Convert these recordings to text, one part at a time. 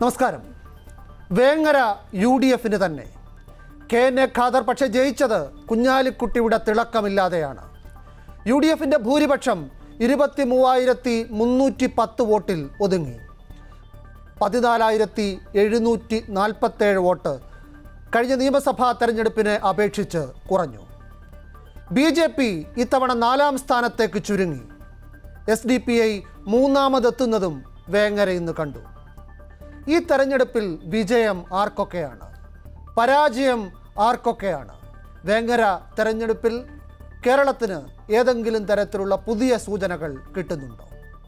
നമസ്കാരം Vengara U D എഫിന് തന്നെ കെ എൻ എ ഖാദർ പക്ഷേ ജയിച്ചത് കുഞ്ഞാലിക്കുട്ടിയുടെ തിളക്കമില്ലാതെയാണ് യു ഡി എഫിൻ്റെ ഭൂരിപക്ഷം ഇരുപത്തി മൂവായിരത്തി മുന്നൂറ്റി പത്ത് വോട്ടിൽ ഒതുങ്ങി പതിനാലായിരത്തി എഴുന്നൂറ്റി നാൽപ്പത്തേഴ് വോട്ട് കഴിഞ്ഞ നിയമസഭാ തെരഞ്ഞെടുപ്പിനെ അപേക്ഷിച്ച് കുറഞ്ഞു ബി ജെ പി ഇത്തവണ നാലാം സ്ഥാനത്തേക്ക് ചുരുങ്ങി എസ് ഡി പി ഐ മൂന്നാമതെത്തുന്നതും വേങ്ങര ഇന്ന് കണ്ടു ഈ തെരഞ്ഞെടുപ്പിൽ വിജയം ആർക്കൊക്കെയാണ് പരാജയം ആർക്കൊക്കെയാണ് വേങ്ങര തെരഞ്ഞെടുപ്പിൽ കേരളത്തിന് ഏതെങ്കിലും തരത്തിലുള്ള പുതിയ സൂചനകൾ കിട്ടുന്നുണ്ടോ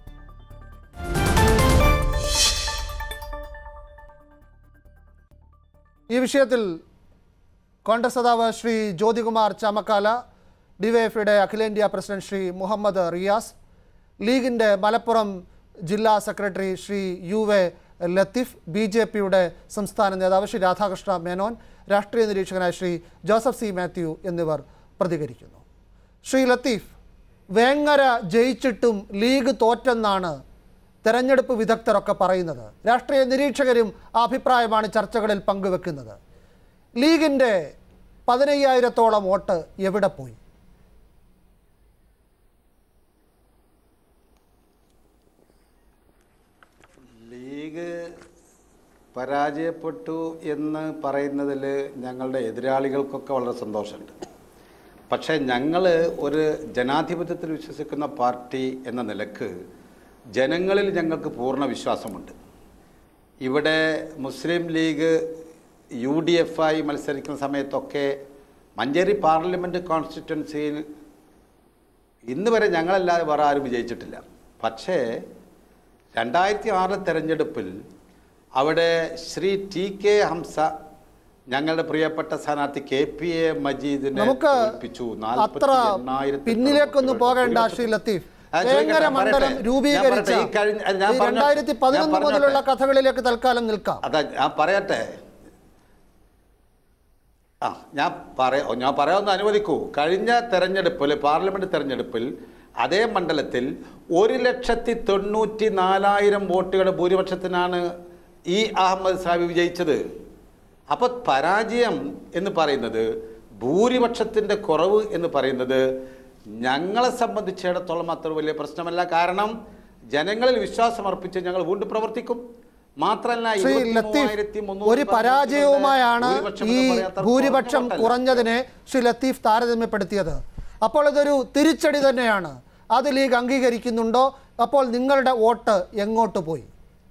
ഈ വിഷയത്തിൽ കോൺഗ്രസ് നേതാവ് ശ്രീ ജ്യോതികുമാർ ചാമക്കാല ഡിവൈഎഫ്ഐയുടെ അഖിലേന്ത്യാ പ്രസിഡന്റ് ശ്രീ മുഹമ്മദ് റിയാസ് ലീഗിൻ്റെ മലപ്പുറം ജില്ലാ secretary Shri U A Latheef B J പിയുടെ സംസ്ഥാന നേതാവ് ശ്രീ രാധാകൃഷ്ണ മേനോൻ രാഷ്ട്രീയ നിരീക്ഷകനായ ശ്രീ ജോസഫ് സി മാത്യു എന്നിവർ പ്രതികരിക്കുന്നു ശ്രീ ലത്തീഫ് വേങ്ങര ജയിച്ചിട്ടും ലീഗ് തോറ്റെന്നാണ് തെരഞ്ഞെടുപ്പ് വിദഗ്ധരൊക്കെ പറയുന്നത് രാഷ്ട്രീയ നിരീക്ഷകരും ആ അഭിപ്രായമാണ് ചർച്ചകളിൽ പങ്കുവെക്കുന്നത് ലീഗിൻ്റെ പതിനയ്യായിരത്തോളം വോട്ട് എവിടെ പോയി ലീഗ് പരാജയപ്പെട്ടു എന്ന് പറയുന്നതിൽ ഞങ്ങളുടെ എതിരാളികൾക്കൊക്കെ വളരെ സന്തോഷമുണ്ട് പക്ഷേ ഞങ്ങൾ ഒരു ജനാധിപത്യത്തിൽ വിശ്വസിക്കുന്ന പാർട്ടി എന്ന നിലക്ക് ജനങ്ങളിൽ ഞങ്ങൾക്ക് പൂർണ്ണ വിശ്വാസമുണ്ട് ഇവിടെ Muslim League U D F ആയി മത്സരിക്കുന്ന സമയത്തൊക്കെ മഞ്ചേരി പാർലമെൻറ്റ് കോൺസ്റ്റിറ്റ്വൻസിയിൽ ഇന്ന് വരെ ഞങ്ങളല്ലാതെ വേറെ ആരും വിജയിച്ചിട്ടില്ല പക്ഷേ രണ്ടായിരത്തി ആറിലെ തെരഞ്ഞെടുപ്പിൽ അവിടെ ശ്രീ ടി കെ ഹംസ ഞങ്ങളുടെ പ്രിയപ്പെട്ട സ്ഥാനാർത്ഥി കെ പി എ മജീദിനെ നമുക്ക് തോൽപ്പിച്ചു. അത്ര 48,000 പിന്നിലേക്കൊന്നും വോട്ടുകൾ. പോകേണ്ട ഭൂരിപക്ഷം- ശ്രീ ലത്തീഫ് ആ, ചോദിക്കട്ടെ, വേങ്ങര മണ്ഡലം പറയട്ടെ. ഞാൻ രൂപീകരിച്ച പറയട്ടെ, ഈ കഴിഞ്ഞ- ഞാൻ പറഞ്ഞ- രണ്ടായിരത്തി ഞാൻ പതിനൊന്ന് പറഞ്ഞോട്ടെ. മുതലുള്ള കഥകളിലേക്ക് തൽക്കാലം നിൽക്കാം അതാ ഞാൻ പറയട്ടെ ആ ഞാൻ പറയാ ഞാൻ പറയാമെന്ന് അനുവദിക്കൂ കഴിഞ്ഞ തെരഞ്ഞെടുപ്പിൽ പാർലമെന്റ് തെരഞ്ഞെടുപ്പിൽ അതേ മണ്ഡലത്തിൽ ഒരു ലക്ഷത്തി തൊണ്ണൂറ്റി നാലായിരം വോട്ടുകളുടെ ഭൂരിപക്ഷത്തിനാണ് ഇ അഹമ്മദ് സാഹിബ് വിജയിച്ചത് അപ്പോൾ പരാജയം എന്ന് പറയുന്നത് ഭൂരിപക്ഷത്തിൻ്റെ കുറവ് എന്ന് പറയുന്നത് ഞങ്ങളെ സംബന്ധിച്ചിടത്തോളം അത്ര വലിയ പ്രശ്നമല്ല കാരണം ജനങ്ങളിൽ വിശ്വാസം അർപ്പിച്ച് ഞങ്ങൾ വീണ്ടും പ്രവർത്തിക്കും മാത്രമല്ല ശ്രീ ലത്തീഫ് ഒരു പരാജയവുമായാണ് ഈ ഭൂരിപക്ഷം കുറഞ്ഞതിനെ ശ്രീ ലത്തീഫ് താരതമ്യപ്പെടുത്തിയത് അപ്പോൾ ഇതൊരു തിരിച്ചടി തന്നെയാണ് അത് ലീഗ് അംഗീകരിക്കുന്നുണ്ടോ അപ്പോൾ നിങ്ങളുടെ വോട്ട് എങ്ങോട്ട് പോയി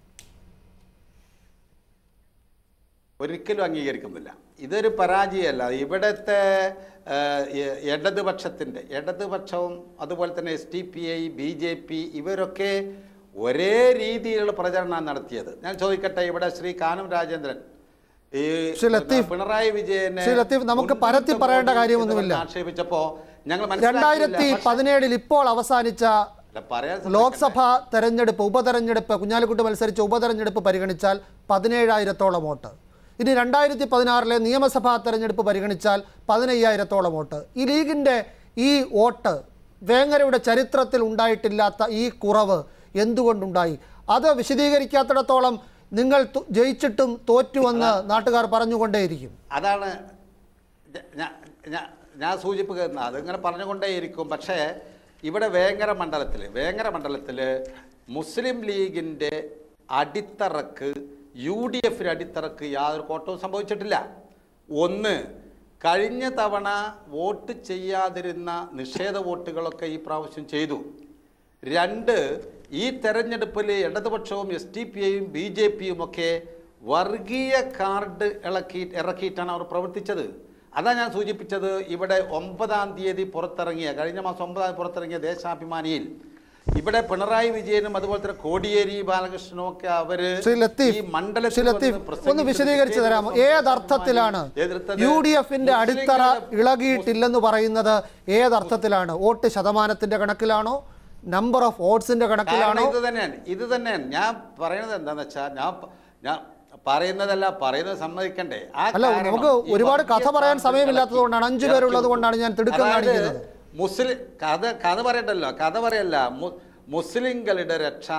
ഒരിക്കലും അംഗീകരിക്കുന്നില്ല ഇതൊരു പരാജയമല്ല ഇവിടുത്തെ ആ, എ- ഇടതുപക്ഷത്തിൻ്റെ ഇടതുപക്ഷവും അതുപോലെ തന്നെ S T P I B J P ഇവരൊക്കെ ഒരേ രീതിയിലുള്ള പ്രചരണമാണ് നടത്തിയത് ഞാൻ ചോദിക്കട്ടെ ഇവിടെ ശ്രീ കാനം രാജേന്ദ്രൻ ഈ ശ്രീ ലത്തീഫ്, പിണറായി വിജയനെ ശ്രീ ലത്തീഫ്, നമുക്ക് പരത്തി പറയേണ്ട കാര്യമൊന്നുമില്ല. ആക്ഷേപിച്ചപ്പോ ഞങ്ങൾ രണ്ടായിരത്തി പതിനേഴിൽ ഇപ്പോൾ അവസാനിച്ച പറയാൻ ലോക്സഭാ തെരഞ്ഞെടുപ്പ് ഉപതെരഞ്ഞെടുപ്പ് കുഞ്ഞാലിക്കുട്ടി മത്സരിച്ച ഉപതെരഞ്ഞെടുപ്പ് പരിഗണിച്ചാൽ പതിനേഴായിരത്തോളം വോട്ട് ഇനി രണ്ടായിരത്തി പതിനാറിലെ നിയമസഭാ തെരഞ്ഞെടുപ്പ് പരിഗണിച്ചാൽ പതിനയ്യായിരത്തോളം വോട്ട് ഈ ലീഗിൻ്റെ ഈ വോട്ട് വേങ്ങരയുടെ ചരിത്രത്തിൽ ഉണ്ടായിട്ടില്ലാത്ത ഈ കുറവ് എന്തുകൊണ്ടുണ്ടായി അത് വിശദീകരിക്കാത്തിടത്തോളം നിങ്ങൾ തു- ജയിച്ചിട്ടും തോറ്റുവെന്ന് നാട്ടുകാർ പറഞ്ഞുകൊണ്ടേയിരിക്കും അതാണ് ഞ- ഞ- ഞ- ഞാൻ സൂചിപ്പിക്കുന്നത് അതിങ്ങനെ പറഞ്ഞുകൊണ്ടേയിരിക്കും പക്ഷേ ഇവിടെ വേങ്ങര മണ്ഡലത്തിൽ വേങ്ങര മണ്ഡലത്തിൽ മുസ്ലിം ലീഗിൻ്റെ അടിത്തറക്ക് യു ഡി എഫിന് അടിത്തറക്ക് യാതൊരു കോട്ടവും സംഭവിച്ചിട്ടില്ല ഒന്ന് കഴിഞ്ഞ തവണ വോട്ട് ചെയ്യാതിരുന്ന നിഷേധ വോട്ടുകളൊക്കെ ഈ പ്രാവശ്യം ചെയ്തു രണ്ട് ഈ തെരഞ്ഞെടുപ്പിൽ ഇടതുപക്ഷവും എസ് ടി പി ഐയും ബി ജെ പിയും ഒക്കെ വർഗീയ കാർഡ് ഇളക്കി ഇറക്കിയിട്ടാണ് അവർ പ്രവർത്തിച്ചത് അതാണ് ഞാൻ സൂചിപ്പിച്ചത് ഇവിടെ ഒമ്പതാം തീയതി പുറത്തിറങ്ങിയ കഴിഞ്ഞ മാസം ഒമ്പതാം തീയതി പുറത്തിറങ്ങിയ ദേശാഭിമാനിയിൽ ഇവിടെ പിണറായി വിജയനും അതുപോലെ തന്നെ കോടിയേരി ബാലകൃഷ്ണനും ഒക്കെ അവര് ശ്രീ ലത്തീഫ് ഈ മണ്ഡലത്തിൽ ശ്രീ ലത്തീഫ് വന്ന് പ്രസംഗിച്ചത് ഒന്ന് വിശദീകരിച്ച് പിറ്റേ തരാമോ ദിവസം ഏതർത്ഥത്തിലാണ് എതിർത്തത് യു ഡി എഫിന്റെ അടിത്തറ മുസ്ലിങ്ങളുടെ- ഇളകിയിട്ടില്ലെന്ന് പറയുന്നത് ഏതർത്ഥത്തിലാണ് വോട്ട് ശതമാനത്തിന്റെ കണക്കിലാണോ നമ്പർ ഓഫ് വോട്ട്സിന്റെ കാരണം കണക്കിലാണോ ഇത് തന്നെയാണ് ഇത് തന്നെയാണ് ഞാൻ പറയുന്നത് എന്താന്ന് വെച്ചാൽ ഞാൻ പ- ഞാൻ പറയുന്നതല്ല പറയുന്നത് സമ്മതിക്കണ്ടേ ആ അല്ല, കാരണം നമുക്ക് ഈ ഒരുപാട് വർഗീയ കഥ പറയാൻ സാമ്രാജ്യം സമയമില്ലാത്തത് കൊണ്ടാണ്, അഞ്ചു ഇറക്കി പേരുള്ളത് വിട്ടു. കൊണ്ടാണ് ഞാൻ തിടുക്കം അതായത് കാണിക്കുന്നത്. മുസ്ലിം കഥ കഥ പറയണ്ടല്ലോ കഥ പറയല്ല മു- മുസ്ലിങ്ങളുടെ രക്ഷ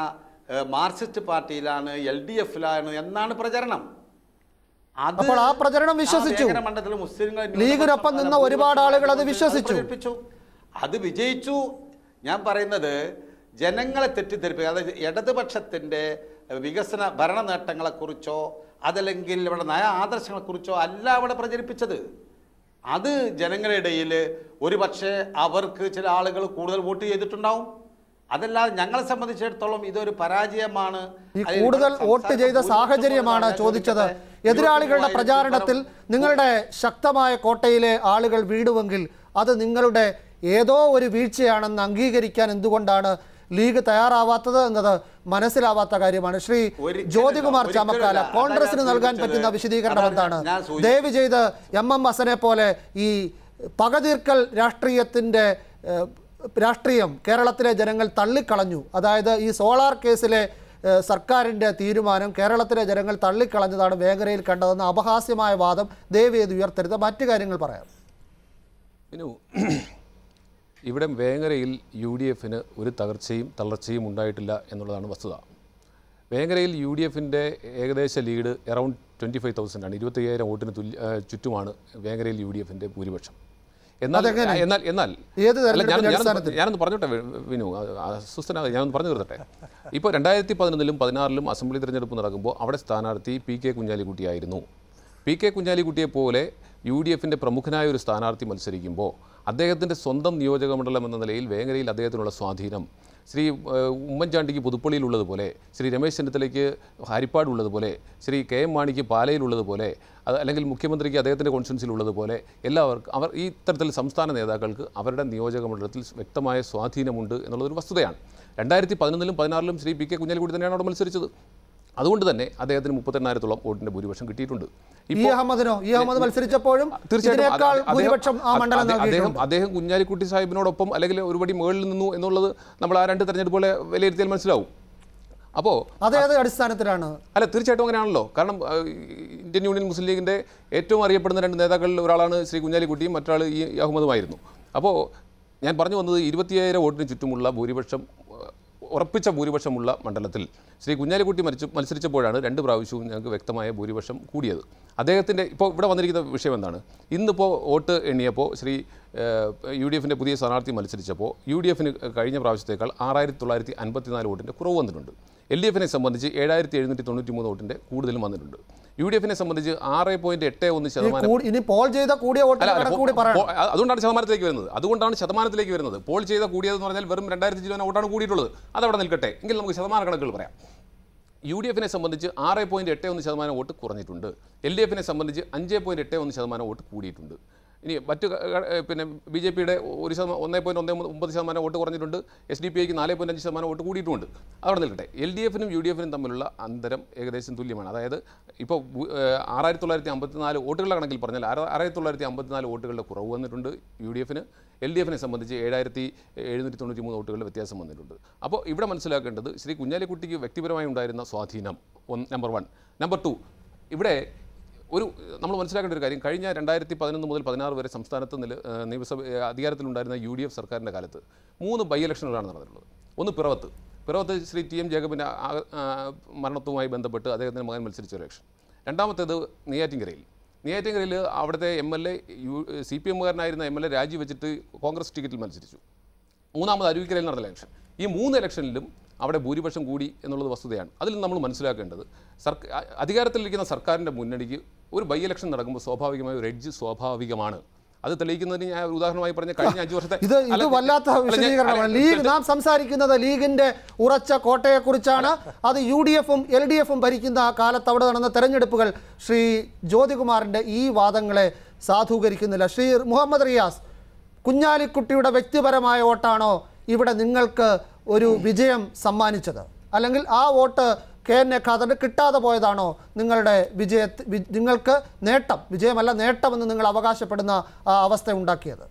ഏഹ്, മാർക്സിസ്റ്റ് പാർട്ടിയിലാണ് എൽ ഡി എഫിലാണ് എന്നാണ് പ്രചരണം അത് അപ്പോൾ ആ പ്രചരണം വിശ്വസിച്ചു. ആ വേങ്ങര മണ്ഡലത്തിൽ മുസ്ലിങ്ങൾ ലീഗിനൊപ്പം നിന്ന ഒരുപാട് ആളുകൾ അത് വിശ്വസിച്ചു. പ്രചരിപ്പിച്ചു അത് വിജയിച്ചു ഞാൻ പറയുന്നത് ജനങ്ങളെ തെറ്റിദ്ധരിപ്പിക്കുക അതായത് ഇടതുപക്ഷത്തിൻ്റെ വികസന ഭരണ നേട്ടങ്ങളെക്കുറിച്ചോ അതല്ലെങ്കിൽ ഇവിടെ നയ ആദർശങ്ങളെക്കുറിച്ചോ അല്ല അവിടെ പ്രചരിപ്പിച്ചത് അത് ജനങ്ങളുടെ ഇടയിൽ ഒരു പക്ഷേ അവർക്ക് ചില ആളുകൾ കൂടുതൽ വോട്ട് ചെയ്തിട്ടുണ്ടാവും അതല്ലാതെ ഞങ്ങളെ സംബന്ധിച്ചിടത്തോളം ഇതൊരു പരാജയമാണ് ഈ അല്ലെങ്കിൽ കൂടുതൽ സംസ്ഥാന വോട്ട് ചെയ്ത ഭൂരിപക്ഷം സാഹചര്യമാണ് ഞാൻ ചോദിച്ചത് ചോദിക്കട്ടെ? എതിരാളികളുടെ ഇരുപത്തിമൂവായിരത്തി പ്രചാരണത്തിൽ നിങ്ങളുടെ ശക്തമായ കോട്ടയിലെ ആളുകൾ വീടുവെങ്കിൽ അത് നിങ്ങളുടെ ഏതോ ഒരു വീഴ്ചയാണെന്ന് അംഗീകരിക്കാൻ എന്തുകൊണ്ടാണ് ലീഗ് തയ്യാറാവാത്തത് എന്നത് മനസ്സിലാവാത്ത കാര്യമാണ് ശ്രീ ഒരിക്കലുമില്ല, ജ്യോതികുമാർ ചാമക്കാല ഒരിക്കലുമില്ല. കോൺഗ്രസിന് അതാ ഞാൻ നൽകാൻ സൂചിപ്പിച്ചത്. പറ്റുന്ന വിശദീകരണം അതാണ് എന്താണ് ഞാൻ സൂചി- ദയവ് ചെയ്ത് എം എം ഹസനെ പോലെ ഈ പകതീർക്കൽ രാഷ്ട്രീയത്തിൻ്റെ ഏഹ്, രാഷ്ട്രീയം കേരളത്തിലെ ജനങ്ങൾ തള്ളിക്കളഞ്ഞു അതായത് ഈ സോളാർ കേസിലെ ഏഹ്, സർക്കാരിൻ്റെ തീരുമാനം കേരളത്തിലെ ജനങ്ങൾ തള്ളിക്കളഞ്ഞതാണ് വേങ്ങരയിൽ കണ്ടതെന്ന അപഹാസ്യമായ വാദം ദയവ് ചെയ്ത് ഉയർത്തരുത് മറ്റു കാര്യങ്ങൾ പറയാം വിനു ഇവിടെ വേങ്ങരയിൽ യു ഡി എഫിന് ഒരു തകർച്ചയും തളർച്ചയും ഉണ്ടായിട്ടില്ല എന്നുള്ളതാണ് വസ്തുത വേങ്ങരയിൽ യു ഡി എഫിൻ്റെ ഏകദേശ lead around twenty five thousand ആണ് ഇരുപത്തയ്യായിരം വോട്ടിന് തുല്യ ആ, ചുറ്റുമാണ് വേങ്ങരയിൽ യു ഡി എഫിൻ്റെ ഭൂരിപക്ഷം എന്നാൽ അതെങ്ങനെ? എന്നാൽ എന്നാൽ ഏത് അല്ല, ഞാൻ- തെരഞ്ഞെടുപ്പിന്റെ ഞാനൊന്ന് അടിസ്ഥാനത്തിൽ? ഞാനൊന്ന് പറഞ്ഞോട്ടെ വി- വിനു അസ്വസ്ഥനാ ഞാനൊന്ന് പറഞ്ഞു തീർത്തട്ടെ ഇപ്പോൾ രണ്ടായിരത്തി പതിനൊന്നിലും പതിനാറിലും അസംബ്ലി തെരഞ്ഞെടുപ്പ് നടക്കുമ്പോൾ അവിടെ സ്ഥാനാർത്ഥി പി കെ കുഞ്ഞാലിക്കുട്ടിയായിരുന്നു പി കെ കുഞ്ഞാലിക്കുട്ടിയെ പോലെ യു ഡി എഫിൻ്റെ പ്രമുഖനായ ഒരു സ്ഥാനാർത്ഥി മത്സരിക്കുമ്പോൾ അദ്ദേഹത്തിൻ്റെ സ്വന്തം നിയോജക മണ്ഡലം എന്ന നിലയിൽ വേങ്ങരയിൽ അദ്ദേഹത്തിനുള്ള സ്വാധീനം ശ്രീ ഏഹ്, ഉമ്മൻചാണ്ടിക്ക് പുതുപ്പള്ളിയിലുള്ളതുപോലെ ശ്രീ രമേശ് ചെന്നിത്തലയ്ക്ക് ഹരിപ്പാടുള്ളതുപോലെ ശ്രീ കെ എം മാണിക്ക് പാലയിലുള്ളതുപോലെ അത് അല്ലെങ്കിൽ മുഖ്യമന്ത്രിക്ക് അദ്ദേഹത്തിൻ്റെ കോൺസ്റ്റിറ്റ്യൻസിലുള്ളതുപോലെ എല്ലാവർക്കും അവർ ഈ ഇത്തരത്തിൽ സംസ്ഥാന നേതാക്കൾക്ക് അവരുടെ നിയോജക മണ്ഡലത്തിൽ വ്യക്തമായ സ്വാധീനമുണ്ട് എന്നുള്ളതൊരു വസ്തുതയാണ് രണ്ടായിരത്തി പതിനൊന്നിലും പതിനാറിലും ശ്രീ പി കെ കുഞ്ഞാലിക്കുട്ടി തന്നെയാണ് അവിടെ മത്സരിച്ചത് അതുകൊണ്ട് തന്നെ അദ്ദേഹത്തിന് മുപ്പത്തെണ്ണായിരത്തോളം വോട്ടിൻ്റെ ഭൂരിപക്ഷം കിട്ടിയിട്ടുണ്ട് ഇ അഹമ്മദിനോ ഇ അഹമ്മദ് മത്സരിച്ചപ്പോഴും തീർച്ചയായിട്ടും അത് ഇതിനേക്കാൾ അദ്ദേഹം- ഭൂരിപക്ഷം ആ മണ്ഡലം അദ്ദേഹം- അദ്ദേഹം നൽകിയിട്ടുണ്ട് അദ്ദേഹം കുഞ്ഞാലിക്കുട്ടി സാഹിബിനോടൊപ്പം അല്ലെങ്കിൽ ഒരുപടി മുകളിൽ നിന്നു എന്നുള്ളത് നമ്മൾ ആ രണ്ട് തെരഞ്ഞെടുപ്പുകളെ വിലയിരുത്തിയാൽ മനസ്സിലാവും അപ്പോൾ അതേത് അടിസ്ഥാനത്തിലാണ് അല്ല തീർച്ചയായിട്ടും അങ്ങനെയാണല്ലോ കാരണം ആ, ഇന്ത്യൻ യൂണിയൻ മുസ്ലിം ലീഗിൻ്റെ ഏറ്റവും അറിയപ്പെടുന്ന രണ്ട് നേതാക്കളിൽ ഒരാളാണ് ശ്രീ കുഞ്ഞാലിക്കുട്ടിയും മറ്റൊരാൾ ഈ അഹമ്മദുമായിരുന്നു അപ്പോൾ ഞാൻ പറഞ്ഞു വന്നത് ഇരുപത്തിയായിരം വോട്ടിന് ചുറ്റുമുള്ള ഭൂരിപക്ഷം ആ, ഉറപ്പിച്ച ഭൂരിപക്ഷമുള്ള മണ്ഡലത്തിൽ ശ്രീ കുഞ്ഞാലിക്കുട്ടി മരിച്ചു മത്സരിച്ചപ്പോഴാണ് രണ്ട് പ്രാവശ്യവും ഞങ്ങൾക്ക് വ്യക്തമായ ഭൂരിപക്ഷം കൂടിയത് അദ്ദേഹത്തിൻ്റെ ഇപ്പോൾ ഇവിടെ വന്നിരിക്കുന്ന വിഷയം എന്താണ് ഇന്നിപ്പോൾ വോട്ട് എണ്ണിയപ്പോൾ ശ്രീ യു ഡി എഫിൻ്റെ പുതിയ സ്ഥാനാർത്ഥി മത്സരിച്ചപ്പോൾ യു ഡി എഫിന് കഴിഞ്ഞ പ്രാവശ്യത്തേക്കാൾ ആറായിരത്തി തൊള്ളായിരത്തി അൻപത്തിനാല് വോട്ടിൻ്റെ കുറവ് വന്നിട്ടുണ്ട് എൽ ഡി എഫിനെ സംബന്ധിച്ച് ഏഴായിരത്തി എഴുന്നൂറ്റി തൊണ്ണൂറ്റി മൂന്ന് വോട്ടിൻ്റെ കൂടുതലും വന്നിട്ടുണ്ട് യു ഡി എഫിനെ സംബന്ധിച്ച് ആറ് പോയിൻറ്റ് എട്ട് ഒന്ന് ഈ ശതമാനം കൂടി- ഇനി പോൾ ചെയ്ത കൂടിയ അല്ല, വോട്ടിന്റെ അല്ല, കണക്ക് പോ- കൂടി പറയണം പോ- അത് അതുകൊണ്ടാണ് ശതമാനത്തിലേക്ക് വരുന്നത് അതുകൊണ്ടാണ് ശതമാനത്തിലേക്ക് വരുന്നത് പോൾ ചെയ്ത കൂടിയതെന്ന് പറഞ്ഞാൽ വെറും രണ്ടായിരത്തി ചിലവന വോട്ടാണ് കൂടിയിട്ടുള്ളത് അതവിടെ നിൽക്കട്ടെ എങ്കിൽ നമുക്ക് ശതമാന കണക്കുകൾ പറയാം യു ഡി എഫിനെ സംബന്ധിച്ച് ആറ് പോയിൻറ്റ് എട്ട് ഒന്ന് ശതമാനം വോട്ട് കുറഞ്ഞിട്ടുണ്ട് എൽ ഡി എഫിനെ സംബന്ധിച്ച് അഞ്ച് പോയിൻറ്റ് എട്ട് ഒന്ന് ശതമാനം വോട്ട് കൂടിയിട്ടുണ്ട് ഇനി മറ്റ് ക- ക- ഏ, പിന്നെ ബി ജെ പിയുടെ ഒരു ശതമാനം ഒന്നേ പോയിൻറ്റ് ഒന്നേ ഒമ്പത് ശതമാനം വോട്ട് കുറഞ്ഞിട്ടുണ്ട് എസ് ഡി പി ഐക്ക് നാല് പോയിൻറ്റ് അഞ്ച് ശതമാനം വോട്ട് കൂടിയിട്ടുമുണ്ട് അവിടെ നിൽക്കട്ടെ എൽ ഡി എഫിനും യു ഡി എഫിനും തമ്മിലുള്ള അന്തരം ഏകദേശം തുല്യമാണ് അതായത് ഇപ്പോൾ ആറായിരത്തി തൊള്ളായിരത്തി അമ്പത്തിനാല് വോട്ടുകളുടെ കണക്കിൽ പറഞ്ഞാൽ ആറ് ആറായിരത്തി തൊള്ളായിരത്തി അമ്പത്തിനാല് വോട്ടുകളുടെ കുറവ് വന്നിട്ടുണ്ട് യു ഡി എഫിന് എൽ ഡി എഫിനെ സംബന്ധിച്ച് ഏഴായിരത്തി എഴുന്നൂറ്റി തൊണ്ണൂറ്റി മൂന്ന് വോട്ടുകളുടെ വ്യത്യാസം വന്നിട്ടുണ്ട് അപ്പോൾ ഇവിടെ മനസ്സിലാക്കേണ്ടത് ശ്രീ കുഞ്ഞാലിക്കുട്ടിക്ക് വ്യക്തിപരമായി ഉണ്ടായിരുന്ന സ്വാധീനം ഒന്ന് നമ്പർ വൺ നമ്പർ ടു ഇവിടെ ഒരു നമ്മൾ മനസ്സിലാക്കേണ്ട ഒരു കാര്യം കഴിഞ്ഞ രണ്ടായിരത്തി പതിനൊന്ന് മുതൽ പതിനാറ് വരെ സംസ്ഥാനത്ത് നില ഏഹ് നിയമസഭ ഏഹ് അധികാരത്തിലുണ്ടായിരുന്ന യു ഡി എഫ് സർക്കാരിൻ്റെ കാലത്ത് മൂന്ന് ബൈ ഇലക്ഷനുകളാണ് നടന്നിട്ടുള്ളത് ഒന്ന് പിറവത്ത് പിറവത്ത് ശ്രീ ടി എം ജേക്കബിൻ്റെ ആ- ആ മരണത്തുമായി ബന്ധപ്പെട്ട് അദ്ദേഹത്തിൻ്റെ മകൻ മത്സരിച്ച ഒരു ഇലക്ഷൻ രണ്ടാമത്തേത് നെയ്യാറ്റിൻകരയിൽ നെയ്യാറ്റിൻകരയിൽ അവിടുത്തെ M L A U C P എമ്മുകാരനായിരുന്ന എം എൽ എ രാജിവെച്ചിട്ട് കോൺഗ്രസ് ടിക്കറ്റിൽ മത്സരിച്ചു മൂന്നാമത് അരുവിക്കരയിൽ നടന്ന ഇലക്ഷൻ ഈ മൂന്ന് ഇലക്ഷനിലും അവിടെ ഭൂരിപക്ഷം കൂടി എന്നുള്ളത് വസ്തുതയാണ് അതിൽ നമ്മൾ മനസ്സിലാക്കേണ്ടത് സർക്കാർ അധികാരത്തിലിരിക്കുന്ന സർക്കാരിൻ്റെ മുന്നണിക്ക് ഒരു ബൈ ഇലക്ഷൻ നടക്കുമ്പോൾ സ്വാഭാവികമായ ഒരു എഡ്ജ് സ്വാഭാവികമാണ് അത് തെളിയിക്കുന്നതിന് ഞാൻ ഒരു ഉദാഹരണമായി പറഞ്ഞ കഴിഞ്ഞ അഞ്ച് വർഷത്തെ ഇത് ഇത് അല്ല, വല്ലാത്ത അല്ല, ഞാൻ- വിശദീകരണമാണ് അല്ല, ലീഗ് നാം സംസാരിക്കുന്നത് ലീഗിന്റെ ഉറച്ച കോട്ടയെക്കുറിച്ചാണ് അത് യു ഡി എഫും എൽ ഡി എഫും ഭരിക്കുന്ന കാലത്ത് അവിടെ നടന്ന തെരഞ്ഞെടുപ്പുകൾ ശ്രീ ജ്യോതികുമാറിന്റെ ഈ വാദങ്ങളെ സാധൂകരിക്കുന്നില്ല ശ്രീ മുഹമ്മദ് റിയാസ് കുഞ്ഞാലിക്കുട്ടിയുടെ വ്യക്തിപരമായ വോട്ടാണോ ഇവിടെ നിങ്ങൾക്ക് ഒരു വിജയം സമ്മാനിച്ചത് അല്ലെങ്കിൽ ആ വോട്ട് കെ എൻ എ ഖാദറിന് കിട്ടാതെ പോയതാണോ നിങ്ങളുടെ വിജയ നിങ്ങൾക്ക് നേട്ടം വിജയമല്ല നേട്ടമെന്ന് നിങ്ങൾ അവകാശപ്പെടുന്ന ആ അവസ്ഥ ഉണ്ടാക്കിയത്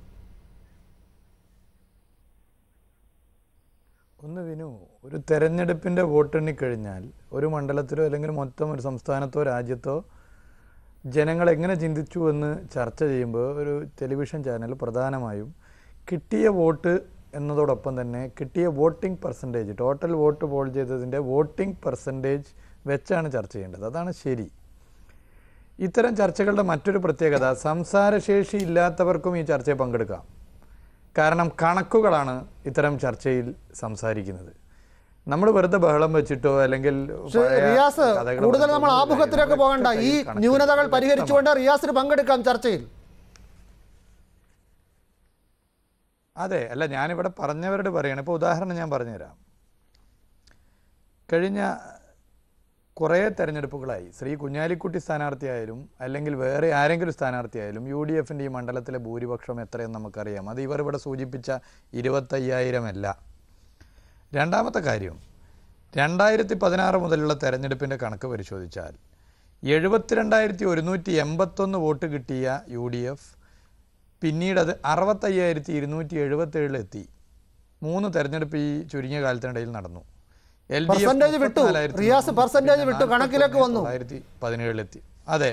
ഒന്ന് വിനു ഒരു തെരഞ്ഞെടുപ്പിൻ്റെ വോട്ടെണ്ണി കഴിഞ്ഞാൽ ഒരു മണ്ഡലത്തിലോ അല്ലെങ്കിൽ മൊത്തം ഒരു സംസ്ഥാനത്തോ രാജ്യത്തോ ജനങ്ങൾ എങ്ങനെ ചിന്തിച്ചു എന്ന് ചർച്ച ചെയ്യുമ്പോൾ ഒരു ടെലിവിഷൻ ചാനൽ പ്രധാനമായും കിട്ടിയ വോട്ട് എന്നതോടൊപ്പം തന്നെ കിട്ടിയ voting percentage total vote poll ചെയ്തതിൻ്റെ വോട്ടിംഗ് പെർസെൻറ്റേജ് വെച്ചാണ് ചർച്ച ചെയ്യേണ്ടത് അതാണ് ശരി ഇത്തരം ചർച്ചകളുടെ മറ്റൊരു പ്രത്യേകത സംസാരശേഷി ഇല്ലാത്തവർക്കും ഈ ചർച്ചയിൽ പങ്കെടുക്കാം കാരണം കണക്കുകളാണ് ഇത്തരം ചർച്ചയിൽ സംസാരിക്കുന്നത് നമ്മൾ വെറുതെ ബഹളം വെച്ചിട്ടോ അല്ലെങ്കിൽ പക്ഷേ പഴയ റിയാസ് കഥകൾ കൂടുതൽ നമ്മൾ പറഞ്ഞിട്ടോ ആമുഖത്തിലേക്ക് ഒന്നുമില്ല. പോകണ്ട ഈ കണക്ക് ന്യൂനതകൾ വ്യക്തമാണ്. പരിഹരിച്ചുകൊണ്ട് റിയാസിന് പങ്കെടുക്കാം ചർച്ചയിൽ അതെ അല്ല ഞാനിവിടെ പറഞ്ഞവരോട് പറയണം ഇപ്പോൾ ഉദാഹരണം ഞാൻ പറഞ്ഞുതരാം കഴിഞ്ഞ കുറേ തെരഞ്ഞെടുപ്പുകളായി ശ്രീ കുഞ്ഞാലിക്കുട്ടി സ്ഥാനാർത്ഥിയായാലും അല്ലെങ്കിൽ വേറെ ആരെങ്കിലും സ്ഥാനാർത്ഥിയായാലും യു ഡി എഫിൻ്റെ ഈ മണ്ഡലത്തിലെ ഭൂരിപക്ഷം എത്രയെന്ന് നമുക്കറിയാം അത് ഇവർ ഇവിടെ സൂചിപ്പിച്ച ഇരുപത്തയ്യായിരം അല്ല രണ്ടാമത്തെ കാര്യം രണ്ടായിരത്തി പതിനാറ് മുതലുള്ള തെരഞ്ഞെടുപ്പിൻ്റെ കണക്ക് പരിശോധിച്ചാൽ എഴുപത്തിരണ്ടായിരത്തി ഒരുന്നൂറ്റി എൺപത്തൊന്ന് വോട്ട് കിട്ടിയ യു ഡി എഫ് പിന്നീട് അത് അറുപത്തയ്യായിരത്തി ഇരുന്നൂറ്റി എഴുപത്തേഴിലെത്തി മൂന്ന് തെരഞ്ഞെടുപ്പ് ഈ ചുരുങ്ങിയ കാലത്തിനിടയിൽ നടന്നു എൽ ഡി എഫ് Percentage വിട്ടു. റിയാസ് percentage വിട്ടു. കണക്കിലേക്ക് വന്നു. തൊള്ളായിരത്തി പതിനേഴിലെത്തി അതെ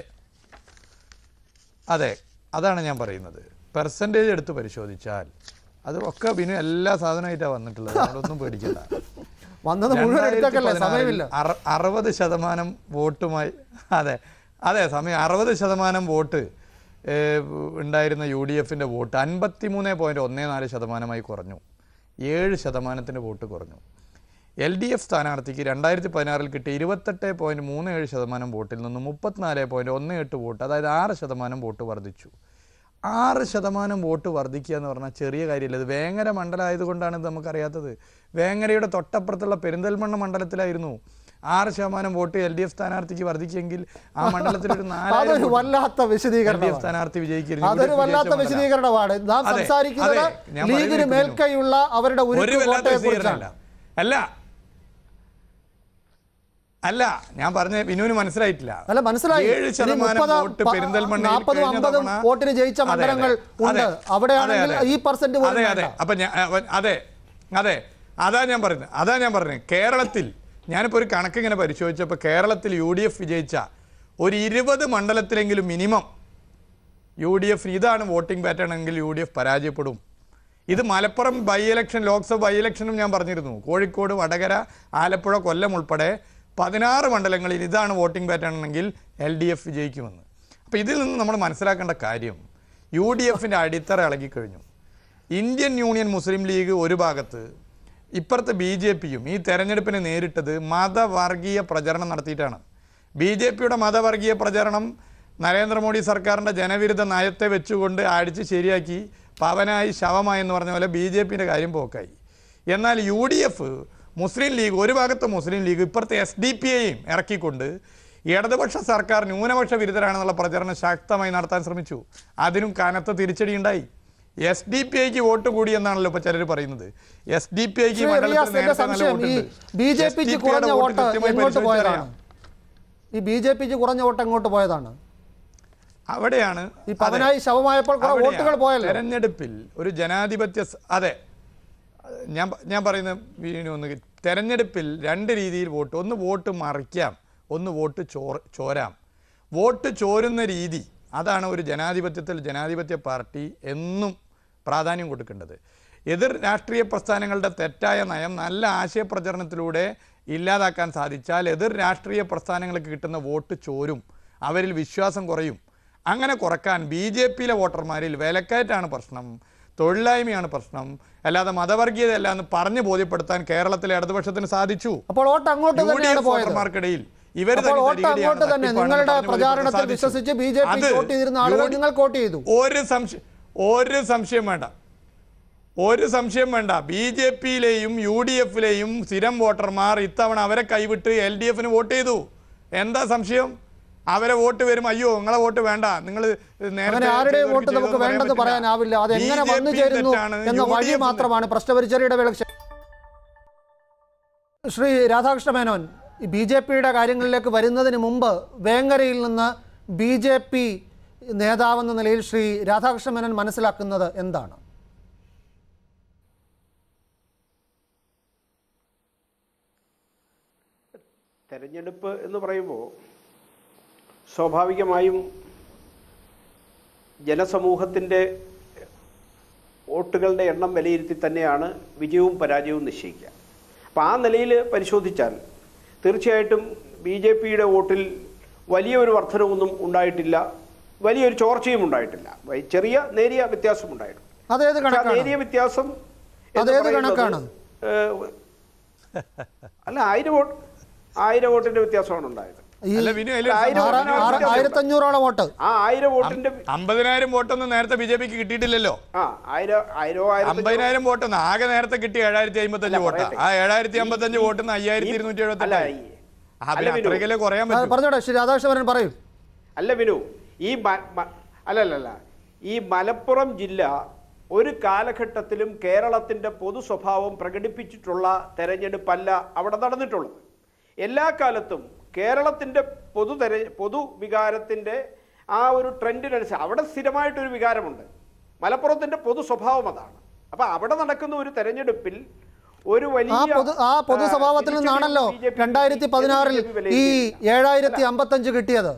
അതെ അതാണ് ഞാൻ പറയുന്നത് പെർസെൻറ്റേജ് എടുത്ത് പരിശോധിച്ചാൽ അത് ഒക്കെ ബിനു എല്ലാ സാധനമായിട്ടാണ് വന്നിട്ടുള്ളത് നമ്മളൊന്നും പേടിക്കണ്ട വന്നത് മുഴുവൻ എടുത്തേക്കല്ലേ 2016 സമയമില്ല അറ- അറുപത് ശതമാനം വോട്ടുമായി അതെ അതെ സമയം അറുപത് ശതമാനം വോട്ട് ഏഹ്, ഉണ്ടായിരുന്ന യു ഡി എഫിൻ്റെ വോട്ട് അൻപത്തി മൂന്ന് പോയിൻറ്റ് ഒന്ന് നാല് ശതമാനമായി കുറഞ്ഞു ഏഴ് ശതമാനത്തിൻ്റെ വോട്ട് കുറഞ്ഞു എൽ ഡി എഫ് സ്ഥാനാർത്ഥിക്ക് രണ്ടായിരത്തി പതിനാറിൽ കിട്ടിയ ഇരുപത്തെട്ട് പോയിൻറ്റ് മൂന്ന് ഏഴ് ശതമാനം വോട്ടിൽ നിന്ന് മുപ്പത്തിനാല് പോയിൻറ്റ് ഒന്ന് എട്ട് വോട്ട് അതായത് ആറ് ശതമാനം വോട്ട് വർദ്ധിച്ചു ആറ് ശതമാനം വോട്ട് വർദ്ധിക്കുക എന്ന് പറഞ്ഞാൽ ചെറിയ കാര്യമില്ല ഇത് വേങ്ങര മണ്ഡലമായതുകൊണ്ടാണ് ഇത് നമുക്കറിയാത്തത് വേങ്ങരയുടെ തൊട്ടപ്പുറത്തുള്ള പെരിന്തൽമണ്ണ മണ്ഡലത്തിലായിരുന്നു ആറ് ശതമാനം വോട്ട് എൽ ഡി എഫ് സ്ഥാനാർത്ഥിക്ക് വർദ്ധിക്കുമെങ്കിൽ ആ മണ്ഡലത്തിൽ ഒരു നാലായിരം അതൊരു വോട്ട് വല്ലാത്ത എൽ ഡി എഫ് വിശദീകരണമാണ് സ്ഥാനാർത്ഥി വിജയിക്കരുത് അതൊരു വല്ലാത്ത വിശദീകരണമാണ് നാം അതെ, സംസാരിക്കുന്നത് അതെ, ഞാൻ ലീഗിന് പറയുന്നത് മേൽക്കൈയുള്ള അവരുടെ ഒരു ഉരുക്ക് വല്ലാത്ത കോട്ടയെ വിശദീകരണമല്ല കുറിച്ചാണ് അല്ല അല്ല ഞാൻ പറഞ്ഞ വിനുവിന് മനസ്സിലായിട്ടില്ല അല്ല മനസ്സിലായി ഏഴ് ഇനി ശതമാനം മുപ്പത് വോട്ട് പ- പെരിന്തൽമണ്ണയിൽ നാൽപ്പതും കഴിഞ്ഞ അമ്പതും തവണ- വോട്ടിന് ജയിച്ച അതെ, മണ്ഡലങ്ങൾ അതെ, ഉണ്ട് അതെ, അവിടെയാണെങ്കിൽ അതെ, ഈ പെർസെന്റ് പോലും അതെ അതെ വേണ്ട. അപ്പൊ ഞാൻ അവ- അതെ അതെ അതാ ഞാൻ പറയുന്നത് അതാ ഞാൻ പറഞ്ഞത് കേരളത്തിൽ ഞാനിപ്പോൾ ഒരു കണക്ക് ഇങ്ങനെ പരിശോധിച്ചപ്പോൾ കേരളത്തിൽ യു ഡി എഫ് വിജയിച്ച ഒരു ഇരുപത് മണ്ഡലത്തിലെങ്കിലും മിനിമം യു ഡി എഫ് ഇതാണ് വോട്ടിംഗ് പാറ്റേൺ എങ്കിൽ യു ഡി എഫ് പരാജയപ്പെടും ഇത് Malappuram by election Lok Sabha by ഇലക്ഷനും ഞാൻ പറഞ്ഞിരുന്നു കോഴിക്കോട് വടകര ആലപ്പുഴ കൊല്ലം ഉൾപ്പെടെ പതിനാറ് മണ്ഡലങ്ങളിൽ ഇതാണ് വോട്ടിംഗ് പാറ്റേൺ എങ്കിൽ എൽ ഡി എഫ് വിജയിക്കുമെന്ന് അപ്പോൾ ഇതിൽ നിന്ന് നമ്മൾ മനസ്സിലാക്കേണ്ട കാര്യം യു ഡി എഫിൻ്റെ അടിത്തറ ഇളകിക്കഴിഞ്ഞു ഇന്ത്യൻ യൂണിയൻ മുസ്ലിം ലീഗ് ഒരു ഭാഗത്ത് ഇപ്പുറത്തെ ബി ജെ പിയും ഈ തെരഞ്ഞെടുപ്പിനെ നേരിട്ടത് മതവർഗീയ പ്രചരണം നടത്തിയിട്ടാണ് ബി ജെ പിയുടെ മതവർഗീയ പ്രചരണം നരേന്ദ്രമോദി സർക്കാരിൻ്റെ ജനവിരുദ്ധ നയത്തെ വെച്ചുകൊണ്ട് അടിച്ച് ശരിയാക്കി പവനായി ശവമായി എന്ന് പറഞ്ഞ പോലെ ബി ജെ പിൻ്റെ കാര്യം പോക്കായി എന്നാൽ U D F Muslim League ഒരു ഭാഗത്ത് മുസ്ലിം ലീഗ് ഇപ്പുറത്തെ എസ് ഡി പി യെയും ഇറക്കിക്കൊണ്ട് ഇടതുപക്ഷ സർക്കാർ ന്യൂനപക്ഷ വിരുദ്ധരാണെന്നുള്ള പ്രചരണം ശക്തമായി നടത്താൻ ശ്രമിച്ചു അതിനും കനത്ത തിരിച്ചടി ഉണ്ടായി എസ് ഡി പി ഐക്ക് വോട്ട് കൂടി എന്നാണല്ലോ ഇപ്പൊ ചിലർ പറയുന്നത് എസ് ഡി പി ഐക്ക് ശ്രീ റിയാസ് എന്റെ സംശയം ഈ ബി ജെ പിക്ക് കുറഞ്ഞ വോട്ട് എങ്ങോട്ട് പോയതാണ് ഈ ബി ജെ പിക്ക് കുറഞ്ഞ വോട്ട് എങ്ങോട്ട് പോയതാണ് അവിടെയാണ് ഈ പവനായി ശവമായപ്പോൾ കുറെ അവിടെയാണ് വോട്ടുകൾ പോയല്ലോ തെരഞ്ഞെടുപ്പിൽ ഒരു ജനാധിപത്യ സ- അതെ ഞാൻ പ- ഞാൻ പറയുന്ന വീണു ഒന്ന് തെരഞ്ഞെടുപ്പിൽ രണ്ട് രീതിയിൽ വോട്ട് ഒന്ന് വോട്ട് മറിക്കാം ഒന്ന് വോട്ട് ചോർ ചോരാം വോട്ട് ചോരുന്ന രീതി അതാണ് ഒരു ജനാധിപത്യത്തിൽ ജനാധിപത്യ പാർട്ടി എന്നും പ്രാധാന്യം കൊടുക്കേണ്ടത് എതിർ രാഷ്ട്രീയ പ്രസ്ഥാനങ്ങളുടെ തെറ്റായ നയം നല്ല ആശയപ്രചരണത്തിലൂടെ ഇല്ലാതാക്കാൻ സാധിച്ചാൽ എതിർ രാഷ്ട്രീയ പ്രസ്ഥാനങ്ങൾക്ക് കിട്ടുന്ന വോട്ട് ചോരും അവരിൽ വിശ്വാസം കുറയും അങ്ങനെ കുറക്കാൻ ബി ജെ പിയിലെ വോട്ടർമാരിൽ വിലക്കയറ്റാണ് പ്രശ്നം തൊഴിലില്ലായ്മയാണ് പ്രശ്നം അല്ലാതെ മതവർഗീയതയല്ല എന്ന് പറഞ്ഞു ബോധ്യപ്പെടുത്താൻ കേരളത്തിലെ ഇടതുപക്ഷത്തിന് സാധിച്ചു അപ്പോൾ വോട്ട് അങ്ങോട്ട് യു ഡി തന്നെയാണ് എഫ് പോയത് വോട്ടർമാർക്കിടയിൽ ഇവർ അപ്പോൾ വോട്ട് അങ്ങോട്ട് തന്നെ നിങ്ങളുടെ പ്രചാരണത്തിൽ വിശ്വസിച്ച് ബി ജെ പി വോട്ട് ചെയ്തിരുന്ന ആളുകൾ നിങ്ങൾ വോട്ട് ചെയ്തു ഒരു സംശയം ഒരു സംശയം വേണ്ട ഒരു സംശയം വേണ്ട ബി ജെ പിയിലെയും യു ഡി എഫിലെയും സ്ഥിരം വോട്ടർമാർ ഇത്തവണ അവരെ കൈവിട്ട് എൽ ഡി എഫിന് വോട്ട് ചെയ്തു എന്താ സംശയം അവരെ വോട്ട് വരും അയ്യോ നിങ്ങളെ വോട്ട് വേണ്ട നിങ്ങൾ അങ്ങനെ ആരുടെയും വോട്ട് നമുക്ക് വേണ്ടെന്ന് പറയാനാവില്ല അത് എങ്ങനെ വന്നു ചേരുന്നു എന്ന വഴി മാത്രമാണ് പ്രശ്നപരിചയയുടെ വേള ശ്രീ രാധാകൃഷ്ണ മേനോൻ ഈ ബി ജെ പിയുടെ കാര്യങ്ങളിലേക്ക് വരുന്നതിന് മുമ്പ് വേങ്ങരയിൽ നിന്ന് ബി ജെ പി നേതാവെന്ന നിലയിൽ ശ്രീ രാധാകൃഷ്ണ മേനോൻ മനസ്സിലാക്കുന്നത് എന്താണ് തെരഞ്ഞെടുപ്പ് എന്ന് പറയുമ്പോൾ സ്വാഭാവികമായും ജനസമൂഹത്തിൻ്റെ വോട്ടുകളുടെ എണ്ണം വിലയിരുത്തി തന്നെയാണ് വിജയവും പരാജയവും നിശ്ചയിക്കുക അപ്പോൾ ആ നിലയിൽ പരിശോധിച്ചാൽ തീർച്ചയായിട്ടും ബി ജെ പിയുടെ വോട്ടിൽ വലിയൊരു വർധനവൊന്നും ഉണ്ടായിട്ടില്ല വലിയൊരു ചോർച്ചയും ഉണ്ടായിട്ടില്ല വൈ- ചെറിയ നേരിയ വ്യത്യാസം ഉണ്ടായിട്ടുണ്ട് അതേത് പക്ഷേ ആ കണക്കാണ് നേരിയ വ്യത്യാസം എന്ന് അതേത് പറയുന്നത്, കണക്കാണ്? ഏഹ്, അല്ല ആയിരം വോട്ട് ആയിരം വോട്ടിന്റെ വ്യത്യാസമാണ് ഉണ്ടായത് ഈ അല്ല വിനു അതില് ആയിരം ആറ് വോട്ടിന്റെ ആറ് വ്യത്യാസം. ആയിരത്തഞ്ഞൂറോളം വോട്ട് ആ ആയിരം വോട്ടിന്റെ അമ്പതിനായിരം വോട്ടൊന്നും നേരത്തെ ബി ജെ പിക്ക് കിട്ടിയിട്ടില്ലല്ലോ ആ ആയിരം ആയിരോ ആയിരത്തി അമ്പതിനായിരം വോട്ടൊന്നും ആകെ നേരത്തെ കിട്ടിയ ഏഴായിരത്തി അമ്പത്തഞ്ച് അല്ല, വോട്ടാ പറയട്ടെ. ആ ഏഴായിരത്തി അമ്പത്തഞ്ച് വോട്ടിന്ന് അയ്യായിരത്തി ഇരുന്നൂറ്റി അല്ല എഴുപത്തി ഈ- ആ അല്ല പിന്നെ വിനു, അത്രയ്ക്കല്ലേ കുറയാൻ ആ, പറ്റും പറഞ്ഞോട്ടെ ശ്രീ രാധാകൃഷ്ണൻ പറയൂ അല്ല വിനു ഈ മ- മ- അല്ലല്ലല്ല ഈ മലപ്പുറം ജില്ല ഒരു കാലഘട്ടത്തിലും കേരളത്തിന്റെ പൊതു സ്വഭാവം പ്രകടിപ്പിച്ചിട്ടുള്ള തെരഞ്ഞെടുപ്പല്ല അവിടെ നടന്നിട്ടുള്ളത് എല്ലാ കാലത്തും കേരളത്തിന്റെ പൊതു തെര പൊതുവികാരത്തിന്റെ ആ ഒരു ട്രെൻഡിനനുസരിച്ച് അവിടെ സ്ഥിരമായിട്ടൊരു വികാരമുണ്ട് മലപ്പുറത്തിന്റെ പൊതു സ്വഭാവം അതാണ് അപ്പൊ അവിടെ നടക്കുന്ന ഒരു തെരഞ്ഞെടുപ്പിൽ ഒരു വലിയ ആ പൊതു ആ പൊതു ആ, സ്വഭാവത്തിൽ തിരിച്ചടിവ് നിന്നാണല്ലോ BJP ക്ക് രണ്ടായിരത്തി പതിനാറിൽ BJP ഈ വിലയിരുത്തിയില്ല. ഏഴായിരത്തി അമ്പത്തഞ്ച് കിട്ടിയത്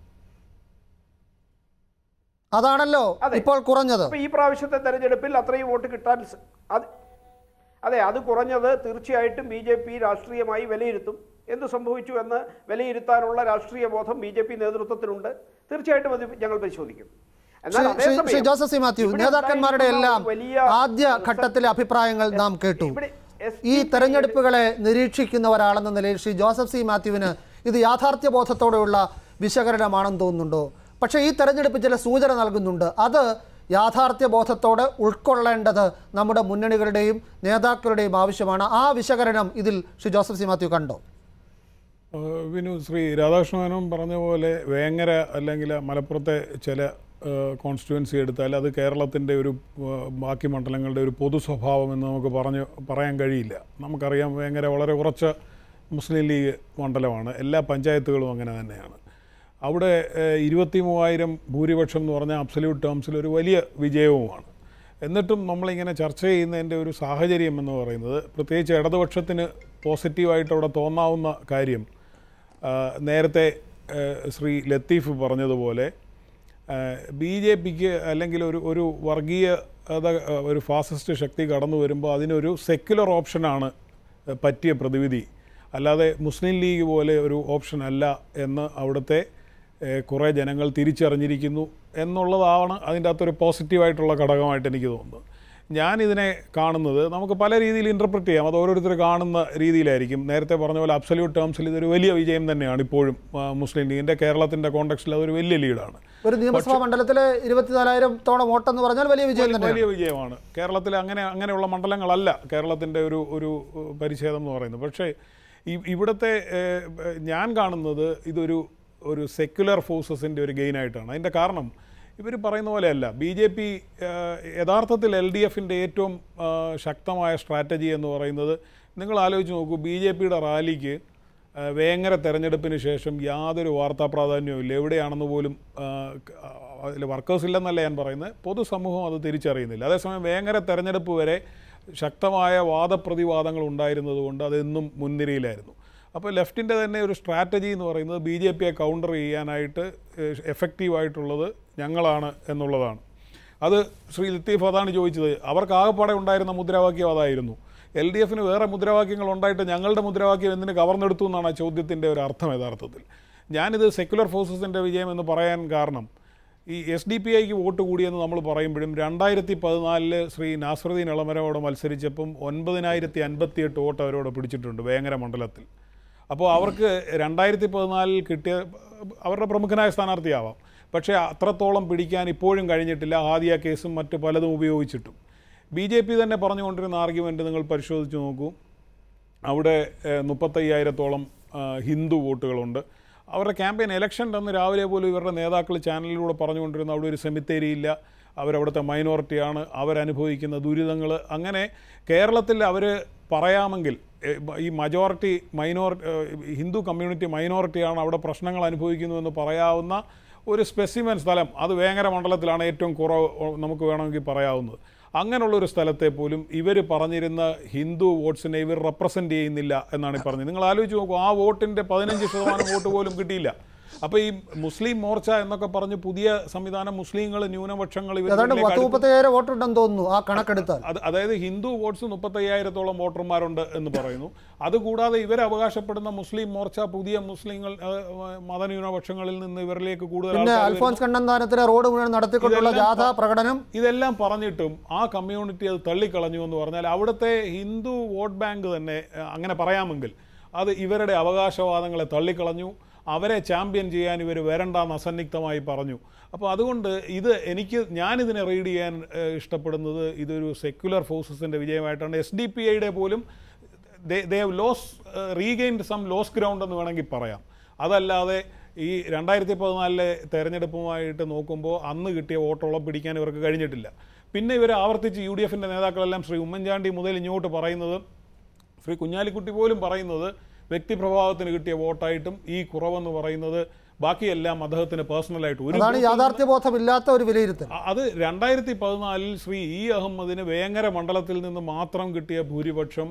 അതാണല്ലോ അതെ. ഇപ്പോൾ കുറഞ്ഞത് അപ്പൊ ഈ പ്രാവശ്യത്തെ തെരഞ്ഞെടുപ്പിൽ അത്രയും വോട്ട് കിട്ടാൻ സ- അത് അതെ അത് കുറഞ്ഞത് തീർച്ചയായിട്ടും ബി ജെ പി രാഷ്ട്രീയമായി വിലയിരുത്തും എന്ത് സംഭവിച്ചു എന്ന് വിലയിരുത്താനുള്ള രാഷ്ട്രീയ ബോധം ബി ജെ പി നേതൃത്വത്തിനുണ്ട് തീർച്ചയായിട്ടും അത് ഞങ്ങൾ പരിശോധിക്കും എന്നാൽ ശ്രീ- ശ്രീ- അതേസമയം ശ്രീ ജോസഫ് സി മാത്യു ഇവിടെ നേതാക്കന്മാരുടെ ഉണ്ടായിരിക്കുന്ന എല്ലാം ഒരു വലിയ ആദ്യ ഘട്ടത്തിലെ അഭിപ്രായങ്ങൾ നാം കേട്ടു ഇവിടെ എസ് ഈ ഡി പി തെരഞ്ഞെടുപ്പുകളെ നിരീക്ഷിക്കുന്ന ഒരാളെന്ന നിലയിൽ ശ്രീ ജോസഫ് സി മാത്യുവിന് ഇത് യാഥാർത്ഥ്യ ബോധത്തോടെയുള്ള വിശകലനമാണെന്ന് തോന്നുന്നുണ്ടോ പക്ഷേ ഈ തെരഞ്ഞെടുപ്പ് ചില സൂചന നൽകുന്നുണ്ട് അത് യാഥാർത്ഥ്യ ബോധത്തോടെ ഉൾക്കൊള്ളേണ്ടത് നമ്മുടെ മുന്നണികളുടെയും നേതാക്കളുടെയും ആവശ്യമാണ് ആ വിശകലനം ഇതിൽ ശ്രീ ജോസഫ് സി മാത്യു കണ്ടോ ഏഹ് വിനു ശ്രീ രാധാകൃഷ്ണനും പറഞ്ഞ പോലെ വേങ്ങര അല്ലെങ്കിൽ മലപ്പുറത്തെ ചില കോൺസ്റ്റിറ്റ്യുവൻസി എടുത്താൽ അത് കേരളത്തിൻ്റെ ഒരു ഏഹ് ബാക്കി മണ്ഡലങ്ങളുടെ ഒരു പൊതു സ്വഭാവം എന്ന് നമുക്ക് പറഞ്ഞ് പറയാൻ കഴിയില്ല നമുക്കറിയാം വേങ്ങര വളരെ ഉറച്ച മുസ്ലിം ലീഗ് മണ്ഡലമാണ് എല്ലാ പഞ്ചായത്തുകളും അങ്ങനെ തന്നെയാണ് അവിടെ ഏഹ് ഇരുപത്തി മൂവായിരം ഭൂരിപക്ഷം എന്ന് പറഞ്ഞാൽ അബ്സല്യൂട്ട് ടേംസിൽ ഒരു വലിയ വിജയവുമാണ് എന്നിട്ടും നമ്മളിങ്ങനെ ചർച്ച ചെയ്യുന്നതിൻ്റെ ഒരു സാഹചര്യം എന്ന് പറയുന്നത് പ്രത്യേകിച്ച് ഇടതുപക്ഷത്തിന് പോസിറ്റീവായിട്ട് അവിടെ തോന്നാവുന്ന കാര്യം ആ, നേരത്തെ ആ, ശ്രീ ലത്തീഫ് പറഞ്ഞതുപോലെ ബി ജെ പിക്ക് അല്ലെങ്കിൽ ഒരു ഒരു വർഗീയ അത ഒരു ഫാസിസ്റ്റ് ശക്തി കടന്നു വരുമ്പോൾ അതിനൊരു സെക്യുലർ ഓപ്ഷനാണ് പറ്റിയ പ്രതിവിധി അല്ലാതെ മുസ്ലിം ലീഗ് പോലെ ഒരു ഓപ്ഷൻ അല്ല എന്ന് അവിടുത്തെ ഏഹ്, കുറേ ജനങ്ങൾ തിരിച്ചറിഞ്ഞിരിക്കുന്നു എന്നുള്ളതാണ് അതിൻ്റെ അകത്തൊരു പോസിറ്റീവായിട്ടുള്ള ഘടകമായിട്ട് എനിക്ക് തോന്നുന്നത് ഞാനിതിനെ കാണുന്നത് നമുക്ക് പല രീതിയിൽ ഇൻ്റർപ്രറ്റ് ചെയ്യാം അത് ഓരോരുത്തർ കാണുന്ന രീതിയിലായിരിക്കും നേരത്തെ പറഞ്ഞ പോലെ അബ്സല്യൂട്ട് ടേംസിൽ ഇതൊരു വലിയ വിജയം തന്നെയാണ് ഇപ്പോഴും ആ, മുസ്ലിം ലീഗിൻ്റെ കേരളത്തിൻ്റെ കോണ്ടക്സ്റ്റിൽ അതൊരു വലിയ ലീഡാണ് ഒരു നിയമസഭാ മണ്ഡലത്തിലെ ഇരുപത്തിനാലായിരത്തോളം വോട്ടെന്ന് പറഞ്ഞാൽ വലിയ വിജയം തന്നെയാണ് വലിയ വിജയമാണ് കേരളത്തിൽ അങ്ങനെ അങ്ങനെയുള്ള മണ്ഡലങ്ങളല്ല കേരളത്തിൻ്റെ ഒരു ഒരു ഏഹ്, പരിച്ഛേദം എന്ന് പറയുന്നത് പക്ഷേ ഈ- ഇവിടുത്തെ ഏഹ്, ഏഹ്, ഞാൻ കാണുന്നത് ഇതൊരു ഒരു സെക്യുലർ ഫോഴ്സസിൻ്റെ ഒരു ഗെയിനായിട്ടാണ് അതിൻ്റെ കാരണം ഇവർ പറയുന്ന പോലെയല്ല ബി ജെ പി യഥാർത്ഥത്തിൽ എൽ ഡി എഫിൻ്റെ ഏറ്റവും ആ, ശക്തമായ സ്ട്രാറ്റജി എന്ന് പറയുന്നത് നിങ്ങൾ ആലോചിച്ച് നോക്കൂ ബി ജെ പിയുടെ റാലിക്ക് ആ, വേങ്ങര തെരഞ്ഞെടുപ്പിന് ശേഷം യാതൊരു വാർത്താ പ്രാധാന്യവും ഇല്ല എവിടെയാണെന്ന് പോലും അതിൽ വർക്കേഴ്സ് ഇല്ലെന്നല്ല ഞാൻ പറയുന്നത് പൊതുസമൂഹം അത് തിരിച്ചറിയുന്നില്ല അതേസമയം വേങ്ങര തെരഞ്ഞെടുപ്പ് വരെ ശക്തമായ വാദപ്രതിവാദങ്ങൾ ഉണ്ടായിരുന്നതുകൊണ്ട് അതെന്നും മുൻനിരയിലായിരുന്നു അപ്പോൾ ലെഫ്റ്റിൻ്റെ തന്നെ ഒരു സ്ട്രാറ്റജി എന്ന് പറയുന്നത് ബി ജെ പിയെ കൗണ്ടർ ചെയ്യാനായിട്ട് എഫക്റ്റീവായിട്ടുള്ളത് ഞങ്ങളാണ് എന്നുള്ളതാണ് അത് ശ്രീ ലത്തീഫ് അതാണ് ചോദിച്ചത് അവർക്ക് ആകെപ്പാടെ ഉണ്ടായിരുന്ന മുദ്രാവാക്യം അതായിരുന്നു എൽ ഡി എഫിന് വേറെ മുദ്രാവാക്യങ്ങൾ ഉണ്ടായിട്ട് ഞങ്ങളുടെ മുദ്രാവാക്യം എന്തിന് കവർന്നെടുത്തു എന്നാണ് ആ ചോദ്യത്തിൻ്റെ ഒരു അർത്ഥം യഥാർത്ഥത്തിൽ ഞാനിത് സെക്യുലർ ഫോഴ്സസിൻ്റെ വിജയം എന്ന് പറയാൻ കാരണം ഈ എസ് ഡി പി ഐക്ക് വോട്ട് കൂടിയെന്ന് നമ്മൾ പറയുമ്പോഴും രണ്ടായിരത്തി പതിനാലില് ശ്രീ നാസറുദ്ദീൻ ഇളമരയോട് മത്സരിച്ചപ്പം ഒൻപതിനായിരത്തി അൻപത്തിയെട്ട് വോട്ട് അവരോട് പിടിച്ചിട്ടുണ്ട് വേങ്ങര മണ്ഡലത്തിൽ അപ്പോൾ അവർക്ക് രണ്ടായിരത്തി പതിനാലിൽ കിട്ടിയ അവരുടെ പ്രമുഖനായ സ്ഥാനാർത്ഥിയാവാം പക്ഷേ അത്രത്തോളം പിടിക്കാൻ ഇപ്പോഴും കഴിഞ്ഞിട്ടില്ല ആദ്യ കേസും മറ്റ് പലതും ഉപയോഗിച്ചിട്ടും ബി ജെ പി തന്നെ പറഞ്ഞുകൊണ്ടിരുന്ന ആർഗ്യുമെൻറ്റ് നിങ്ങൾ പരിശോധിച്ച് നോക്കൂ അവിടെ ഏഹ്, മുപ്പത്തയ്യായിരത്തോളം ആ, ഹിന്ദു വോട്ടുകളുണ്ട് അവരുടെ ക്യാമ്പയിൻ ഇലക്ഷൻ്റെ അന്ന് രാവിലെ പോലും ഇവരുടെ നേതാക്കൾ ചാനലിലൂടെ പറഞ്ഞുകൊണ്ടിരുന്ന അവിടെ ഒരു സെമിത്തേരി ഇല്ല അവരവിടുത്തെ മൈനോറിറ്റിയാണ് അവരനുഭവിക്കുന്ന ദുരിതങ്ങൾ അങ്ങനെ കേരളത്തിൽ അവർ പറയാമെങ്കിൽ ഏഹ്, ഈ മജോറിറ്റി മൈനോർ ഏഹ്, ഹിന്ദു കമ്മ്യൂണിറ്റി മൈനോറിറ്റിയാണ് അവിടെ പ്രശ്നങ്ങൾ അനുഭവിക്കുന്നുവെന്ന് പറയാവുന്ന ഒരു സ്പെസിമെൻ സ്ഥലം അത് വേങ്ങര മണ്ഡലത്തിലാണ് ഏറ്റവും കുറവ് നമുക്ക് വേണമെങ്കിൽ പറയാവുന്നത് അങ്ങനെയുള്ള ഒരു സ്ഥലത്തെ പോലും ഇവർ പറഞ്ഞിരുന്ന ഹിന്ദു വോട്ട്സിനെ ഇവർ റെപ്രസെൻ്റ് ചെയ്യുന്നില്ല എന്നാണ് ഈ പറഞ്ഞത് നിങ്ങൾ ആലോചിച്ച് നോക്കൂ ആ വോട്ടിൻ്റെ പതിനഞ്ച് ശതമാനം വോട്ട് പോലും കിട്ടിയില്ല അപ്പോൾ ഈ മുസ്ലിം മോർച്ച എന്നൊക്കെ പറഞ്ഞ് പുതിയ സംവിധാനം മുസ്ലിങ്ങൾ ന്യൂനപക്ഷങ്ങൾ ഏതാണ്ട് ഇവരിലേക്ക് പത്ത് അടുത്ത് മുപ്പത്തയ്യായിരം വോട്ടുണ്ടെന്ന് തോന്നുന്നു ആ കണക്കെടുത്താൽ അത് അതായത് ഹിന്ദു വോട്ട്സ് മുപ്പത്തയ്യായിരത്തോളം വോട്ടർമാരുണ്ട് എന്ന് പറയുന്നു അതുകൂടാതെ ഇവർ അവകാശപ്പെടുന്ന മുസ്ലിം മോർച്ച പുതിയ മുസ്ലിങ്ങൾ ആ, മതന്യൂനപക്ഷങ്ങളിൽ നിന്ന് ഇവരിലേക്ക് കൂടുതൽ പിന്നെ ആൾക്കാർ അൽഫോൻസ് കണ്ണന്താനത്തിലെ റോഡ് മുഴുവൻ നടത്തിക്കൊണ്ടുള്ള ഇതെല്ലാം ജാഥ പ്രകടനം ഇതെല്ലാം പറഞ്ഞിട്ടും ആ കമ്മ്യൂണിറ്റി അത് തള്ളിക്കളഞ്ഞു എന്ന് പറഞ്ഞാൽ അവിടുത്തെ ഹിന്ദു വോട്ട് ബാങ്ക് തന്നെ അഹ്, അങ്ങനെ പറയാമെങ്കിൽ അത് ഇവരുടെ അവകാശവാദങ്ങളെ തള്ളിക്കളഞ്ഞു അവരെ ചാമ്പ്യൻ ചെയ്യാൻ ഇവർ വരണ്ടെന്ന് അസന്നിഗ്ധമായി പറഞ്ഞു അപ്പോൾ അതുകൊണ്ട് ഇത് എനിക്ക് ഞാനിതിനെ റീഡ് ചെയ്യാൻ ഏഹ്, ഇഷ്ടപ്പെടുന്നത് ഇതൊരു സെക്യുലർ ഫോഴ്സസിൻ്റെ വിജയമായിട്ടാണ് എസ് ഡി പി ഐയുടെ പോലും they lost regained some lost ground എന്ന് വേണമെങ്കിൽ പറയാം അതല്ലാതെ ഈ രണ്ടായിരത്തി പതിനാലിലെ തെരഞ്ഞെടുപ്പുമായിട്ട് നോക്കുമ്പോൾ അന്ന് കിട്ടിയ വോട്ടോളം പിടിക്കാൻ ഇവർക്ക് കഴിഞ്ഞിട്ടില്ല പിന്നെ ഇവർ ആവർത്തിച്ച് യു ഡി എഫിൻ്റെ നേതാക്കളെല്ലാം ശ്രീ ഉമ്മൻചാണ്ടി മുതൽ ഇങ്ങോട്ട് പറയുന്നത് ശ്രീ കുഞ്ഞാലിക്കുട്ടി പോലും പറയുന്നത് വ്യക്തിപ്രഭാവത്തിന് കിട്ടിയ വോട്ടായിട്ടും ഈ കുറവെന്ന് പറയുന്നത് ബാക്കിയെല്ലാം അദ്ദേഹത്തിന് പേഴ്സണലായിട്ട് ഒരു അതാണ് ഗ്രൂപ്പിൽ യാഥാർത്ഥ്യബോധമില്ലാത്ത ഒരു വിലയിരുത്തൽ അ- അത് രണ്ടായിരത്തി പതിനാലിൽ ശ്രീ ഇ അഹമ്മദിന് വേങ്ങര മണ്ഡലത്തിൽ നിന്ന് മാത്രം കിട്ടിയ ഭൂരിപക്ഷം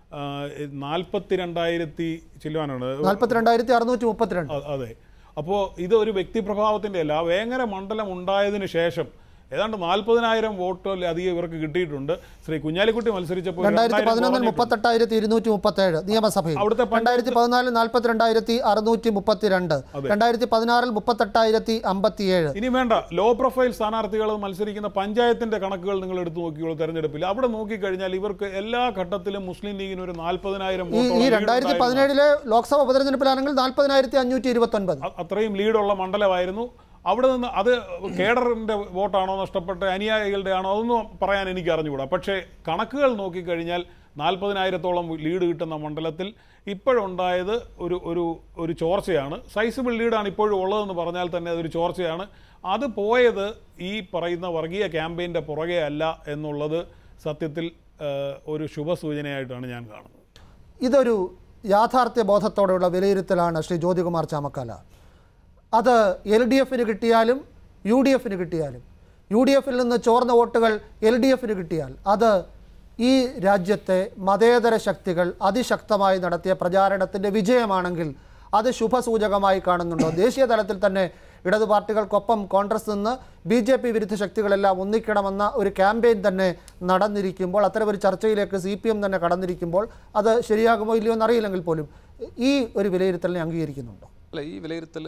നാൽപ്പത്തിരണ്ടായിരത്തി ചില്ലുവാനാണ് നാൽപ്പത്തിരണ്ടായിരത്തി അറുന്നൂറ്റി മുപ്പത്തിരണ്ട് അ- അതെ അപ്പോൾ ഇത് ഒരു വ്യക്തിപ്രഭാവത്തിൻ്റെ അല്ല ആ വേങ്ങര മണ്ഡലം ഉണ്ടായതിനു ശേഷം ഏതാണ്ട് നാൽപ്പതിനായിരം വോട്ടോ അധികം ഇവർക്ക് കിട്ടിയിട്ടുണ്ട് ശ്രീ കുഞ്ഞാലിക്കുട്ടി മത്സരിച്ചപ്പോൾ രണ്ടായിരത്തി രണ്ടായിരം പതിനൊന്നിൽ കുറഞ്ഞിട്ടുണ്ട്. മുപ്പത്തെട്ടായിരത്തി ഇരുന്നൂറ്റി മുപ്പത്തേഴ് നിയമസഭയിൽ അവിടുത്തെ പഞ്ചായത്ത് രണ്ടായിരത്തി പതിനാലിൽ നാൽപ്പത്തിരണ്ടായിരത്തി അറുന്നൂറ്റി മുപ്പത്തിരണ്ട് രണ്ടായിരത്തി പതിനാറിൽ മുപ്പത്തെട്ടായിരത്തി അമ്പത്തിയേഴ് ഇനി വേണ്ട ലോ പ്രൊഫൈൽ സ്ഥാനാർത്ഥികൾ മത്സരിക്കുന്ന പഞ്ചായത്തിന്റെ കണക്കുകൾ നിങ്ങൾ എടുത്തു നോക്കിയോളൂ തെരഞ്ഞെടുപ്പിൽ അവിടെ നോക്കിക്കഴിഞ്ഞാൽ ഇവർക്ക് എല്ലാ ഘട്ടത്തിലും മുസ്ലിം ലീഗിന് ഒരു നാൽപ്പതിനായിരം ഈ ഈ രണ്ടായിരത്തി പതിനേഴിലെ ലോക്സഭ ഉപതെരഞ്ഞെടുപ്പിലാണെങ്കിൽ നാൽപ്പതിനായിരത്തി അഞ്ഞൂറ്റി ഇരുപത്തി ഒൻപത് അ- അത്രയും ലീഡുള്ള മണ്ഡലമായിരുന്നു അവിടെ നിന്ന് അത് കേഡറിന്റെ വോട്ടാണോ നഷ്ടപ്പെട്ട അനുയായികളുടെ ആണോ അതൊന്നും പറയാൻ എനിക്ക് അറിഞ്ഞുകൂടാ പക്ഷേ കണക്കുകൾ നോക്കിക്കഴിഞ്ഞാൽ നാൽപ്പതിനായിരത്തോളം ലീഡ് കിട്ടുന്ന മണ്ഡലത്തിൽ ഇപ്പോഴുണ്ടായത് ഒരു ഒരു ഒരു ചോർച്ചയാണ് സൈസബിൾ ലീഡാണ് ഇപ്പോഴും ഉള്ളതെന്ന് പറഞ്ഞാൽ തന്നെ അതൊരു ചോർച്ചയാണ് അത് പോയത് ഈ പറയുന്ന വർഗീയ ക്യാമ്പയിൻ്റെ പുറകെ അല്ല എന്നുള്ളത് സത്യത്തിൽ ആ, ഒരു ശുഭസൂചനയായിട്ടാണ് ഞാൻ കാണുന്നത് ഇതൊരു യാഥാർത്ഥ്യ ബോധത്തോടെയുള്ള വിലയിരുത്തലാണ് ശ്രീ ജ്യോതികുമാർ ചാമക്കാല അത് എൽ ഡി എഫിന് കിട്ടിയാലും യു ഡി എഫിന് കിട്ടിയാലും യു ഡി എഫിൽ നിന്ന് ചോർന്ന വോട്ടുകൾ എൽ ഡി എഫിന് കിട്ടിയാൽ അത് ഈ രാജ്യത്തെ മതേതര ശക്തികൾ അതിശക്തമായി നടത്തിയ പ്രചാരണത്തിൻ്റെ വിജയമാണെങ്കിൽ അത് ശുഭസൂചകമായി കാണുന്നുണ്ടോ ദേശീയ തലത്തിൽ തന്നെ ഇടതു പാർട്ടികൾക്കൊപ്പം കോൺഗ്രസ് നിന്ന് ബി ജെ പി വിരുദ്ധ ശക്തികളെല്ലാം ഒന്നിക്കണമെന്ന ഒരു ക്യാമ്പയിൻ തന്നെ നടന്നിരിക്കുമ്പോൾ അത്തരമൊരു ചർച്ചയിലേക്ക് സി പി എം തന്നെ കടന്നിരിക്കുമ്പോൾ അത് ശരിയാകുമോ ഇല്ലയോ എന്നറിയില്ലെങ്കിൽ പോലും ഈ ഒരു വിലയിരുത്തലിനെ അംഗീകരിക്കുന്നുണ്ടോ അല്ല ഈ വിലയിരുത്തൽ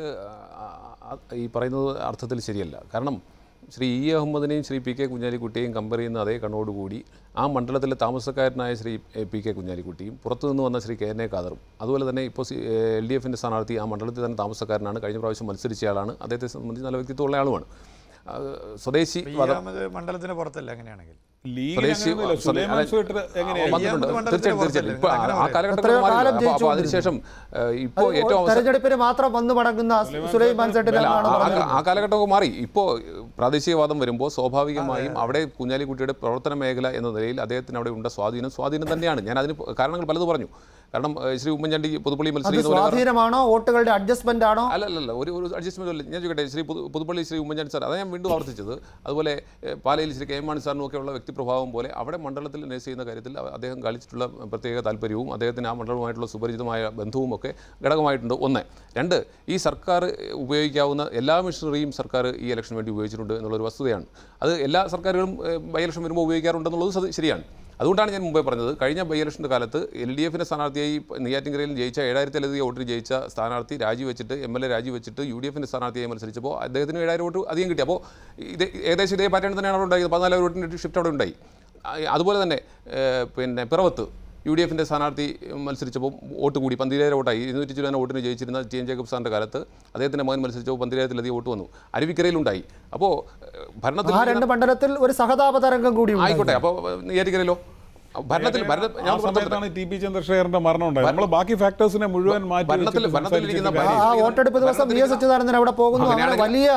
ഈ പറയുന്നത് അർത്ഥത്തിൽ ശരിയല്ല കാരണം ശ്രീ ഇ അഹമ്മദിനെയും ശ്രീ പി കെ കുഞ്ഞാലിക്കുട്ടിയെയും കമ്പയർ ചെയ്യുന്ന അതേ കണ്ണോടുകൂടി ആ മണ്ഡലത്തിലെ താമസക്കാരനായ ശ്രീ എ, പി കെ കുഞ്ഞാലിക്കുട്ടിയും പുറത്തുനിന്ന് വന്ന ശ്രീ കെ എൻ എ ഖാദറും അതുപോലെ തന്നെ ഇപ്പോൾ സി എൽ ഡി എഫിൻ്റെ സ്ഥാനാർത്ഥി ആ മണ്ഡലത്തിൽ തന്നെ താമസക്കാരനാണ് കഴിഞ്ഞ പ്രാവശ്യം മത്സരിച്ചയാളാണ് അദ്ദേഹത്തെ സംബന്ധിച്ച് നല്ല വ്യക്തിത്വമുള്ള ആളുമാണ് ആ, സ്വദേശി ഈ വാദം അഹമ്മദ് മണ്ഡലത്തിന് പുറത്തല്ല അങ്ങനെയാണെങ്കിൽ ലീഗിന് സ്വദേശി അങ്ങനെയൊന്നുമില്ല. സ്വദേ- സുലൈമാൻ അല്ല, സ്വീറ്റർ എങ്ങനെയാണ് വന്നിട്ടുണ്ട് ഈ മണ്ഡലത്തിന് തീർച്ചയായും തീർച്ചയായും ഇപ്പോൾ അങ്ങനെ ആ കാലഘട്ടത്തിൽ എത്രയോ മാറി കാലം അപ്പോൾ അപ്പോൾ ജയിച്ചുകൊണ്ടിരുന്നു. അതിനുശേഷം ഇപ്പോൾ അത് ഏറ്റവും അവസാനം തെരഞ്ഞെടുപ്പിന് മാത്രം വന്നു മടങ്ങുന്ന സുലൈമാൻ അല്ല, സെട്ടിലാണെന്നാണ് ആ- പറഞ്ഞത് ആ കാലഘട്ടമൊക്കെ മാറി ഇപ്പോൾ പ്രാദേശികവാദം വരുമ്പോൾ സ്വാഭാവികമായും അവിടെ കുഞ്ഞാലിക്കുട്ടിയുടെ പ്രവർത്തന മേഖല എന്ന നിലയിൽ അദ്ദേഹത്തിന് അവിടെ ഉണ്ട സ്വാധീനം സ്വാധീനം തന്നെയാണ് ഞാൻ അതിന് കാരണങ്ങൾ പലത് പറഞ്ഞു കാരണം ഏഹ്, ശ്രീ ഉമ്മൻചാണ്ടി പുതുപ്പള്ളി അത് മത്സരിക്കുന്ന പോലെ വേറെ- സ്വാധീനമാണോ വോട്ടുകളുടെ അഡ്ജസ്റ്റ്മെന്റ് ആണോ അല്ല അല്ല അല്ല ഒരു ഒരു അഡ്ജസ്റ്റ്മെന്റ് അല്ല ഞാൻ ചോദിക്കട്ടെ ശ്രീ പുതു പുതുപ്പള്ളി ശ്രീ ഉമ്മൻചാണ്ടി സാർ അതാണ് ഞാൻ വീണ്ടും ആവർത്തിച്ചത് അതുപോലെ ഏഹ്, പാലയിൽ ശ്രീ കെ എം മാണി സാറിനും ഒക്കെയുള്ള വ്യക്തിപ്രഭാവം പോലെ അവിടെ മണ്ഡലത്തിൽ നേഴ്സ് ചെയ്യുന്ന കാര്യത്തിൽ അ- അദ്ദേഹം കളിച്ചിട്ടുള്ള പ്രത്യേക താല്പര്യവും അദ്ദേഹത്തിന് ആ മണ്ഡലവുമായിട്ടുള്ള സുപരിചിതമായ ബന്ധവും ഒക്കെ ഘടകമായിട്ടുണ്ട് ഒന്ന് രണ്ട് ഈ സർക്കാർ ഉപയോഗിക്കാവുന്ന എല്ലാ മിഷനറിയും സർക്കാർ ഈ ഇലക്ഷന് വേണ്ടി ഉപയോഗിച്ചിട്ടുണ്ട് എന്നുള്ളൊരു വസ്തുതയാണ് അത് എല്ലാ സർക്കാരുകളും ബൈ ഇലക്ഷൻ വരുമ്പോൾ ഉപയോഗിക്കാറുണ്ടെന്നുള്ളത് സത് ശരിയാണ് അതുകൊണ്ടാണ് ഞാൻ മുമ്പേ പറഞ്ഞത് കഴിഞ്ഞ ബൈ ഇലക്ഷൻ്റെ കാലത്ത് എൽ ഡി എഫിൻ്റെ സ്ഥാനാർത്ഥിയായി നെയ്യാറ്റിൻകരയിൽ ജയിച്ച ഏഴായിരത്തിലധികം വോട്ടിന് ജയിച്ച സ്ഥാനാർത്ഥി രാജിവെച്ചിട്ട് എം എൽ എ രാജിവെച്ചിട്ട് യു ഡി എഫിൻ്റെ സ്ഥാനാർത്ഥിയായി മത്സരിച്ചപ്പോൾ അദ്ദേഹത്തിന് ഏഴായിരം വോട്ട് അധികം കിട്ടി അപ്പോൾ ഇത് ഏകദേശം ഇതേ പാറ്റേൺ തന്നെയാണ് അവിടെ ഉണ്ടായത് പതിനാലായിരം വോട്ടിൻ്റെ ഷിഫ്റ്റ് അവിടെ ഉണ്ടായി ആ, അതുപോലെ തന്നെ ഏഹ്, പിന്നെ പിറവത്ത് യു ഡി എഫിൻ്റെ സ്ഥാനാർത്ഥി മത്സരിച്ചപ്പോൾ വോട്ട് കൂടി പന്തിരായിരം വോട്ടായി ഇരുന്നൂറ്റി ചില്ലാന വോട്ടിന് ജയിച്ചിരുന്ന ടി എൻ ജേക്കബ് സാറിൻ്റെ കാലത്ത് അദ്ദേഹത്തിൻ്റെ മകൻ മത്സരിച്ചപ്പോൾ പന്തിരായിരത്തിലധികം വോട്ട് വന്നു അരുവിക്കരയിലുണ്ടായി അപ്പോൾ ഏഹ്, ഭരണത്തിൽ ആ രണ്ട് മണ്ഡലത്തിൽ ഒരു സഹതാപ തരംഗം കൂടി ഉണ്ടായി. ആയിക്കോട്ടെ അപ്പോൾ നെയ്യാറ്റിക്കരയിലോ ഭരണത്തിൽ ഭരണ ആ ഞാൻ പറഞ്ഞത് സമയത്താണ് ടി പി ചന്ദ്രശേഖരന്റെ മരണം ഉണ്ടായത് നമ്മൾ ബാക്കി ഫാക്ടേഴ്സിനെ മുഴുവൻ മാറ്റി ഭരണത്തിൽ- വെച്ചിട്ട് ഭരണത്തിലിരിക്കുന്ന സംസാരിച്ചിട്ട് ആ കാര്യമില്ല. വോട്ടെടുപ്പ് ദിവസം വി എസ് അച്യുതാനന്ദൻ അവിടെ പോകുന്നു അങ്ങനെ അങ്ങനെയാണെങ്കിൽ- വലിയ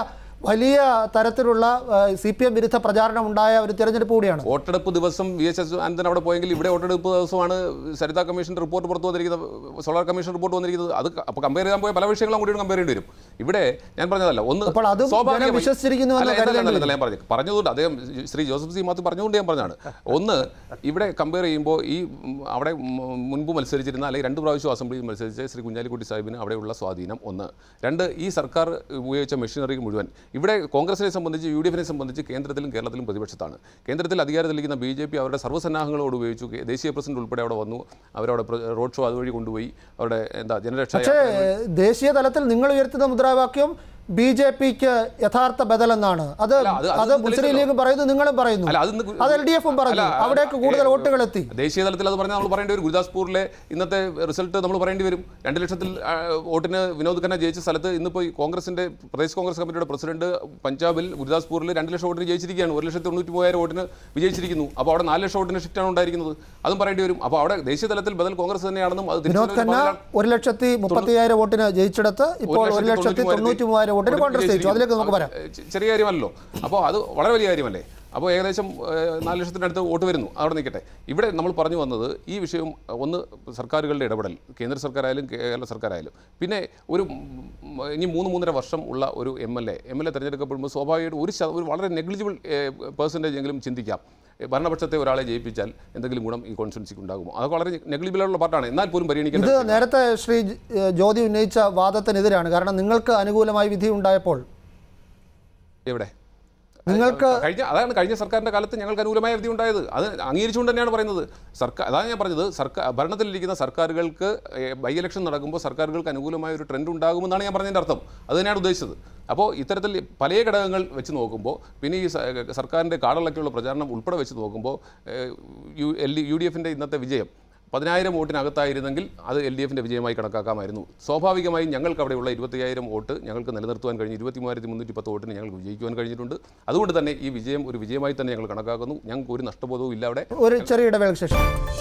വലിയ തരത്തിലുള്ള സി പി എം വിരുദ്ധ പ്രചാരണം ഉണ്ടായ ഒരു തിരഞ്ഞെടുപ്പ് കൂടിയാണ് വോട്ടെടുപ്പ് ദിവസം വി എസ് എസ് അനന്തൻ അവിടെ പോയെങ്കിൽ ഇവിടെ വോട്ടെടുപ്പ് ദിവസമാണ് സരിത കമ്മീഷൻ റിപ്പോർട്ട് പുറത്തു വന്നിരിക്കുന്നത് സോളാർ കമ്മീഷൻ റിപ്പോർട്ട് വന്നിരിക്കുന്നത് അത് അപ്പോൾ കമ്പയർ ചെയ്യാൻ പോയ പല വിഷയങ്ങളും കൂടി കമ്പയർ ചെയ്യേണ്ടി വരും ഇവിടെ ഞാൻ പറഞ്ഞതല്ല ഒന്ന് അപ്പോൾ അതും സ്വാഭാവികമായി- ജനം വിശ്വസിച്ചിരിക്കുന്നു എന്ന് അല്ല, അല്ല, കരുതേണ്ടി അല്ല, അല്ല, ഞാൻ പറഞ്ഞു പറഞ്ഞതുകൊണ്ട് അദ്ദേഹം ശ്രീ ജോസഫ് സി മാത്യു പറഞ്ഞുകൊണ്ട് ഞാൻ പറഞ്ഞതാണ് ഒന്ന് ഇവിടെ കമ്പയർ ചെയ്യുമ്പോൾ ഈ ഉം, അവിടെ ഉം, മുൻപ് മത്സരിച്ചിരുന്ന അല്ലെങ്കിൽ രണ്ട് പ്രാവശ്യം അസംബ്ലിയിൽ മത്സരിച്ച ശ്രീ കുഞ്ഞാലിക്കുട്ടി സാഹിബിന് അവിടെയുള്ള സ്വാധീനം ഒന്ന് രണ്ട് ഈ സർക്കാർ ഉപയോഗിച്ച മെഷീനറി മുഴുവൻ ഇവിടെ കോൺഗ്രസിനെ സംബന്ധിച്ച് യു ഡി എഫിനെ സംബന്ധിച്ച് കേന്ദ്രത്തിലും കേരളത്തിലും പ്രതിപക്ഷത്താണ് കേന്ദ്രത്തിൽ അധികാരത്തിലിരിക്കുന്ന ബി ജെ പി അവരുടെ സർവ്വസന്നാഹങ്ങളോട് ഉപയോഗിച്ചു കെ- ദേശീയ പ്രസിഡന്റ് ഉൾപ്പെടെ അവിടെ വന്നു അവരവിടെ പ്ര- റോഡ് ഷോ അതുവഴി കൊണ്ടുപോയി അവരുടെ എന്താ ജനരക്ഷ പക്ഷേ ദേശീയ തലത്തിൽ നിങ്ങൾ ഉയർത്തുന്ന മുദ്രാവാക്യം ബി ജെ പിക്ക് യഥാർത്ഥ ബദലെന്നാണ് അത് അല്ല, അത് അത് അത് മുസ്ലിം തെളിയിച്ചല്ലോ. ലീഗ് പറയുന്നു നിങ്ങളും പറയുന്നു അല്ല, അതിന്ന് ഗു- അത് എൽ ഡി എഫും പറഞ്ഞു അല്ല, അവിടേക്ക് കൂടുതൽ ഏ, വോട്ടുകൾ എത്തി ദേശീയ തലത്തിൽ അത് പറഞ്ഞാൽ നമ്മൾ പറയേണ്ടി വരും ഗുരുദാസ്പൂരിലെ ഇന്നത്തെ റിസൾട്ട് നമ്മൾ പറയേണ്ടി വരും രണ്ട് ലക്ഷത്തിൽ ആ, വോട്ടിന് വിനോദ് ഖന്ന ജയിച്ച സ്ഥലത്ത് ഇന്നിപ്പോൾ ഈ കോൺഗ്രസിന്റെ പ്രദേശ് കോൺഗ്രസ് കമ്മിറ്റിയുടെ പ്രസിഡന്റ് പഞ്ചാബിൽ ഗുരുദാസ്പൂരിൽ രണ്ട് ലക്ഷം വോട്ടിന് ജയിച്ചിരിക്കുകയാണ് ഒരു ലക്ഷത്തി തൊണ്ണൂറ്റി മൂവായിരം വോട്ടിന് വിജയിച്ചിരിക്കുന്നു അപ്പോൾ അവിടെ നാല് ലക്ഷം വോട്ടിന് ഷിഫ്റ്റാണ് ഉണ്ടായിരിക്കുന്നത് അതും പറയേണ്ടി വരും അപ്പോൾ അവിടെ ദേശീയ തലത്തിൽ ബദൽ കോൺഗ്രസ് തന്നെയാണെന്നും അത് വിനോദ് തിരിച്ചറിഞ്ഞ ഖന്ന പാർട്ടിയാണ്. ഒരു ലക്ഷത്തി മുപ്പത്തി അയ്യായിരം വോട്ടിന് ജയിച്ചെടുത്ത് ഇപ്പോൾ ഒരു ലക്ഷത്തി തൊണ്ണൂറ്റി മൂവായിരം വോട്ടിന് കോൺഗ്രസ് ജയിച്ചു അതിലേക്ക് നമുക്ക് വരാം അത് ചെ- ചെറിയ കാര്യമല്ലോ അപ്പോൾ അത് വളരെ വലിയ കാര്യമല്ലേ അപ്പോൾ ഏകദേശം ഏഹ്, നാല് ലക്ഷത്തിനടുത്ത് വോട്ട് വരുന്നു അവിടെ നിൽക്കട്ടെ ഇവിടെ നമ്മൾ പറഞ്ഞു വന്നത് ഈ വിഷയം ഒന്ന് സർക്കാരുകളുടെ ഇടപെടൽ കേന്ദ്ര സർക്കാരായാലും കേരള സർക്കാരായാലും പിന്നെ ഒരു ഉം, ഇനി മൂന്ന് മൂന്നര വർഷം ഉള്ള ഒരു M L A M L A തിരഞ്ഞെടുക്കപ്പെടുമ്പോൾ സ്വാഭാവികമായിട്ട് ഒരു ശത- ഒരു വളരെ നെഗ്ലിജിബിൾ പേഴ്സൻറ്റേജ് എങ്കിലും ചിന്തിക്കാം ഏഹ്, ഭരണപക്ഷത്തെ ഒരാളെ ജയിപ്പിച്ചാൽ എന്തെങ്കിലും ഗുണം ഈ കോൺസ്റ്റിറ്റ്യൻസിക്ക് ഉണ്ടാകുമോ അതൊക്കെ വളരെ നെഗ്ലിജിബിളുള്ള പാർട്ടാണ് എന്നാൽ പോലും പരിഗണിക്കേണ്ട ഇത് നേരത്തെ ശ്രീ ഏഹ്, ജ്യോതി ഉന്നയിച്ച വാദത്തിനെതിരാണ് കാരണം നിങ്ങൾക്ക് അനുകൂലമായി വിധി ഉണ്ടായപ്പോൾ എവിടെ നിങ്ങൾക്ക് കഴിഞ്ഞ അതാണ് കഴിഞ്ഞ സർക്കാരിന്റെ കാലത്ത് ഞങ്ങൾക്ക് അനുകൂലമായ വിധി ഉണ്ടായത് അത് അംഗീകരിച്ചുകൊണ്ട് തന്നെയാണ് പറയുന്നത് സർക്കാർ അതാണ് ഞാൻ പറഞ്ഞത് സർക്കാർ ഭരണത്തിലിരിക്കുന്ന സർക്കാരുകൾക്ക് ബൈ ഇലക്ഷൻ നടക്കുമ്പോൾ സർക്കാരുകൾക്ക് അനുകൂലമായ ഒരു ട്രെൻഡ് ഉണ്ടാകുമെന്നാണ് ഞാൻ പറഞ്ഞതിൻ്റെ അർത്ഥം അത് തന്നെയാണ് ഉദ്ദേശിച്ചത് അപ്പോൾ ഇത്തരത്തിൽ പല ഘടകങ്ങൾ വെച്ച് നോക്കുമ്പോൾ പിന്നെ ഈ സ- സർക്കാരിൻ്റെ കാടളക്കിയുള്ള പ്രചാരണം ഉൾപ്പെടെ വെച്ച് നോക്കുമ്പോൾ ഏഹ്, U L D U D എഫിൻ്റെ ഇന്നത്തെ വിജയം പതിനായിരം വോട്ടിനകത്തായിരുന്നെങ്കിൽ അത് എൽ ഡി എഫിൻ്റെ വിജയമായി കണക്കാക്കാമായിരുന്നു സ്വാഭാവികമായും ഞങ്ങൾക്ക് അവിടെയുള്ള ഇരുപത്തയ്യായിരം വോട്ട് ഞങ്ങൾക്ക് നിലനിർത്തുവാൻ കഴിഞ്ഞു ഇരുപത്തി മൂവായിരത്തി മുന്നൂറ്റി പത്ത് വോട്ടിന് ഞങ്ങൾക്ക് വിജയിക്കുവാൻ കഴിഞ്ഞിട്ടുണ്ട് അതുകൊണ്ട് തന്നെ ഈ വിജയം ഒരു വിജയമായി തന്നെ ഞങ്ങൾ കണക്കാക്കുന്നു ഞങ്ങൾക്ക് ഒരു നഷ്ടബോധവും ഇല്ല അവിടെ ഒരു ചെറിയ ഇടവേളയ്ക്ക് ശേഷം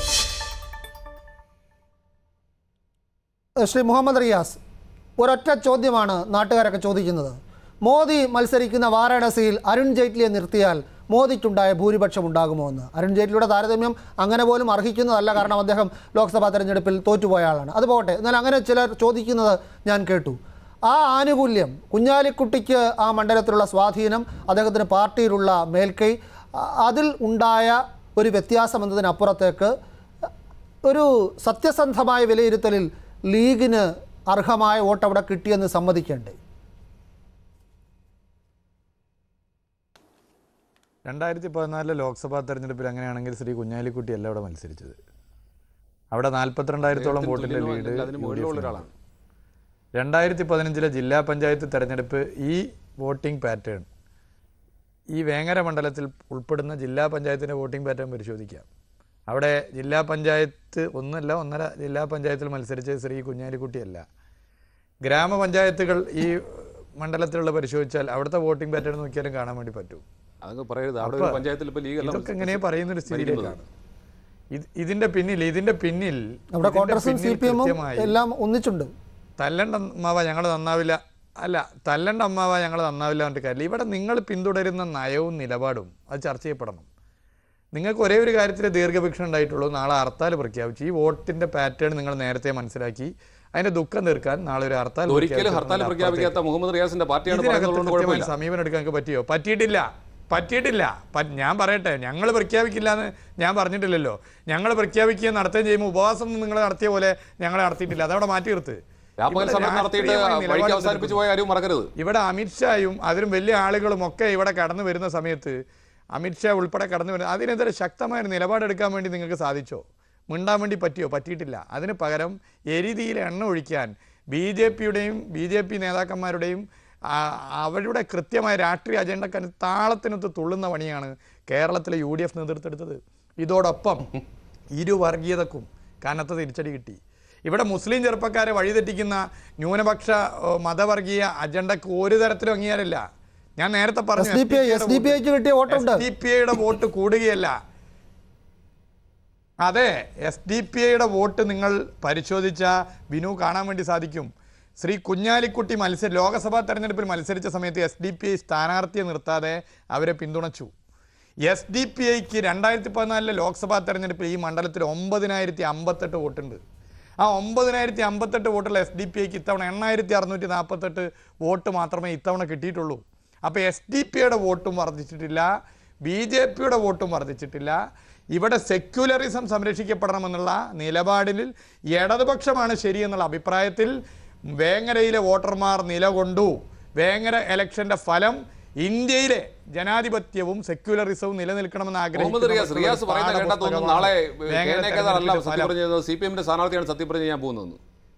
ശ്രീ മുഹമ്മദ് റിയാസ് ഒരൊറ്റ ചോദ്യമാണ് നാട്ടുകാരൊക്കെ ചോദിക്കുന്നത് മോദി മത്സരിക്കുന്ന വാരാണസിയിൽ അരുൺ ജെയ്റ്റ്ലിയെ നിർത്തിയാൽ മോദിക്കുണ്ടായ ഭൂരിപക്ഷം ഉണ്ടാകുമോ എന്ന് അരുൺ ജെയ്റ്റ്ലിയുടെ താരതമ്യം അങ്ങനെ പോലും അർഹിക്കുന്നതല്ല കാരണം അദ്ദേഹം ലോക്സഭാ തെരഞ്ഞെടുപ്പിൽ തോറ്റുപോയ ആളാണ് അത് പോകട്ടെ എന്നാൽ അങ്ങനെ ചിലർ ചോദിക്കുന്നത് ഞാൻ കേട്ടു ആ ആനുകൂല്യം കുഞ്ഞാലിക്കുട്ടിക്ക് ആ മണ്ഡലത്തിലുള്ള സ്വാധീനം അദ്ദേഹത്തിന് പാർട്ടിയിലുള്ള മേൽക്കൈ അ- അതിൽ ഉണ്ടായ ഒരു വ്യത്യാസം എന്നതിനപ്പുറത്തേക്ക് ഒരു സത്യസന്ധമായ വിലയിരുത്തലിൽ ലീഗിന് അർഹമായ വോട്ട് അവിടെ കിട്ടിയെന്ന് സമ്മതിക്കേണ്ടേ രണ്ടായിരത്തി പതിനാലിലെ ലോക്സഭാ തെരഞ്ഞെടുപ്പിൽ അങ്ങനെയാണെങ്കിൽ ശ്രീ കുഞ്ഞാലിക്കുട്ടി അല്ല അവിടെ മത്സരിച്ചത് അവിടെ നാൽപ്പത്തിരണ്ടായിരത്തോളം വോട്ടിന്റെ ലീഡ് അതിന് യു ഡി മുകളിലുള്ള എഫിനാണ്. ഒരാളാണ് രണ്ടായിരത്തി പതിനഞ്ചിലെ ജില്ലാ പഞ്ചായത്ത് തെരഞ്ഞെടുപ്പ് ഈ വോട്ടിംഗ് പാറ്റേൺ ഈ വേങ്ങര മണ്ഡലത്തിൽ ഉൾപ്പെടുന്ന ജില്ലാ പഞ്ചായത്തിൻ്റെ വോട്ടിംഗ് പാറ്റേൺ പരിശോധിക്കാം അവിടെ ജില്ലാ പഞ്ചായത്ത് ഒന്നല്ല ഒന്നര ജില്ലാ പഞ്ചായത്തിൽ മത്സരിച്ച ശ്രീ കുഞ്ഞാലിക്കുട്ടിയല്ല ഗ്രാമപഞ്ചായത്തുകൾ ഈ മണ്ഡലത്തിലുള്ള പരിശോധിച്ചാൽ അവിടുത്തെ വോട്ടിംഗ് പാറ്റേൺ നോക്കിയാലും കാണാൻ വേണ്ടി പറ്റും അതൊക്കെ പറയരുത് അവിടെ ഒരു പഞ്ചായത്തിൽ ഇപ്പോൾ ലീഗ് എല്ലാം ഇതൊക്കെ എങ്ങനെ പറയുന്ന ഒരു സ്ഥിതിയിലേക്കാണ് ഇത് ഇതിന്റെ പിന്നിൽ ഇതിന്റെ പിന്നിൽ അവിടെ ഇതിന്റെ കോൺഗ്രസും സി പിന്നിൽ പി എമ്മും കൃത്യമായി എല്ലാം ഒന്നിച്ചുണ്ട് തല്ലണ്ട അമ്മാവ ഞങ്ങൾ നന്നാവില്ല അല്ല തല്ലണ്ട അമ്മാവ ഞങ്ങൾ നന്നാവില്ല എന്നിട്ട് കാര്യമില്ല ഇവിടെ നിങ്ങൾ പിന്തുടരുന്ന നയവും നിലപാടും അത് ചർച്ച ചെയ്യപ്പെടണം നിങ്ങൾക്ക് ഒരേ ഒരു കാര്യത്തിൽ ദീർഘവീക്ഷണം ഉണ്ടായിട്ടുള്ളൂ നാളെ ഹർത്താൽ പ്രഖ്യാപിച്ചു ഈ വോട്ടിന്റെ പാറ്റേൺ നിങ്ങൾ നേരത്തെ മനസ്സിലാക്കി അതിന്റെ ദുഃഖം തീർക്കാൻ നാളെ ഒരു ഹർത്താൽ ഒരിക്കലും പ്രഖ്യാപിച്ചു ഹർത്താൽ എന്നതിന് പ്രഖ്യാപിക്കാത്ത മുഹമ്മദ് റിയാസിന്റെ പാർട്ടിയാണ് ഇതിനകത്ത് പറയുന്നതുകൊണ്ട് കൃത്യമായി കുഴപ്പമില്ല സമീപനം എടുക്കാൻ നിങ്ങൾക്ക് പറ്റിയോ പറ്റിയിട്ടില്ല പറ്റിയിട്ടില്ല പ- ഞാൻ പറയട്ടെ ഞങ്ങൾ പ്രഖ്യാപിക്കില്ല എന്ന് ഞാൻ പറഞ്ഞിട്ടില്ലല്ലോ ഞങ്ങൾ പ്രഖ്യാപിക്കുകയും നടത്തുകയും ചെയ്യുമ്പോൾ ഉപവാസം നിങ്ങൾ നടത്തിയ പോലെ ഞങ്ങൾ നടത്തിയിട്ടില്ല അതവിടെ മാറ്റി നിർത്ത് വ്യാപക ഇവിടെ സമരം നടത്തിയിട്ട് രാഷ്ട്രീയമായി വഴിക്ക് നിലപാട് അവസാനിപ്പിച്ചു പോയ കാര്യവും മറക്കരുത് ഇവിടെ അമിത്ഷായും അതിലും വലിയ ആളുകളും ഒക്കെ ഇവിടെ കടന്നു വരുന്ന സമയത്ത് അമിത്ഷാ ഉൾപ്പെടെ കടന്നു വരുന്ന അതിനെതിരെ ശക്തമായ ഒരു നിലപാടെടുക്കാൻ വേണ്ടി നിങ്ങൾക്ക് സാധിച്ചോ മിണ്ടാൻ വേണ്ടി പറ്റിയോ പറ്റിയിട്ടില്ല അതിന് പകരം എരിതിയിൽ എണ്ണ ഒഴിക്കാൻ ബി ജെ പിയുടെയും ബി ജെ പി നേതാക്കന്മാരുടെയും ആ, അവരുടെ കൃത്യമായ രാഷ്ട്രീയ അജണ്ടക്ക് താളത്തിനൊത്ത് തുള്ളുന്ന പണിയാണ് കേരളത്തിലെ യു ഡി എഫ് നേതൃത്വം എടുത്തത് ഇതോടൊപ്പം ഇരുവർഗീയതക്കും കനത്ത തിരിച്ചടി കിട്ടി ഇവിടെ മുസ്ലിം ചെറുപ്പക്കാരെ വഴിതെറ്റിക്കുന്ന ന്യൂനപക്ഷ ഓ, മതവർഗീയ അജണ്ടക്ക് ഒരു തരത്തിലും അംഗീകാരമില്ല ഞാൻ നേരത്തെ പറഞ്ഞു S D P I S D P ഐക്ക് കിട്ടിയ വോട്ടുണ്ട് എസ് ഡി പി ഐയുടെ വോട്ട് കൂടുകയല്ല അതെ എസ് ഡി പി ഐയുടെ വോട്ട് നിങ്ങൾ പരിശോധിച്ച ബിനു കാണാൻ വേണ്ടി സാധിക്കും ശ്രീ കുഞ്ഞാലിക്കുട്ടി മത്സര ലോക്സഭാ തെരഞ്ഞെടുപ്പിൽ മത്സരിച്ച സമയത്ത് എസ് ഡി പി ഐ സ്ഥാനാർത്ഥിയെ നിർത്താതെ അവരെ പിന്തുണച്ചു എസ് ഡി പി ഐക്ക് രണ്ടായിരത്തി പതിനാലിലെ ലോക്സഭാ തെരഞ്ഞെടുപ്പിൽ ഈ മണ്ഡലത്തിൽ ഒമ്പതിനായിരത്തി അമ്പത്തെട്ട് വോട്ടുണ്ട് ആ ഒമ്പതിനായിരത്തി അമ്പത്തെട്ട് വോട്ടുള്ള എസ് ഡി പി ഐക്ക് ഇത്തവണ എണ്ണായിരത്തി അറുന്നൂറ്റി നാൽപ്പത്തെട്ട് വോട്ട് മാത്രമേ ഇത്തവണ കിട്ടിയിട്ടുള്ളൂ അപ്പോൾ എസ് ഡി പി യുടെ വോട്ടും വർദ്ധിച്ചിട്ടില്ല ബി ജെ പിയുടെ വോട്ടും വർദ്ധിച്ചിട്ടില്ല ഇവിടെ സെക്യുലറിസം സംരക്ഷിക്കപ്പെടണമെന്നുള്ള നിലപാടിൽ ഇടതുപക്ഷമാണ് ശരിയെന്നുള്ള അഭിപ്രായത്തിൽ വേങ്ങരയിലെ വോട്ടർമാർ നിലകൊണ്ടു വേങ്ങര ഇലക്ഷന്റെ ഫലം ഇന്ത്യയിലെ ജനാധിപത്യവും സെക്യുലറിസവും നിലനിൽക്കണമെന്ന് മുഹമ്മദ് റിയാസ് റിയാസ് പറയുന്ന കേട്ടാ തോന്നുന്നു നാളെ കെ എൻ എ കേദാർ അല്ല സത്യം ഫലം. പറഞ്ഞത് സി പി എമ്മിന്റെ സ്ഥാനാർത്ഥിയാണ് സത്യം പറഞ്ഞ് ഞാൻ പോകുന്നത്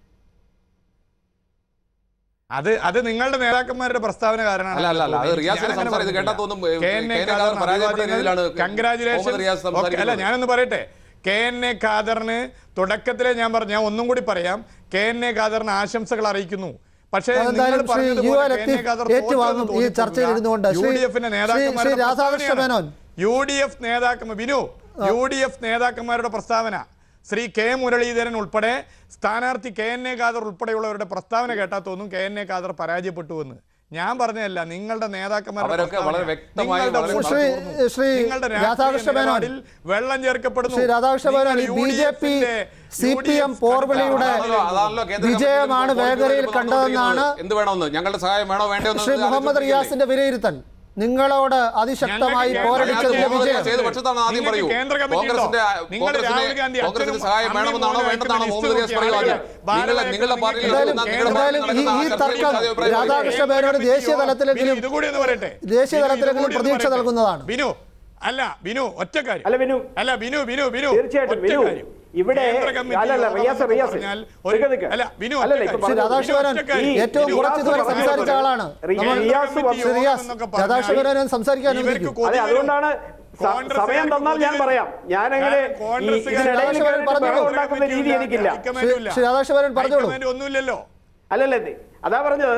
അത് അത് നിങ്ങളുടെ നേതാക്കന്മാരുടെ പ്രസ്താവന കാരണമാണ് അല്ല, അല്ല, അല്ല. അത് റിയാസിന്റെ ഞാനങ്ങനെ സംസാരം ഇത് കേട്ടാ പറഞ്ഞില്ല. തോന്നും, ഏ, K N A K N A Khader Khader പരാജയപ്പെട്ട രീതിയിലാണ് Congratulations. മുഹമ്മദ് റിയാസ് Okay, അല്ല സംസാരിക്കുന്നത്. ഞാനൊന്ന് പറയട്ടെ കെ എൻ എ ഖാദറിന് തുടക്കത്തിലെ ഞാൻ പറഞ്ഞു ഞാൻ ഒന്നും കൂടി പറയാം കെ എൻ എ ഖാദറിന് ആശംസകൾ അറിയിക്കുന്നു പക്ഷേ അതെന്തായാലും നിങ്ങൾ ശ്രീ പറഞ്ഞതുപോലെ U L K N A Latheef Khader ഏറ്റുവാങ്ങും തോറ്റെന്ന് ഈ ചർച്ചയിൽ ഇരുന്നുകൊണ്ട്. യു ശ്രീ- ഡി എഫിന്റെ ശ്രീ- നേതാക്കന്മാരുടെ ശ്രീ രാധാകൃഷ്ണ പ്രസ്താവനയാണ്. മേനോൻ. യു ഡി എഫ് നേതാക്കന്മാർ വിനു യു ഡി എഫ് നേതാക്കന്മാരുടെ പ്രസ്താവന ശ്രീ കെ മുരളീധരൻ ഉൾപ്പെടെ സ്ഥാനാർത്ഥി കെ എൻ എ ഖാദർ ഉൾപ്പെടെയുള്ളവരുടെ പ്രസ്താവന കേട്ടാൽ തോന്നും കെ എൻ എ ഖാദർ പരാജയപ്പെട്ടു എന്ന് ഞാൻ പറഞ്ഞതല്ല നിങ്ങളുടെ നേതാക്കന്മാരുടെ അവരൊക്കെ പ്രസ്താവന. വളരെ വ്യക്തമായി നിങ്ങളുടെ വളരെ വോട്ട് ശ്രീ- ചോർന്നു. ശ്രീ നിങ്ങളുടെ രാഷ്ട്രീയ രാധാകൃഷ്ണ മേനോൻ. നിലപാടിൽ വെള്ളം ചേർക്കപ്പെടുന്നു ശ്രീ രാധാകൃഷ്ണ മേനോൻ ഈ നിങ്ങൾ ബി ജെ പി UDF-ന്റെ സി പി എം പോർവിളിയുടെ അതാണല്ലോ- അതാണല്ലോ കേന്ദ്ര വിജയമാണ് കമ്മിറ്റി വേഗരയിൽ ഇപ്പോൾ കണ്ടതെന്നാണ് എന്ത് വേണമെന്ന് ഞങ്ങളുടെ സഹായം വേണോ വേണ്ടോ എന്ന് ശ്രീ മുഹമ്മദ് ആലോചിച്ചിരിക്കുകയല്ലേ? റിയാസിന്റെ വിലയിരുത്തൽ നിങ്ങളോട് അതിശക്തമായി ഞങ്ങൾക്ക് പോരടിച്ചതിന്റെ മുഹമ്മദ് വിജയം റിയാസ് ഏത് പക്ഷത്താണ് ആദ്യം നിങ്ങൾക്ക് പറയൂ കേന്ദ്ര കമ്മിറ്റി കോൺഗ്രസിന്റെ ഉണ്ടോ? നിങ്ങൾ കോൺഗ്രസിന് രാഹുൽ ഗാന്ധി കോൺഗ്രസിന് അച്ഛനും സഹായം അമ്മയും വേണമെന്നാണോ മോനും വേണ്ടെന്നാണോ ലിസ്റ്റ് മുഹമ്മദ് റിയാസ് പറയുക നോക്കിയാൽ നിങ്ങൾ നിങ്ങളുടെ പാർട്ടിയിൽ എന്തായാലും നിൽക്കുന്ന നിങ്ങളുടെ എന്തായാലും പാർട്ടിയിൽ ഈ- ഈ നടക്കുന്ന തർക്കം ആശങ്കപ്പെടുന്ന അഭിപ്രായം രാധാകൃഷ്ണ പറയൂ. മേനോന് ദേശീയ തലത്തിലെങ്കിലും ബിനു, ഇതുകൂടി ഒന്ന് പറയട്ടെ ദേശീയ ബിനു, തലത്തിലെങ്കിലും ഇതുകൂടി ഒന്ന് പ്രതീക്ഷ പറയട്ടെ. നൽകുന്നതാണ്. ബിനു അല്ല ബിനു ഒറ്റ കാര്യം അല്ല, ബിനു. അല്ല ബിനു ബിനു ബിനു തീർച്ചയായിട്ടും, ഒറ്റ ബിനു. കാര്യം. ഇവിടെ- കേന്ദ്ര കമ്മിറ്റി അല്ലല്ല, യോഗം റിയാസ്, എന്നൊക്കെ റിയാസ്. പറഞ്ഞാൽ ഒരു- നിക്ക് നിക്ക്. അല്ല ബിനു അല്ലല്ല, ഒറ്റ ഇപ്പൊ കാര്യം. ശ്രീ രാധാകൃഷ്ണ ബിനു, മേനോൻ ഒറ്റ കാര്യം. ഈ ഏറ്റവും ബിനു, കുറച്ച് ഇതുവരെ റിയാസ് സംസാരിച്ച പറഞ്ഞത് ആളാണ് റിയാസ് നമ്മൾ റിയാസ് കമ്മിറ്റി ശ്രീ യോഗം റിയാസ് എന്നൊക്കെ പറഞ്ഞാൽ രാധാകൃഷ്ണ മേനോൻ സംസാരിക്കാൻ ഇവർക്ക് അനുവദിക്കും കൊതി അതെ വരും. അതുകൊണ്ടാണ് സ- കോൺഗ്രസ്സുകാർക്ക് സമയം തന്നാൽ ഞാൻ കൊതി പറയാം വരും. ഞാൻ അങ്ങനെ കാരണം കോൺഗ്രസ്സുകാർ ഇതിനിടയിൽ രാധാകൃഷ്ണൻ കയറിയിട്ട് പറഞ്ഞോളൂ. ബഹളം ഉണ്ടാക്കുന്ന രീതി എനിക്കില്ല ഹൈക്കമാൻഡും ഇല്ല. ശ്രീ രാധാകൃഷ്ണ മേനോൻ പറഞ്ഞോളൂ ഹൈക്കമാൻഡ് ഒന്നുമില്ലല്ലോ അല്ലല്ലേ അതാ പറഞ്ഞത്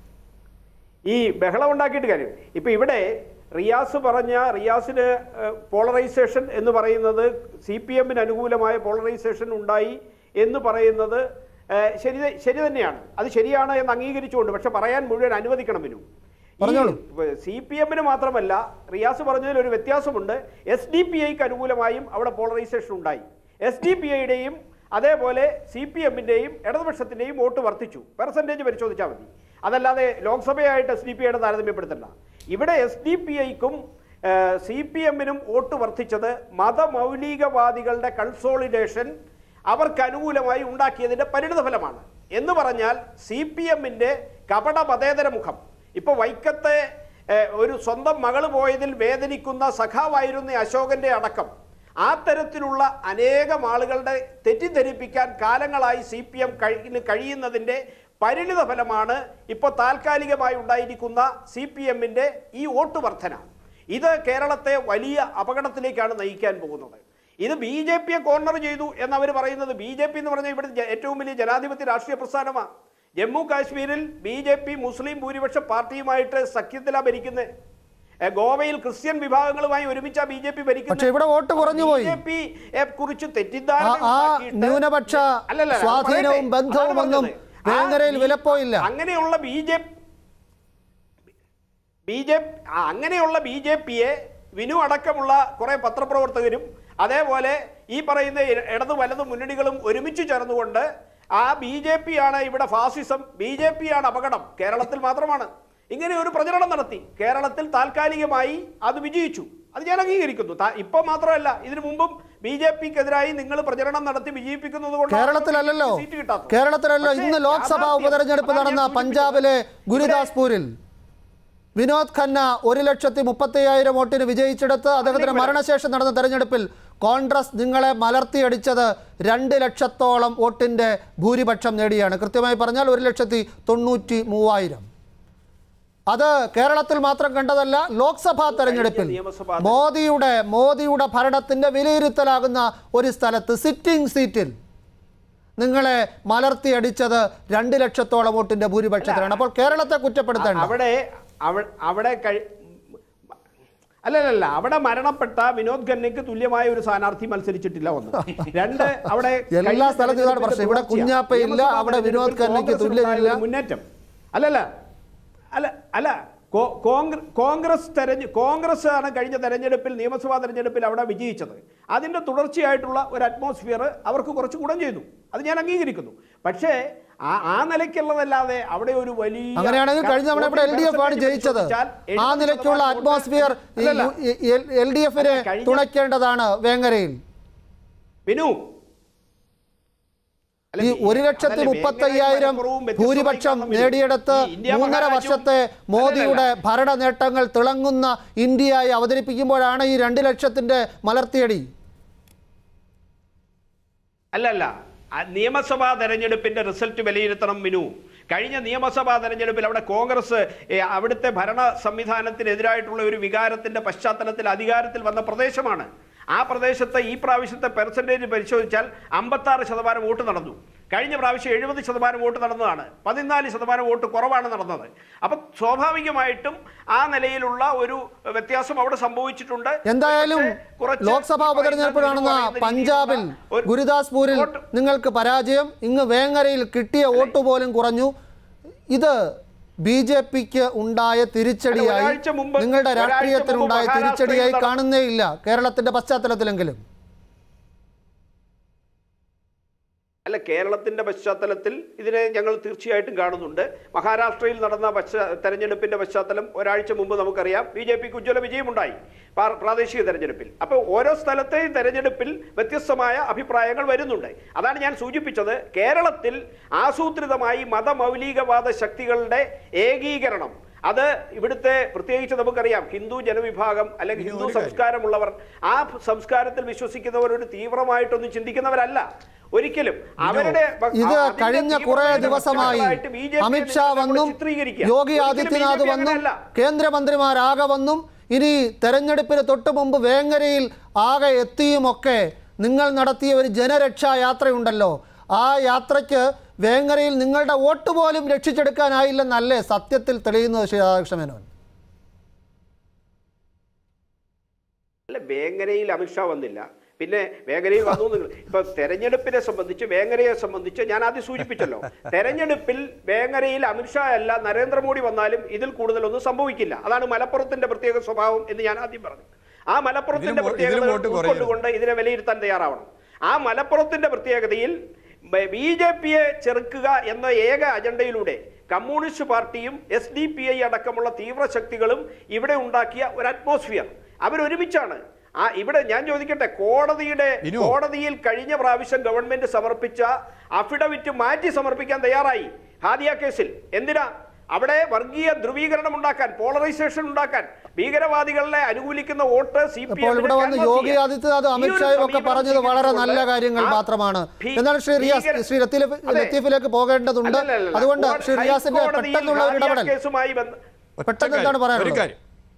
ഈ ബഹളം ഉണ്ടാക്കിയിട്ട് കാര്യം ഇപ്പൊ ഇവിടെ റിയാസ് പറഞ്ഞ റിയാസിന് പോളറൈസേഷൻ എന്ന് പറയുന്നത് സി പി എമ്മിന് അനുകൂലമായ പോളറൈസേഷൻ ഉണ്ടായി എന്ന് പറയുന്നത് ഏഹ്, ശരി ശരി തന്നെയാണ് അത് ശരിയാണ് എന്ന് അംഗീകരിച്ചുകൊണ്ട് പക്ഷെ പറയാൻ മുഴുവൻ അനുവദിക്കണം വരും പറഞ്ഞോളൂ. സി പി എമ്മിന് മാത്രമല്ല റിയാസ് പറഞ്ഞതിൽ ഒരു വ്യത്യാസമുണ്ട് എസ് ഡി പി ഐക്ക് അനുകൂലമായും അവിടെ പോളറൈസേഷൻ ഉണ്ടായി എസ് ഡി പി ഐയുടെയും അതേപോലെ സി പി എമ്മിൻ്റെയും ഇടതുപക്ഷത്തിൻ്റെയും വോട്ട് വർദ്ധിച്ചു പെർസെൻറ്റേജ് പരിശോധിച്ചാൽ മതി അതല്ലാതെ ലോക്സഭയായിട്ട് എസ് ഡി പി ഐയുടെ താരതമ്യപ്പെടുത്തണ്ട ഇവിടെ എസ് ഡി പി ഐക്കും സി പി എമ്മിനും വോട്ട് വർദ്ധിച്ചത് മതമൗലികവാദികളുടെ കൺസോളിഡേഷൻ അവർക്ക് അനുകൂലമായി ഉണ്ടാക്കിയതിന്റെ പരിണിതഫലമാണ് എന്ന് പറഞ്ഞാൽ സി പി എമ്മിന്റെ കപട മതേതര മുഖം ഇപ്പൊ വൈക്കത്തെ ഏഹ്, ഒരു സ്വന്തം മകള് പോയതിൽ വേദനിക്കുന്ന സഖാവായിരുന്ന അശോകന്റെ അടക്കം ആ തരത്തിലുള്ള അനേകം ആളുകളുടെ തെറ്റിദ്ധരിപ്പിക്കാൻ കാലങ്ങളായി സി പി എം കഴിയുന്നതിന്റെ പരിണിത ഫലമാണ് ഇപ്പോൾ താൽക്കാലികമായി ഉണ്ടായിരിക്കുന്ന സി പി എമ്മിന്റെ ഈ വോട്ട് വർധന ഇത് കേരളത്തെ വലിയ അപകടത്തിലേക്കാണ് നയിക്കാൻ പോകുന്നത് ഇത് ബി ജെ പിയെ കോർണർ ചെയ്തു എന്നവർ പറയുന്നത് ബി ജെ പി എന്ന് പറഞ്ഞാൽ ഇവിടെ ജ- ഏറ്റവും വലിയ ജനാധിപത്യ രാഷ്ട്രീയ പ്രസ്ഥാനമാണ് ജമ്മു കാശ്മീരിൽ ബി ജെ പി മുസ്ലിം ഭൂരിപക്ഷ പാർട്ടിയുമായിട്ട് സഖ്യത്തിലാണ് ഭരിക്കുന്നത് ഏ, ഗോവയിൽ ക്രിസ്ത്യൻ വിഭാഗങ്ങളുമായി ഒരുമിച്ചാ ബി ജെ പി പക്ഷേ ഇവിടെ വോട്ട് കുറഞ്ഞു പോയി. ബി ജെ പി കുറിച്ച് തെറ്റിദ്ധാരണ ആ- ആ ഉണ്ടാക്കിയിട്ട് ന്യൂനപക്ഷ അല്ലല്ല, അത് സ്വാധീനവും പറയട്ടെ. ബന്ധവും അതാണ് ഒന്നും പറഞ്ഞത്. ആ വേങ്ങരയിൽ ബി- വിലപ്പോയില്ല. അങ്ങനെയുള്ള ബി ജെ ബി ജെ അങ്ങനെയുള്ള ബി ജെ പിയെ വിനു അടക്കമുള്ള കുറെ പത്രപ്രവർത്തകരും അതേപോലെ ഈ പറയുന്ന ഇ- ഇടത് വലത് മുന്നണികളും ഒരുമിച്ച് ചേർന്നുകൊണ്ട് ആ ബി ജെ പി ആണ് ഇവിടെ ഫാസിസം ബി ജെ പി ആണ് അപകടം കേരളത്തിൽ മാത്രമാണ് ഇങ്ങനെ ഒരു പ്രചരണം നടത്തി കേരളത്തിൽ താൽക്കാലികമായി അത് വിജയിച്ചു അത് ഞാൻ അംഗീകരിക്കുന്നു താ- ഇപ്പൊ മാത്രമല്ല ഇതിനു മുമ്പും ബി ജെ പിക്കെതിരായി നിങ്ങൾ പ്രചരണം നടത്തി വിജയിപ്പിക്കുന്നത് കൊണ്ട് കേരളത്തിലല്ലല്ലോ സീറ്റ് കിട്ടാത്തത്. കേരളത്തിലല്ലോ പക്ഷേ ഇന്ന് ലോക്സഭാ യാഥാർത്ഥ്യം- ഉപതെരഞ്ഞെടുപ്പ് അതാണ് ഞാൻ നടന്ന സൂചിപ്പിച്ചത്. പഞ്ചാബിലെ ഇവിടെ- ഗുരുദാസ്പൂരിൽ വിനോദ് ഖന്ന ഒരു ലക്ഷത്തി മുപ്പത്തി അയ്യായിരം വോട്ടിന് വിജയിച്ചെടുത്ത് അദ്ദേഹത്തിന് മരണശേഷം നടന്ന തെരഞ്ഞെടുപ്പിൽ കോൺഗ്രസ് നിങ്ങളെ മലർത്തിയടിച്ചത് രണ്ട് ലക്ഷത്തോളം വോട്ടിന്റെ ഭൂരിപക്ഷം നേടിയാണ് കൃത്യമായി പറഞ്ഞാൽ ഒരു ലക്ഷത്തി തൊണ്ണൂറ്റി മൂവായിരം അത് കേരളത്തിൽ മാത്രം കണ്ടതല്ല ലോക്സഭാ തെരഞ്ഞെടുപ്പിൽ നിയമസഭാ മോദിയുടെ മോദിയുടെ ഭരണത്തിന്റെ വിലയിരുത്തലാകുന്ന ഒരു സ്ഥലത്ത് സിറ്റിംഗ് സീറ്റിൽ നിങ്ങളെ മലർത്തിയടിച്ചത് രണ്ട് ലക്ഷത്തോളം വോട്ടിന്റെ ഭൂരിപക്ഷത്തിലാണ് അപ്പോൾ കേരളത്തെ കുറ്റപ്പെടുത്തേണ്ട അവിടെ അവ- അവിടെ കഴി- അല്ലല്ല അവിടെ മരണപ്പെട്ട വിനോദ് ഖന്നയ്ക്ക് തുല്യമായ ഒരു സ്ഥാനാർത്ഥി മത്സരിച്ചിട്ടില്ല ഒന്ന് രണ്ട് അവിടെ എല്ലാ കഴിഞ്ഞ സ്ഥലത്തും ഇതാണ് പ്രശ്നം. ഇവിടെ തെരഞ്ഞെടുപ്പിന്റെ കുഞ്ഞാപ്പയില്ല, നിയമസഭാ അവിടെ വിനോദ് തെരഞ്ഞെടുപ്പിൽ ഖന്നയ്ക്ക് കോൺഗ്രസിന് തുല്യനില്ല. ഉണ്ടായ മുന്നേറ്റം അല്ലല്ല അല്ല അല്ല കോ- കോൺഗ്ര- കോൺഗ്രസ് തെരഞ്ഞ് കോൺഗ്രസ് ആണ് കഴിഞ്ഞ തെരഞ്ഞെടുപ്പിൽ നിയമസഭാ തെരഞ്ഞെടുപ്പിൽ അവിടെ വിജയിച്ചത് അതിന്റെ തുടർച്ചയായിട്ടുള്ള ഒരു അറ്റ്മോസ്ഫിയർ അവർക്ക് കുറച്ച് ഗുണം ചെയ്തു അത് ഞാൻ അംഗീകരിക്കുന്നു പക്ഷേ ആ ആ നിലയ്ക്കുള്ളതല്ലാതെ അവിടെ ഒരു വലിയ അങ്ങനെയാണെങ്കിൽ കഴിഞ്ഞ തവണ ഇവിടെ എൽ ഡി എഫ് ആണ് ജയിച്ചത് ആ നിലയ്ക്കുള്ള അറ്റ്മോസ്ഫിയർ എൽ ഡി എഫിനെ കഴിഞ്ഞ- തുണയ്ക്കേണ്ടതാണ് വേങ്ങരയിൽ വിനു അല്ല, ഈ ഈ- ഒരു ലക്ഷത്തി അതല്ലേ, മുപ്പത്തി വേങ്ങരയും അയ്യായിരം മലപ്പുറവും വ്യത്യസ്തമായി ഭൂരിപക്ഷം കാണണം വിനു. നേടിയെടുത്ത് ഈ ഇന്ത്യ മൂന്നര മഹാരാജ്യവും- വർഷത്തെ മോദിയുടെ ഭരണ നേട്ടങ്ങൾ തിളങ്ങുന്ന ഇന്ത്യയായി അവതരിപ്പിക്കുമ്പോഴാണ് ഈ രണ്ട് ലക്ഷത്തിന്റെ മലർത്തിയടി അല്ലല്ല ആ നിയമസഭാ തെരഞ്ഞെടുപ്പിന്റെ റിസൾട്ട് വിലയിരുത്തണം മിനു കഴിഞ്ഞ നിയമസഭാ തെരഞ്ഞെടുപ്പിൽ അവിടെ കോൺഗ്രസ് ഏ, അവിടുത്തെ ഭരണ സംവിധാനത്തിനെതിരായിട്ടുള്ള ഒരു വികാരത്തിന്റെ പശ്ചാത്തലത്തിൽ അധികാരത്തിൽ വന്ന പ്രദേശമാണ് ആ പ്രദേശത്തെ ഈ പ്രാവശ്യത്തെ പെർസെൻറ്റേജ് പരിശോധിച്ചാൽ അമ്പത്താറ് ശതമാനം വോട്ട് നടന്നു കഴിഞ്ഞ പ്രാവശ്യം എഴുപത് ശതമാനം വോട്ട് നടന്നതാണ് പതിനാല് ശതമാനം വോട്ട് കുറവാണ് നടന്നത് അപ്പം സ്വാഭാവികമായിട്ടും ആ നിലയിലുള്ള ഒരു വ്യത്യാസം അവിടെ സംഭവിച്ചിട്ടുണ്ട് എന്തായാലും പക്ഷേ കുറച്ച് ലോക്സഭാ ഉപതെരഞ്ഞെടുപ്പ് കാണുന്ന പറയുന്ന പഞ്ചാബിൽ രീതിയിലുള്ള ഒരു ഗുരുദാസ്പൂരിൽ വോട്ട് നിങ്ങൾക്ക് പരാജയം ഇങ്ങ് വേങ്ങരയിൽ കിട്ടിയ വോട്ട് പോലും കുറഞ്ഞു ഇത് ബി ജെ പിക്ക് ഉണ്ടായ തിരിച്ചടിയായി ഒരാഴ്ച മുമ്പ് നിങ്ങളുടെ ഒരാഴ്ച മുമ്പ് രാഷ്ട്രീയത്തിനുണ്ടായ മഹാരാഷ്ട്രയിൽ തിരിച്ചടിയായി നടന്ന- കാണുന്നേ ഇല്ല കേരളത്തിന്റെ പശ്ചാത്തലത്തിലെങ്കിലും അല്ല കേരളത്തിന്റെ പശ്ചാത്തലത്തിൽ ഇതിനെ ഞങ്ങൾ തീർച്ചയായിട്ടും കാണുന്നുണ്ട് മഹാരാഷ്ട്രയിൽ നടന്ന പശ്ചാ തെരഞ്ഞെടുപ്പിന്റെ പശ്ചാത്തലം ഒരാഴ്ച മുമ്പ് നമുക്കറിയാം ബി ജെ പിക്ക് ഉജ്ജ്വല വിജയമുണ്ടായി പാർ- പ്രാദേശിക തെരഞ്ഞെടുപ്പിൽ അപ്പോൾ ഓരോ സ്ഥലത്തെയും തെരഞ്ഞെടുപ്പിൽ വ്യത്യസ്തമായ അഭിപ്രായങ്ങൾ വരുന്നുണ്ട് അതാണ് ഞാൻ സൂചിപ്പിച്ചത് കേരളത്തിൽ ആസൂത്രിതമായി മതമൗലികവാദ ശക്തികളുടെ ഏകീകരണം അത് ഇവിടുത്തെ പ്രത്യേകിച്ച് നമുക്കറിയാം ഹിന്ദു ജനവിഭാഗം അല്ലെങ്കിൽ ഹിന്ദു സംസ്കാരമുള്ളവർ ആ സംസ്കാരത്തിൽ വിശ്വസിക്കുന്നവർ ഒരു തീവ്രമായിട്ടൊന്നും ചിന്തിക്കുന്നവരല്ല ഒരിക്കലും അവരുടെ ഇത് അതിന്റെ കഴിഞ്ഞ കുറെ തീവ്രതയുടെ ദിവസമായി വക്താക്കളായിട്ട് BJP യെ അമിത്ഷാ നിങ്ങൾ വന്നും ചിത്രീകരിക്കുക. യോഗി ഒരിക്കലും ആദിത്യനാഥ് BJP വന്നും അങ്ങനെയല്ല. കേന്ദ്രമന്ത്രിമാരാകെ വന്നും ഇനി തെരഞ്ഞെടുപ്പിന് തൊട്ടു മുമ്പ് വേങ്ങരയിൽ ആകെ എത്തിയുമൊക്കെ നിങ്ങൾ നടത്തിയ ഒരു ജനരക്ഷാ യാത്രയുണ്ടല്ലോ ആ യാത്രയ്ക്ക് വേങ്ങരയിൽ നിങ്ങളുടെ വോട്ട് പോലും രക്ഷിച്ചെടുക്കാനായില്ലെന്നല്ലേ സത്യത്തിൽ തെളിയുന്നത് ശ്രീ രാധാകൃഷ്ണ മേനോൻ അല്ല വേങ്ങരയിൽ അമിത്ഷാ വന്നില്ല പിന്നെ വേങ്ങരയിൽ വന്നു നിങ്ങൾ ഇപ്പൊ തെരഞ്ഞെടുപ്പിനെ സംബന്ധിച്ച് വേങ്ങരയെ സംബന്ധിച്ച് ഞാൻ ആദ്യം സൂചിപ്പിച്ചല്ലോ തെരഞ്ഞെടുപ്പിൽ വേങ്ങരയിൽ അമിത്ഷാ അല്ല നരേന്ദ്രമോദി വന്നാലും ഇതിൽ കൂടുതലൊന്നും സംഭവിക്കില്ല അതാണ് മലപ്പുറത്തിന്റെ പ്രത്യേക സ്വഭാവം എന്ന് ഞാൻ ആദ്യം പറഞ്ഞു ആ മലപ്പുറത്തിന്റെ ഇതിലും വോ- ഇതിലും പ്രത്യേകത വോട്ട് കുറയും. ഉൾക്കൊണ്ടുകൊണ്ട് ഇതിനെ വിലയിരുത്താൻ തയ്യാറാവണം ആ മലപ്പുറത്തിന്റെ പ്രത്യേകതയിൽ ബി ജെ പിയെ ചെറുക്കുക എന്ന ഏക അജണ്ടയിലൂടെ കമ്മ്യൂണിസ്റ്റ് പാർട്ടിയും എസ് ഡി പി ഐ അടക്കമുള്ള തീവ്ര ശക്തികളും ഇവിടെ ഉണ്ടാക്കിയ ഒരു അറ്റ്മോസ്ഫിയർ അവരൊരുമിച്ചാണ് ആ ഇവിടെ ഞാൻ ചോദിക്കട്ടെ കോടതിയുടെ വിനു. കോടതിയിൽ കഴിഞ്ഞ പ്രാവശ്യം ഗവൺമെന്റ് സമർപ്പിച്ച അഫിഡവിറ്റ് മാറ്റി സമർപ്പിക്കാൻ തയ്യാറായി ഹാദിയ കേസിൽ എന്തിനാ അവിടെ വർഗീയ ധ്രുവീകരണം ഉണ്ടാക്കാൻ പോളറൈസേഷൻ ഉണ്ടാക്കാൻ ഭീകരവാദികളെ അനുകൂലിക്കുന്ന വോട്ട് സി പി അപ്പോൾ ഇവിടെ വന്ന് യോഗി ആദിത്യനാഥ് അമിത്ഷായും ഒക്കെ പറഞ്ഞത് വളരെ നല്ല കാര്യങ്ങൾ മാത്രമാണ് എന്നാൽ ശ്രീ റിയാസ് ശ്രീ ലത്തീഫ് ലത്തീഫിലേക്ക് പോകേണ്ടതുണ്ട് അതുകൊണ്ട് ശ്രീ റിയാസിന്റെ പെട്ടെന്നുള്ള ഒരു ഇടപെടൽ കേസുമായി ബന്ധ പെട്ടെന്ന് എന്താണ് ഒരു പറയാനുള്ളത് കാര്യം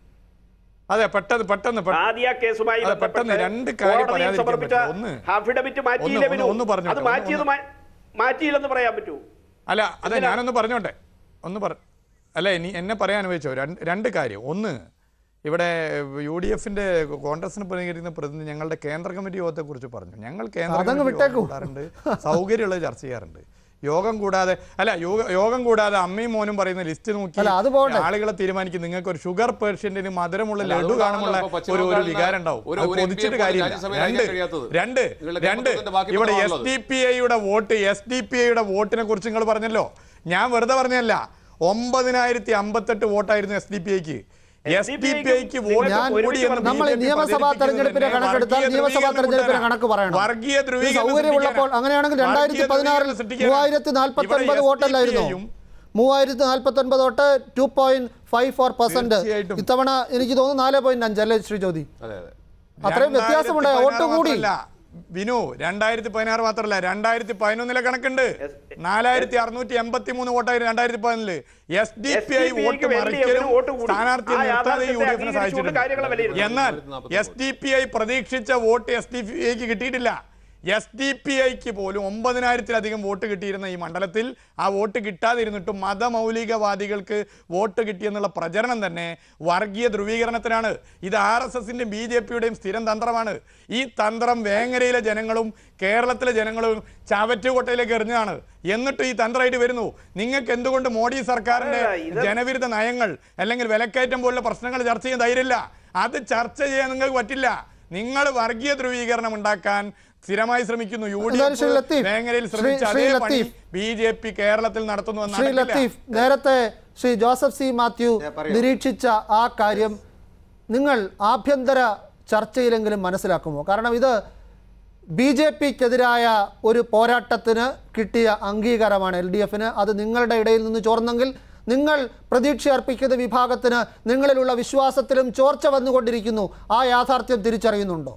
അതെ പെട്ടെന്ന് പെട്ടെന്ന് പെ- ആദ്യ കേസുമായി അതെ, ബന്ധപ്പെട്ട് പെട്ടെന്ന് രണ്ട് കാര്യം കോടതിയിൽ പറയാതിരിക്കാൻ സമർപ്പിച്ച പറ്റില്ല. ഒന്ന് അഫിഡവിറ്റ് മാറ്റിയില്ല ഒന്ന് വിനു. ഒന്ന് പറഞ്ഞോട്ടെ, അത് ഒന്ന് മാറ്റിയത് മാ- മാറ്റിയില്ലെന്ന് പറയാൻ പറ്റൂ അല്ല അതെ ഞാനൊന്ന് പറഞ്ഞോട്ടെ ഒന്ന് പറ അല്ല ഇനി എന്നെ പറയാൻ അനുവദിച്ചോ രണ്ട് രണ്ട് കാര്യം ഒന്ന് ഇവിടെ യു ഡി എഫിന്റെ കോൺഗ്രസിന് പ്രതികരിക്കുന്ന പ്രതിനിധി ഞങ്ങളുടെ കേന്ദ്ര കമ്മിറ്റി യോഗത്തെ കുറിച്ച് പറഞ്ഞു ഞങ്ങൾ കേന്ദ്ര അതങ്ങ് കമ്മിറ്റി യോഗം വിട്ടേക്കൂ. കൂടാറുണ്ട് സൗകര്യമുള്ളത് ചർച്ച ചെയ്യാറുണ്ട് യോഗം കൂടാതെ അല്ല യോഗ- യോഗം കൂടാതെ അമ്മയും മോനും പറയുന്ന ലിസ്റ്റ് നോക്കി അല്ല, അത് പോകട്ടെ. ആളുകളെ തീരുമാനിക്കും നിങ്ങൾക്ക് ഒരു ഷുഗർ പേഷ്യന്റിന് മധുരമുള്ള അല്ല, ലഡു അതുകൊണ്ടാണല്ലോ കാണുമുള്ള ഇപ്പോ പശ്ചിമ ഒരു ഒരു ബംഗാളിൽ വികാരം ഉണ്ടാവും ഒരു- അത് ഒരു MP യെ കൊതിച്ചിട്ട് പോലും കാര്യമില്ല രാജ്യസഭയിൽ രണ്ട് അയക്കാൻ കഴിയാത്തത്. രണ്ട് നിങ്ങളുടെ രണ്ട് കേന്ദ്രത്തിന്റെ ബാക്കി ഇവിടെ എസ് പത്രമാണുള്ളത്. ഡി പി ഐയുടെ വോട്ട് എസ് ഡി പി ഐയുടെ വോട്ടിനെ കുറിച്ച് നിങ്ങൾ പറഞ്ഞല്ലോ ഞാൻ വെറുതെ പറഞ്ഞല്ല ഒമ്പതിനായിരത്തി അമ്പത്തെട്ട് വോട്ടായിരുന്നു എസ് ഡി പി ഐക്ക് എസ് ഡി പി ഐക്ക് വോട്ട് ഞാൻ കൂടി എന്ന് നമ്മൾ BJP നിയമസഭാ തെരഞ്ഞെടുപ്പിന്റെ പ്രചരിപ്പിക്കുന്നത് കണക്കെടുത്താൽ വർഗീയ നിയമസഭാ ധ്രുവീകരണം തെരഞ്ഞെടുപ്പിന്റെ കൊണ്ടുവരാൻ. കണക്ക് പറയണം വർഗീയ ഇത് ധ്രുവീകരണം സൗകര്യമുള്ളപ്പോൾ സൃഷ്ടിക്കാനാ. അങ്ങനെയാണെങ്കിൽ വർഗീയ രണ്ടായിരത്തി പതിനാറിൽ ധ്രുവീകരണം സൃഷ്ടിക്കാനാ. മൂവായിരത്തി നാൽപ്പത്തി ഇവിടെ ഒൻപത് SDPI വോട്ടല്ലായിരുന്നു യും മൂവായിരത്തി നാൽപ്പത്തി ഒൻപത് vote two point five four percent തീർച്ചയായിട്ടും. ഇത്തവണ എനിക്ക് തോന്നുന്നു നാല് പോയിന്റ് അഞ്ച് അല്ലേ ശ്രീ ജ്യോതി അതെ അതെ അത്രയും വ്യത്യാസമുണ്ട് വോട്ട് കൂടി മാത്രമല്ല, വിനു രണ്ടായിരത്തി പതിനാറ് മാത്രമല്ല രണ്ടായിരത്തി പതിനൊന്നിലെ കണക്കുണ്ട് നാലായിരത്തി അറുന്നൂറ്റി എൺപത്തി മൂന്ന് വോട്ടായിരുന്നു രണ്ടായിരത്തി പതിനൊന്നില് S D P I SDPI ക്ക് വോട്ട് വലിയ മറിക്കലും ഒരു വോട്ട് കൂടി. സ്ഥാനാർത്ഥിയെ ആ നിർത്താതെ യു ഡി എഫിനെ യാഥാർത്ഥ്യത്തെ അംഗീകരിച്ചുകൊണ്ട് കാര്യങ്ങളെ സാധിച്ചിട്ടുണ്ട് വിലയിരുത്തുന്നു. എന്നാൽ എസ് ഡി പി ഐ പ്രതീക്ഷിച്ച വോട്ട് എസ് ഡി പി ഐക്ക് കിട്ടിയിട്ടില്ല എസ് ഡി പി ഐക്ക് പോലും ഒമ്പതിനായിരത്തിലധികം വോട്ട് കിട്ടിയിരുന്ന ഈ മണ്ഡലത്തിൽ ആ വോട്ട് കിട്ടാതിരുന്നിട്ടും മതമൗലികവാദികൾക്ക് വോട്ട് കിട്ടിയെന്നുള്ള പ്രചരണം തന്നെ വർഗീയ ധ്രുവീകരണത്തിനാണ് ഇത് ആർ എസ് എസിൻ്റെയും ബി ജെ പിയുടെയും സ്ഥിരം തന്ത്രമാണ് ഈ തന്ത്രം വേങ്ങരയിലെ ജനങ്ങളും കേരളത്തിലെ ജനങ്ങളും ചാവറ്റുകോട്ടയിലേക്ക് എറിഞ്ഞതാണ് എന്നിട്ട് ഈ തന്ത്രമായിട്ട് വരുന്നു നിങ്ങൾക്ക് എന്തുകൊണ്ട് മോഡി സർക്കാരിന്റെ അല്ല, ഇത് ജനവിരുദ്ധ നയങ്ങൾ അല്ലെങ്കിൽ വിലക്കയറ്റം പോലുള്ള പ്രശ്നങ്ങൾ ചർച്ച ചെയ്യാൻ ധൈര്യമില്ല അത് ചർച്ച ചെയ്യാൻ നിങ്ങൾക്ക് പറ്റില്ല നിങ്ങൾ വർഗീയ ധ്രുവീകരണം ഉണ്ടാക്കാൻ സ്ഥിരമായി ശ്രമിക്കുന്നു യു ഡി എന്തായാലും ശ്രീ എഫ് ലത്തീഫ്, വേങ്ങരയിൽ ശ്രീ- ശ്രമിച്ച ശ്രീ അതേ പണി ലത്തീഫ്. ബി ജെ പി കേരളത്തിൽ നടത്തുന്നു എന്ന് ശ്രീ നടക്കില്ല. ലത്തീഫ് നേരത്തെ ശ്രീ ജോസഫ് സി മാത്യു ഏ, പറയൂ. നിരീക്ഷിച്ച ആ കാര്യം നിങ്ങൾ ആഭ്യന്തര ചർച്ചയിലെങ്കിലും മനസ്സിലാക്കുമോ കാരണം ഇത് ബി ജെ പിക്കെതിരായ ഒരു പോരാട്ടത്തിന് കിട്ടിയ അംഗീകാരമാണ് എൽ ഡി എഫിന് അത് നിങ്ങളുടെ ഇടയിൽ നിന്ന് ചോർന്നെങ്കിൽ നിങ്ങൾ പ്രതീക്ഷ അർപ്പിക്കുന്ന വിഭാഗത്തിന് നിങ്ങളിലുള്ള വിശ്വാസത്തിലും ചോർച്ച വന്നുകൊണ്ടിരിക്കുന്നു ആ യാഥാർത്ഥ്യം തിരിച്ചറിയുന്നുണ്ടോ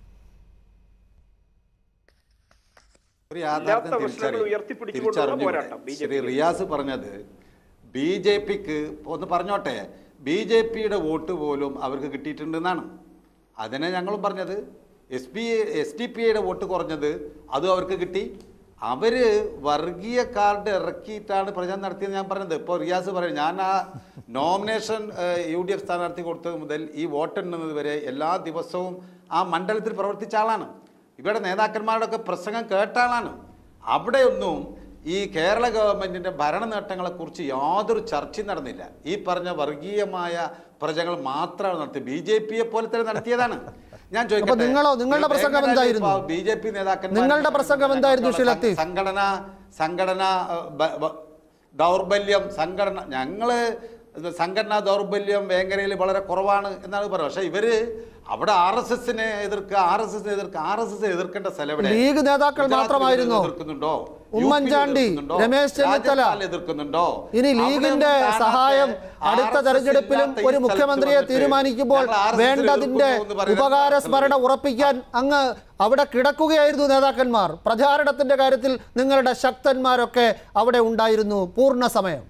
ഒരു ഇല്ലാത്ത യാഥാർത്ഥ്യം പ്രശ്നങ്ങൾ തിരിച്ചറി- ഉയർത്തിപ്പിടിച്ചുകൊണ്ടുള്ള തിരിച്ചറിഞ്ഞു പോരാട്ടം ഇവിടെ. B J Shri P. Riyas പറഞ്ഞത് ബി ജെ പിക്ക് ഒന്ന് പറഞ്ഞോട്ടെ ബി ജെ പിയുടെ വോട്ട് പോലും അവർക്ക് കിട്ടിയിട്ടുണ്ടെന്നാണ് അതിനെ ഞങ്ങളും പറഞ്ഞത് S P S D P ഐയുടെ വോട്ട് കുറഞ്ഞത് അതും അവർക്ക് കിട്ടി അവർ വർഗീയ കാർഡ് ഇറക്കിയിട്ടാണ് പ്രചാരണം നടത്തിയത് ഞാൻ പറഞ്ഞത് ഇപ്പോൾ റിയാസ് പറയും ഞാൻ ആ നോമിനേഷൻ യു ഡി എഫ് സ്ഥാനാർത്ഥി കൊടുത്തത് മുതൽ ഈ വോട്ടെണ്ണുന്നത് വരെ എല്ലാ ദിവസവും ആ മണ്ഡലത്തിൽ പ്രവർത്തിച്ച ആളാണ് ഇവിടെ നേതാക്കന്മാരുടെ ഒക്കെ പ്രസംഗം കേട്ട ആളാണ് അവിടെയൊന്നും ഈ കേരള ഗവൺമെന്റിന്റെ ഭരണ നേട്ടങ്ങളെക്കുറിച്ച് യാതൊരു ചർച്ചയും നടന്നില്ല ഈ പറഞ്ഞ വർഗീയമായ പ്രജകൾ മാത്രമാണ് നടത്തിയത് ബി ജെ പിയെ പോലെ തന്നെ നടത്തിയതാണ് ഞാൻ അപ്പൊ നിങ്ങളോ? നിങ്ങളുടെ പ്രസംഗം എന്തായിരുന്നു? ബി ജെ പി നേതാക്കന്മാർ നിങ്ങളുടെ പ്രസംഗം എന്തായിരുന്നു, ശ്രീ ലത്തീഫ്? സംഘടന സംഘടന ഏഹ്, ബ- ബ- ദൗർബല്യം സംഘടന ഞങ്ങള് ഇത് സംഘടനാ ദൗർബല്യം വേങ്ങരയിൽ വളരെ കുറവാണ് എന്നാണ് പറയുന്നത് പക്ഷെ ഇവര് അവിടെ ആർ എസ് എസിനെ എതിർക്കുക ആർ എസ് എസിനെ എതിർക്കുക ആർ എസ് എസ് എതിർക്കേണ്ട സ്ഥലം എവിടെ? ലീഗ് നേതാക്കൾ ഗുജറാത്തിൽ മാത്രമായിരുന്നോ? എതിർക്കുന്നുണ്ടോ ഉമ്മൻചാണ്ടി, എതിർക്കുന്നുണ്ടോ? രമേശ് ചെന്നിത്തല. രാജസ്ഥാനിൽ എതിർക്കുന്നുണ്ടോ ഇനി അവിടെ ലീഗിന്റെ ഒന്നും കാണാത്ത സഹായം അടുത്ത RSS തെരഞ്ഞെടുപ്പിലും ഇല്ലാത്ത ഈ ഒരു സ്ഥലത്ത് മുഖ്യമന്ത്രിയെ വന്നിട്ട് തീരുമാനിക്കുമ്പോൾ ഞങ്ങൾ RSS നെ വേണ്ടതിന്റെ എതിർക്കുന്നു എന്ന് പറയുന്നത് ഉപകാര സ്മരണ ഉറപ്പിക്കാൻ അങ്ങ് അവിടെ കിടക്കുകയായിരുന്നു നേതാക്കന്മാർ പ്രചാരണത്തിന്റെ കാര്യത്തിൽ നിങ്ങളുടെ ശക്തന്മാരൊക്കെ അവിടെ ഉണ്ടായിരുന്നു പൂർണ്ണ സമയം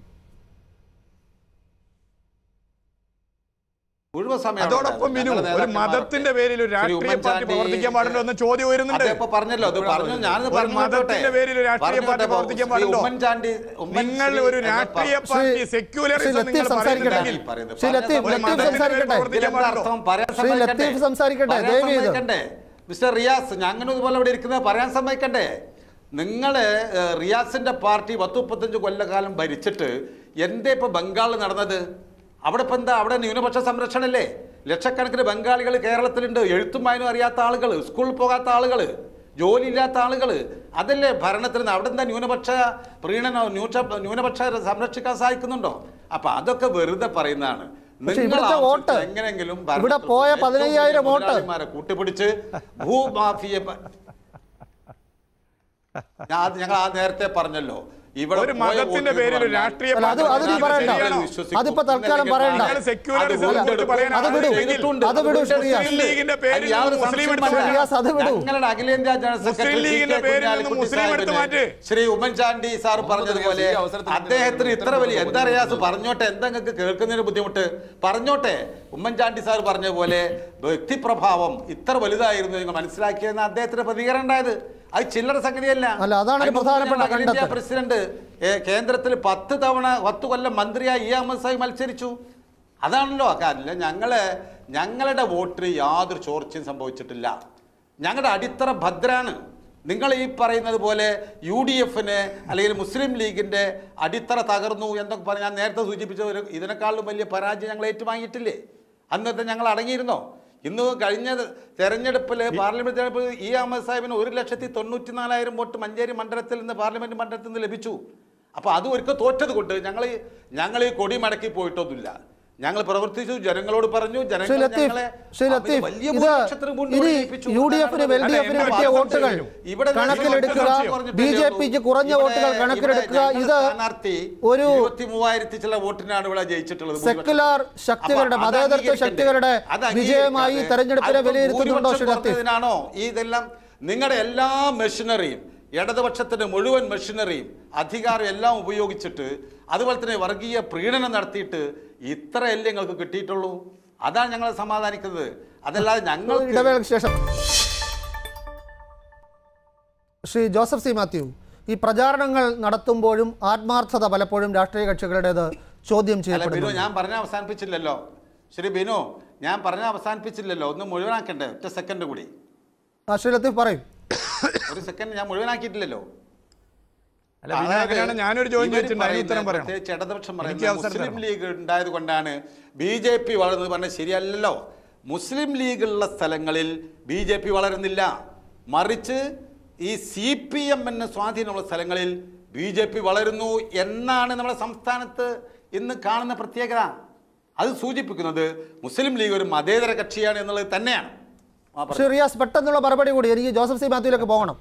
മുഴുവൻ സമയം അതോടൊപ്പം ഉണ്ടായിരുന്നു. മിനു ഞങ്ങളുടെ ഒരു നേതാക്കന്മാരൊക്കെ. മതത്തിന്റെ പേരിൽ ഒരു ശ്രീ രാഷ്ട്രീയ പാർട്ടി ഉമ്മൻചാണ്ടി, പ്രവർത്തിക്കാൻ പാടുണ്ടോ എന്ന ചോദ്യം ഉയരുന്നുണ്ട് അതിപ്പോ പറഞ്ഞല്ലോ അത് പറഞ്ഞു ഞാനത് ഒരു പറഞ്ഞു മതത്തിന്റെ പേരിൽ ഒരു രാഷ്ട്രീയ പറഞ്ഞോട്ടെ, പാർട്ടി പ്രവർത്തിക്കാൻ ശ്രീ പാടുണ്ടോ ഉമ്മൻചാണ്ടി ഉമ്മൻ നിങ്ങൾ ശ്രീ ഒരു എന്ന് രാഷ്ട്രീയ പറ- പാർട്ടി ശ്രീ സെക്യുലറിസം ലത്തീഫ് നിങ്ങൾ സംസാരിക്കട്ടെ. പറയുന്നുണ്ടെങ്കിൽ പറയുന്നത്. ശ്രീ ലത്തീഫ്, ഒരു ലത്തീഫ് മതത്തിന്റെ സംസാരിക്കട്ടെ. പേരിൽ ഇതിലെന്താ അർത്ഥം? പറയാൻ ശ്രീ സമ്മതിക്കണ്ടേ? ലത്തീഫ് സംസാരിക്കട്ടെ, പറയാൻ ദയവ് ചെയ്ത്. സമ്മതിക്കണ്ടേ? മിസ്റ്റർ റിയാസ് ഞങ്ങൾ ഇതുപോലെ ഇവിടെ ഇരിക്കുന്നത് പറയാൻ സമ്മതിക്കണ്ടേ നിങ്ങള് ഏഹ്, റിയാസിന്റെ പാർട്ടി പത്ത് മുപ്പത്തഞ്ച് കൊല്ലക്കാലം ഭരിച്ചിട്ട് എന്തേ ഇപ്പൊ ബംഗാളിൽ നടന്നത് അവിടെ ഇപ്പൊ എന്താ അവിടെ ന്യൂനപക്ഷ സംരക്ഷണല്ലേ ലക്ഷക്കണക്കിന് ബംഗാളികൾ കേരളത്തിലുണ്ട് എഴുത്തും വായനും അറിയാത്ത ആളുകൾ സ്കൂളിൽ പോകാത്ത ആളുകൾ ജോലി ഇല്ലാത്ത ആളുകൾ അതല്ലേ ഭരണത്തിൽ നിന്ന് അവിടെ എന്താ ന്യൂനപക്ഷ പ്രീണനോ ന്യൂക്ഷ ന്യൂനപക്ഷ സംരക്ഷിക്കാൻ സാധിക്കുന്നുണ്ടോ അപ്പൊ അതൊക്കെ വെറുതെ പറയുന്നതാണ് പക്ഷേ നിങ്ങൾ ഇവിടുത്തെ ആവശ്യത്തിന് വോട്ട്, എങ്ങനെയെങ്കിലും ഇവിടെ ഭരണത്തിൽ പോയ ഏറ്റവും വലിയ 15,000 വോട്ട്. മുതലാളിമാരെ കൂട്ടുപിടിച്ച് ഭൂമാഫിയെ പ- ഞാൻ അത് ഞങ്ങൾ ആ നേരത്തെ പറഞ്ഞല്ലോ ഇവിടെ ഒരു പോയ മതത്തിന്റെ വോട്ട് പേരിൽ ഒരു പറഞ്ഞാൽ രാഷ്ട്രീയ അല്ല, അത് അത് നീ ഞാൻ പറയണ്ട ശരിയാണെന്ന് വിശ്വസിക്കും. അതിപ്പോ തൽക്കാലം ഇന്നലെ പറയണ്ട നിങ്ങൾ സെക്യുലറിസം അത് കുറിച്ച് പറയാൻ അത് വിടൂ. ചെയ്തിട്ടുണ്ട്. അത് വിടൂ, അതുകൊണ്ട് ശ്രീ മുസ്ലിം ലീഗിന്റെ പേരിൽ അത് യാതൊരു നിന്ന് മുസ്ലിം സംശയവും എടുത്ത് വേണ്ട. റിയാസ്, അത് വിടൂ. ഞങ്ങളുടെ അഖിലേന്ത്യാ ജനറൽ മുസ്ലിം സെക്രട്ടറി സി. ലീഗിന്റെ കെ. പേരിൽ നിന്ന് കുഞ്ഞാലിക്കുട്ടി മുസ്ലിം എടുത്ത് സാഹിബിന് മാറ്റ്. ശ്രീ ഉമ്മൻചാണ്ടി സാർ പറഞ്ഞതുപോലെ ഈ അവസരത്തിൽ അദ്ദേഹത്തിന് ഇത്ര ഉത്തരം വലിയ എന്താ കൊടുക്കുന്നു. റിയാസ് പറഞ്ഞോട്ടെ എന്താ നിങ്ങൾക്ക് കേൾക്കുന്നതിന് ബുദ്ധിമുട്ട് പറഞ്ഞോട്ടെ ഉമ്മൻചാണ്ടി സാർ പറഞ്ഞ പോലെ വ്യക്തിപ്രഭാവം ഇത്ര വലുതായിരുന്നു നിങ്ങൾ മനസ്സിലാക്കിയെന്ന് അദ്ദേഹത്തിന്റെ പ്രതികരണം ഉണ്ടായത് അത് ചില്ലറ സംഗതിയല്ല അല്ല, അതാണ് അതിന് മുമ്പ് പ്രധാനപ്പെട്ട ഞങ്ങൾ അഖിലേന്ത്യാ കണ്ടെത്തൽ. പ്രസിഡന്റ് ഏ, കേന്ദ്രത്തിൽ പത്ത് തവണ പത്ത് കൊല്ലം മന്ത്രിയായി ഇ അഹമ്മദ് സാഹിബ് മത്സരിച്ചു അതാണല്ലോ കാര്യമില്ല ഞങ്ങള് ഞങ്ങളുടെ വോട്ടിന് യാതൊരു ചോർച്ചയും സംഭവിച്ചിട്ടില്ല ഞങ്ങളുടെ അടിത്തറ ഭദ്രാണ് നിങ്ങൾ ഈ പറയുന്നത് പോലെ യു ഡി എഫിന് അല്ലെങ്കിൽ മുസ്ലിം ലീഗിന്റെ അടിത്തറ തകർന്നു എന്നൊക്കെ പറഞ്ഞ് ഞാൻ നേരത്തെ സൂചിപ്പിച്ച ഒരു ഇതിനേക്കാളും വലിയ പരാജയം ഞങ്ങൾ ഏറ്റുവാങ്ങിയിട്ടില്ലേ അന്നത്തെ ഞങ്ങൾ അടങ്ങിയിരുന്നോ ഇന്ന് കഴിഞ്ഞ തെരഞ്ഞെടുപ്പിൽ പാർലമെന്റ് തെരഞ്ഞെടുപ്പിൽ ഇ അഹമ്മദ് സാഹിബിന് ഒരു ലക്ഷത്തി തൊണ്ണൂറ്റി നാലായിരം വോട്ട് മഞ്ചേരി മണ്ഡലത്തിൽ നിന്ന് പാർലമെന്റ് മണ്ഡലത്തിൽ നിന്ന് ലഭിച്ചു അപ്പോൾ അത് ഒരിക്കൽ തോറ്റത് കൊണ്ട് ഞങ്ങൾ ഈ- ഞങ്ങൾ ഈ കൊടി മടക്കി പോയിട്ടൊന്നുമില്ല ഞങ്ങൾ പ്രവർത്തിച്ചു ജനങ്ങളോട് പറഞ്ഞു ശ്രീ ജനങ്ങൾ ലത്തീഫ് ഞങ്ങളെ ശ്രീ അവര് ലത്തീഫ് വലിയ ഇത് ഭൂരിപക്ഷത്തിന് മുന്നിൽ ഇനി ജയിപ്പിച്ചു. യു ഡി എഫിന് എൽ ഡി അല്ല, എഫിന് എന്റെ കിട്ടിയ വാദം വോട്ടുകൾ ചെയ്യൂ. ഇവിടെ കണക്കിലെടുക്കുക പറഞ്ഞിട്ടേ ബി ജെ ഉള്ളൂ. പിക്ക് കുറഞ്ഞ ഇവിടെ- വോട്ടുകൾ ഇവിടെ കണക്കിലെടുക്കുക ഞങ്ങളുടെ ഇത് സ്ഥാനാർത്ഥി ഒരു ഇരുപത്തി മൂവായിരത്തി ചില വോട്ടിനാണ് ഇവിടെ ജയിച്ചിട്ടുള്ളത് ഭൂരിപക്ഷം. സെക്കുലർ ശക്തികളുടെ അപ്പൊ അത് മതേതരത്വ അംഗീകരിക്കണ്ടേ? ശക്തികളുടെ അത് വിജയമായി അംഗീകരിക്കാതെ തെരഞ്ഞെടുപ്പിനെ അല്പം വിലയിരുത്തുന്നുണ്ടോ ഭൂരിപക്ഷം ശ്രീ ലത്തീഫ് കുറഞ്ഞതിനാണോ ഈ ഇതെല്ലാം നിങ്ങളുടെ എല്ലാ മെഷീനറിയും ഇടതുപക്ഷത്തിന്റെ മുഴുവൻ മെഷീനറിയും അധികാരം എല്ലാം ഉപയോഗിച്ചിട്ട് അതുപോലെ തന്നെ വർഗീയ പ്രീണനം നടത്തിയിട്ട് ഇത്രയല്ലേ നിങ്ങൾക്ക് കിട്ടിയിട്ടുള്ളൂ അതാണ് ഞങ്ങൾ സമാധാനിക്കുന്നത് അതല്ലാതെ ഞങ്ങൾക്ക് ഇടവേളയ്ക്ക് ശേഷം ശ്രീ ജോസഫ് സി മാത്യു ഈ പ്രചാരണങ്ങൾ നടത്തുമ്പോഴും ആത്മാർത്ഥത പലപ്പോഴും രാഷ്ട്രീയ കക്ഷികളുടേത് ചോദ്യം അല്ല ബിനു ചെയ്യപ്പെടുന്നു ഞാൻ പറഞ്ഞ അവസാനിപ്പിച്ചില്ലല്ലോ ശ്രീ ബിനു ഞാൻ പറഞ്ഞ അവസാനിപ്പിച്ചില്ലല്ലോ ഒന്ന് മുഴുവനാക്കണ്ടേ ഒറ്റ സെക്കൻഡ് കൂടി ആ, ശ്രീ ലത്തീഫ് പറയും ഒരു സെക്കൻഡ് ഞാൻ മുഴുവനാക്കിയിട്ടില്ലല്ലോ അല്ല പിന്നെ അങ്ങനെയാണ് ഞാനൊരു ചോദ്യം ഇവര് ചോദിച്ചിട്ടുണ്ട് അതിന് ഉത്തരം പറയുന്നത് പറയണം പ്രത്യേകിച്ച് ഇടതുപക്ഷം എനിക്ക് പറയുന്നത് അവസരം മുസ്ലിം തരണം. ലീഗ് ഉണ്ടായത് കൊണ്ടാണ് ബി ജെ പി വളർന്നത് പറഞ്ഞത് ശരിയല്ലല്ലോ മുസ്ലിം ലീഗുള്ള സ്ഥലങ്ങളിൽ ബി ജെ പി വളരുന്നില്ല മറിച്ച് ഈ സി പി എമ്മിന് സ്വാധീനമുള്ള സ്ഥലങ്ങളിൽ ബി ജെ പി വളരുന്നു എന്നാണ് നമ്മുടെ സംസ്ഥാനത്ത് ഇന്ന് കാണുന്ന പ്രത്യേകത അത് സൂചിപ്പിക്കുന്നത് മുസ്ലിം ലീഗ് ഒരു മതേതര കക്ഷിയാണ് എന്നുള്ളത് തന്നെയാണ് ആ, പറയൂ. ശ്രീ റിയാസ് പെട്ടെന്നുള്ള മറുപടി കൂടി എനിക്ക് ജോസഫ് സി മാത്യുവിലേക്ക് പോകണം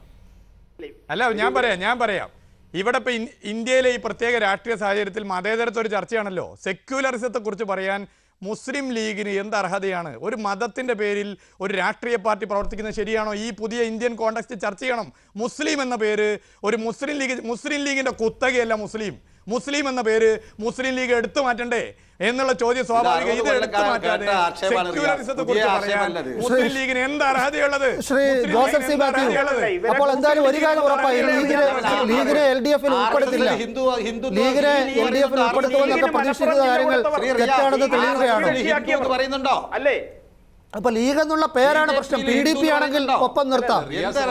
അല്ല ഞാൻ പറയാം ഞാൻ പറയാം ഇവിടെ ഇപ്പൊ ഇൻ- ഇന്ത്യയിലെ ഈ പ്രത്യേക രാഷ്ട്രീയ സാഹചര്യത്തിൽ മതേതരത്വ ഒരു ചർച്ചയാണല്ലോ സെക്യുലറിസത്തെ കുറിച്ച് പറയാൻ മുസ്ലിം ലീഗിന് എന്ത് അർഹതയാണ് ഒരു മതത്തിന്റെ പേരിൽ ഒരു രാഷ്ട്രീയ പാർട്ടി പ്രവർത്തിക്കുന്നത് ശരിയാണോ ഈ പുതിയ ഇന്ത്യൻ കോണ്ടക്സ്റ്റ് ചർച്ച ചെയ്യണം മുസ്ലിം എന്ന പേര് ഒരു മുസ്ലിം ലീഗ് മുസ്ലിം ലീഗിന്റെ കുത്തകയല്ല മുസ്ലിം മുസ്ലിം എന്ന പേര് മുസ്ലിം ലീഗ് എടുത്തു മാറ്റണ്ടേ എന്നുള്ള ചോദ്യം സ്വാഭാവിക ഇത് അറുപത് എടുത്തു കൊല്ലക്കാലം മാറ്റാതെ കേട്ട ആക്ഷേപമാണ് റിയാസ്. സെക്യുലറിസത്തെ പുതിയ കുറിച്ച് പറയാൻ ആക്ഷേപമല്ല ഇത്. മുസ്ലിം ലീഗിന് എന്ത് അർഹതയുള്ളത് ശ്രീ മുസ്ലിം ജോസഫ് ലീഗിന് സി എന്ത് മാത്യു അർഹതയുള്ളത്? ഇവരെ അപ്പോൾ എന്തായാലും ഒരു കാര്യം ഉറപ്പായി ലീഗിനെ ലീഗിനെ എൽ ഡി എഫിൽ ഉൾപ്പെടുത്തില്ല R S S Hindu Hindutva ലീഗിനെ ലീഗ് എൽ ഡി എഫിൽ പറയുന്നത് ഉൾപ്പെടുത്തുമെന്നൊക്കെ ലീഗിന് പ്രതീക്ഷിക്കുന്ന കാര്യങ്ങൾ മലപ്പുറം ജില്ല തെറ്റാണെന്ന് കൊടുത്ത തെളിയുകയാണ് ആർ എസ് എസ് ഹിന്ദു എന്ന് പറയുന്നുണ്ടോ അല്ലേ അപ്പൊ ലീഗ് എന്നുള്ള പേരാണ് പ്രശ്നം പി ഡി പി ആണെങ്കിൽ ഒപ്പം നിർത്താം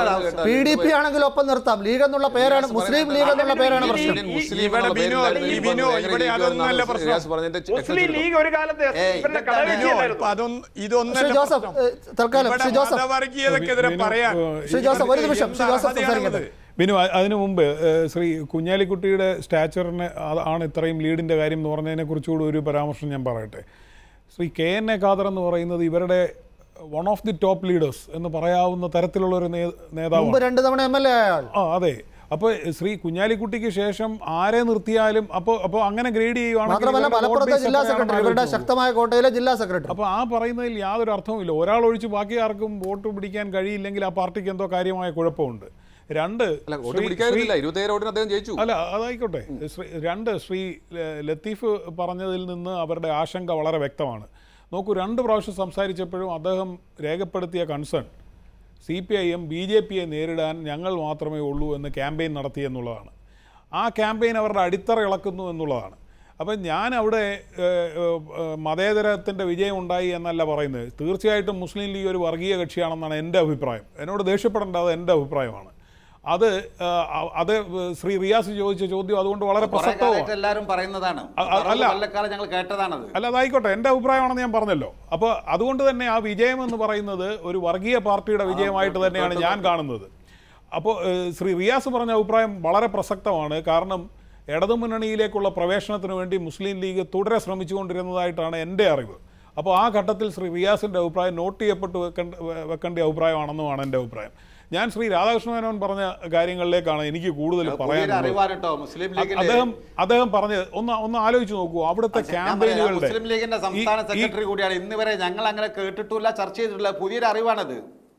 പി ഡി പി ആണെങ്കിൽ ഒപ്പം നിർത്താം ലീഗ് എന്നുള്ള പേരാണ് മുസ്ലിം ലീഗ് എന്നുള്ള പേരാണ് പ്രശ്നം ഇവിടെ ബിനു, ഈ ബിനു, ഇവിടെ അതൊന്നുമല്ല പ്രശ്നം. മുസ്ലിം ലീഗ് ഒരു കാലത്ത് ഏയ്, ഇവരുടെ ഇതെന്താ ബിനു, കടവീഴ്ചയല്ലായിരുന്നു ഇപ്പൊ അതൊന്നും ഇതൊന്നല്ല ശ്രീ ജോസഫ് പ്രശ്നം. ഏഹ്, തൽക്കാലം ഇവിടെ ശ്രീ ജോസഫ് മതവർഗീയതക്കെതിരെ ബിനു, പറയാൻ ഏഹ്, ശ്രീ ജോസഫ് ഒരു നിമിഷം ശ്രീ ജോസഫ് എന്ത് സംസാരിക്കട്ടെ അർഹതയാണത്? ബിനു അ- അതിനു മുമ്പ് ഏഹ്, ശ്രീ കുഞ്ഞാലിക്കുട്ടിയുടെ സ്റ്റാച്ചറിന് അത് ആണ് ഇത്രയും ലീഡിൻ്റെ കാര്യം എന്ന് പറഞ്ഞതിനെ കുറിച്ചുകൂടി ഒരു പരാമർശം ഞാൻ പറയട്ടെ Shri K N A Khader എന്ന് പറയുന്നത് ഇവരുടെ one of the top leaders എന്ന് പറയാവുന്ന തരത്തിലുള്ള ഒരു നേ- മുമ്പ് നേതാവാണ് രണ്ട് തവണ എം എൽ എ ആയാൾ ആ അതെ അപ്പോൾ ശ്രീ കുഞ്ഞാലിക്കുട്ടിക്ക് ശേഷം ആരെ നിർത്തിയാലും അപ്പോൾ അപ്പോൾ അങ്ങനെ ഗ്രേഡ് ചെയ്യുവാണെങ്കിൽ മാത്രമല്ല ഇവരുടെ vote മലപ്പുറത്തെ base ജില്ലാ എത്രയാണെന്ന് സെക്രട്ടറി ഇവരുടെ ആലോചിച്ച് നോക്കൂ. ശക്തമായ കോട്ടയിലെ ജില്ലാ സെക്രട്ടറി അപ്പോൾ ആ പറയുന്നതിൽ യാതൊരു അർത്ഥവുമില്ല ഒരാൾ ഒഴിച്ച് ബാക്കി ആർക്കും വോട്ട് പിടിക്കാൻ കഴിയില്ലെങ്കിൽ ആ പാർട്ടിക്ക് എന്തോ കാര്യമായ കുഴപ്പമുണ്ട് രണ്ട് അല്ല വോട്ട് ശ്രീ- പിടിക്കാതില്ല ഇരുപത്തേഴ് വോട്ടിന് അദ്ദേഹം ജയിച്ചു അല്ല അതായിക്കോട്ടെ ശ്രീ രണ്ട് ശ്രീ ല- ലത്തീഫ് പറഞ്ഞതിൽ നിന്ന് അവരുടെ ആശങ്ക വളരെ വ്യക്തമാണ് നോക്കൂ രണ്ട് പ്രാവശ്യം സംസാരിച്ചപ്പോഴും അദ്ദേഹം രേഖപ്പെടുത്തിയ concern C P I M B J പിയെ നേരിടാൻ ഞങ്ങൾ മാത്രമേ ഉള്ളൂ എന്ന് ക്യാമ്പയിൻ നടത്തി എന്നുള്ളതാണ് ആ ക്യാമ്പയിൻ അവരുടെ അടിത്തറ ഇളക്കുന്നു എന്നുള്ളതാണ് അപ്പം ഞാൻ അവിടെ ഏഹ്, ഏഹ്, മതേതരത്തിൻ്റെ വിജയം ഉണ്ടായി എന്നല്ല പറയുന്നത് തീർച്ചയായിട്ടും മുസ്ലിം ലീഗ് ഒരു വർഗീയ കക്ഷിയാണെന്നാണ് എൻ്റെ അഭിപ്രായം എന്നോട് ദേഷ്യപ്പെടേണ്ട അത് എൻ്റെ അഭിപ്രായമാണ് അത് ഏഹ്, അത് ശ്രീ റിയാസ് ചോദിച്ച ചോദ്യം അതുകൊണ്ട് വളരെ കുറെ പ്രസക്തവുമാണ് കാലമായിട്ട് എല്ലാവരും പറയുന്നതാണ് അ- അ- അല്ല. കൊല്ലക്കാലം ഞങ്ങൾ കേട്ടതാണത് അല്ല അതായിക്കോട്ടെ എൻ്റെ അഭിപ്രായമാണെന്ന് ഞാൻ പറഞ്ഞല്ലോ അപ്പോൾ അതുകൊണ്ട് തന്നെ ആ വിജയം എന്ന് പറയുന്നത് ഒരു വർഗീയ പാർട്ടിയുടെ വിജയമായിട്ട് തന്നെയാണ് ഞാൻ കാണുന്നത് അപ്പോൾ ഏഹ്, ശ്രീ റിയാസ് പറഞ്ഞ അഭിപ്രായം വളരെ പ്രസക്തമാണ് കാരണം ഇടതുമുന്നണിയിലേക്കുള്ള പ്രവേശനത്തിന് വേണ്ടി മുസ്ലിം ലീഗ് തുടരെ ശ്രമിച്ചുകൊണ്ടിരുന്നതായിട്ടാണ് എൻ്റെ അറിവ് അപ്പോൾ ആ ഘട്ടത്തിൽ ശ്രീ റിയാസിൻ്റെ അഭിപ്രായം നോട്ട് ചെയ്യപ്പെട്ട് വെക്കേണ്ട വെക്കേണ്ട അഭിപ്രായമാണെന്നുമാണ് എൻ്റെ അഭിപ്രായം ഞാൻ ശ്രീ രാധാകൃഷ്ണ മേനോൻ പറഞ്ഞ കാര്യങ്ങളിലേക്കാണ് എനിക്ക് കൂടുതൽ പുതിയൊരു പറയാനുള്ളത് അറിവാണ് കേട്ടോ മുസ്ലിം ലീഗിന്റെ അദ്ദേഹം അദ്ദേഹം പറഞ്ഞ് ഒന്ന് ഒന്ന് ആലോചിച്ച് നോക്കൂ അവിടുത്തെ ഞാൻ പറയാം, ക്യാമ്പയിനുകളുടെ മുസ്ലിം ലീഗിന്റെ ഈ- സംസ്ഥാന ഈ- സെക്രട്ടറി കൂടിയാണ് ഇന്ന് വരെ ഞങ്ങൾ അങ്ങനെ കേട്ടിട്ടില്ല ചർച്ച ചെയ്തിട്ടില്ല പുതിയൊരു അറിവാണത്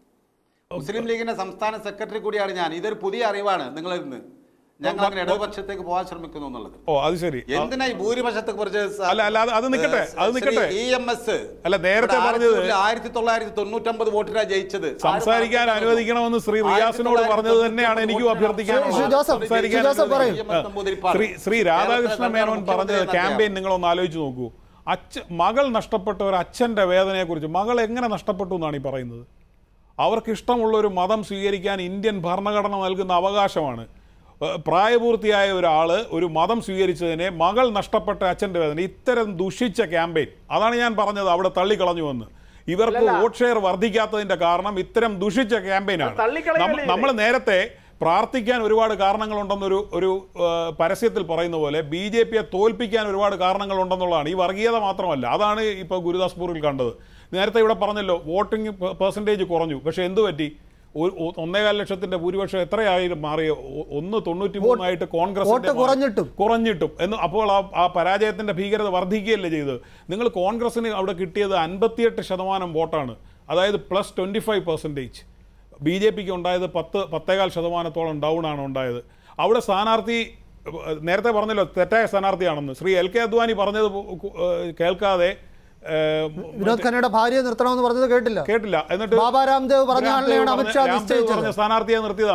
മുസ്ലിം ലീഗിന്റെ സംസ്ഥാന സെക്രട്ടറി കൂടിയാണ് ഞാൻ ഇതൊരു പുതിയ അറിവാണ് നിങ്ങളിൽ നിന്ന് ഞങ്ങൾ അങ്ങനെ ഇടതുപക്ഷത്തേക്ക് പോകാൻ ശ്രമിക്കുന്നു എന്നുള്ളത് ഓ അത് ശരി എന്തിനാ ഈ ഭൂരിപക്ഷത്തെ കുറിച്ച് അല്ല, അല്ല, അത് അത് നിൽക്കട്ടെ, അത് നിൽക്കട്ടെ. ഇ എം എസ് അല്ല, നേരത്തെ പറഞ്ഞത് ആയിരത്തി തൊള്ളായിരത്തി തൊണ്ണൂറ്റൊമ്പത് വോട്ടിനാണ് ജയിച്ചത് സംസാരിക്കാൻ അനുവദിക്കണമെന്ന് ശ്രീ റിയാസിനോട് പറഞ്ഞത് തന്നെയാണ് എനിക്കും അഭ്യർത്ഥിക്കാനുള്ളത് ശ്രീ ജോസഫ്, സംസാരിക്കാൻ ശ്രീ ജോസഫ് പറയൂ. അനുവദിക്കണം. ശ്രീ ശ്രീ രാധാകൃഷ്ണ മേനോൻ പറഞ്ഞത് ക്യാമ്പയിൻ നിങ്ങളൊന്ന് ആലോചിച്ച് നോക്കൂ അച്ഛ മകൾ നഷ്ടപ്പെട്ട ഒരു അച്ഛൻ്റെ വേദനയെക്കുറിച്ച് മകൾ എങ്ങനെ നഷ്ടപ്പെട്ടു എന്നാണ് ഈ പറയുന്നത് അവർക്ക് ഇഷ്ടമുള്ള ഒരു മതം സ്വീകരിക്കാൻ ഇന്ത്യൻ ഭരണഘടന നൽകുന്ന അവകാശമാണ് ഏഹ് പ്രായപൂർത്തിയായ ഒരാൾ ഒരു മതം സ്വീകരിച്ചതിനെ മകൾ നഷ്ടപ്പെട്ട അച്ഛൻ്റെ വേദന ഇത്തരം ദുഷിച്ച ക്യാമ്പയിൻ അതാണ് ഞാൻ പറഞ്ഞത് അവിടെ തള്ളിക്കളഞ്ഞുവെന്ന് ഇവർക്ക് വോട്ട് ഷെയർ വർദ്ധിക്കാത്തതിന്റെ കാരണം ഇത്തരം ദുഷിച്ച ക്യാമ്പയിനാണ് തള്ളിക്കളയല്ലേ നമ്മൾ നേരത്തെ പ്രാർത്ഥിക്കാൻ ഒരുപാട് കാരണങ്ങളുണ്ടെന്നൊരു ഒരു ഏഹ്, പരസ്യത്തിൽ പറയുന്ന പോലെ ബി ജെ പിയെ തോൽപ്പിക്കാൻ ഒരുപാട് കാരണങ്ങളുണ്ടെന്നുള്ളതാണ് ഈ വർഗീയത മാത്രമല്ല അതാണ് ഇപ്പോൾ ഗുരുദാസ്പൂരിൽ കണ്ടത് നേരത്തെ ഇവിടെ പറഞ്ഞല്ലോ വോട്ടിംഗ് പെർസെൻറ്റേജ് കുറഞ്ഞു പക്ഷേ എന്തു പറ്റി ഒരു ഒ- ഒന്നേകാൽ ലക്ഷത്തിന്റെ ഭൂരിപക്ഷം എത്രയായി മാറിയ ഒ- ഒന്ന് തൊണ്ണൂറ്റി മൂന്നായിട്ട് കോൺഗ്രസ് വോട്ട് കുറഞ്ഞിട്ടും. കുറഞ്ഞിട്ടും എന്ന് അപ്പോൾ ആ ആ പരാജയത്തിന്റെ ഭീകരത വർദ്ധിക്കുകയല്ലേ ചെയ്തത് നിങ്ങൾ കോൺഗ്രസിന് അവിടെ കിട്ടിയത് അൻപത്തിയെട്ട് ശതമാനം വോട്ടാണ് അതായത് plus twenty five percentage B J പിക്ക് ഉണ്ടായത് പത്ത് പത്തേകാൽ ശതമാനത്തോളം ഡൗൺ ആണ് ഉണ്ടായത് അവിടെ സ്ഥാനാർത്ഥി ഏഹ്, നേരത്തെ പറഞ്ഞല്ലോ തെറ്റായ സ്ഥാനാർത്ഥിയാണെന്ന് ശ്രീ എൽ കെ അദ്വാനി പറഞ്ഞത് ഏഹ്, കേൾക്കാതെ ഏഹ്, വിനോദ് ഖന്നയുടെ ഭാര്യയെ നിർത്തണമെന്ന് പറഞ്ഞത് കേട്ടില്ല കേട്ടില്ല എന്നിട്ട് ബാബാ രാംദേവ് പറഞ്ഞ ആളിനെയാണ് രാംദേവ് അമിത്ഷാ പറഞ്ഞ- രാംദേവ് നിശ്ചയിച്ചത് പറഞ്ഞ സ്ഥാനാർത്ഥിയെ നിർത്തിയതാണ്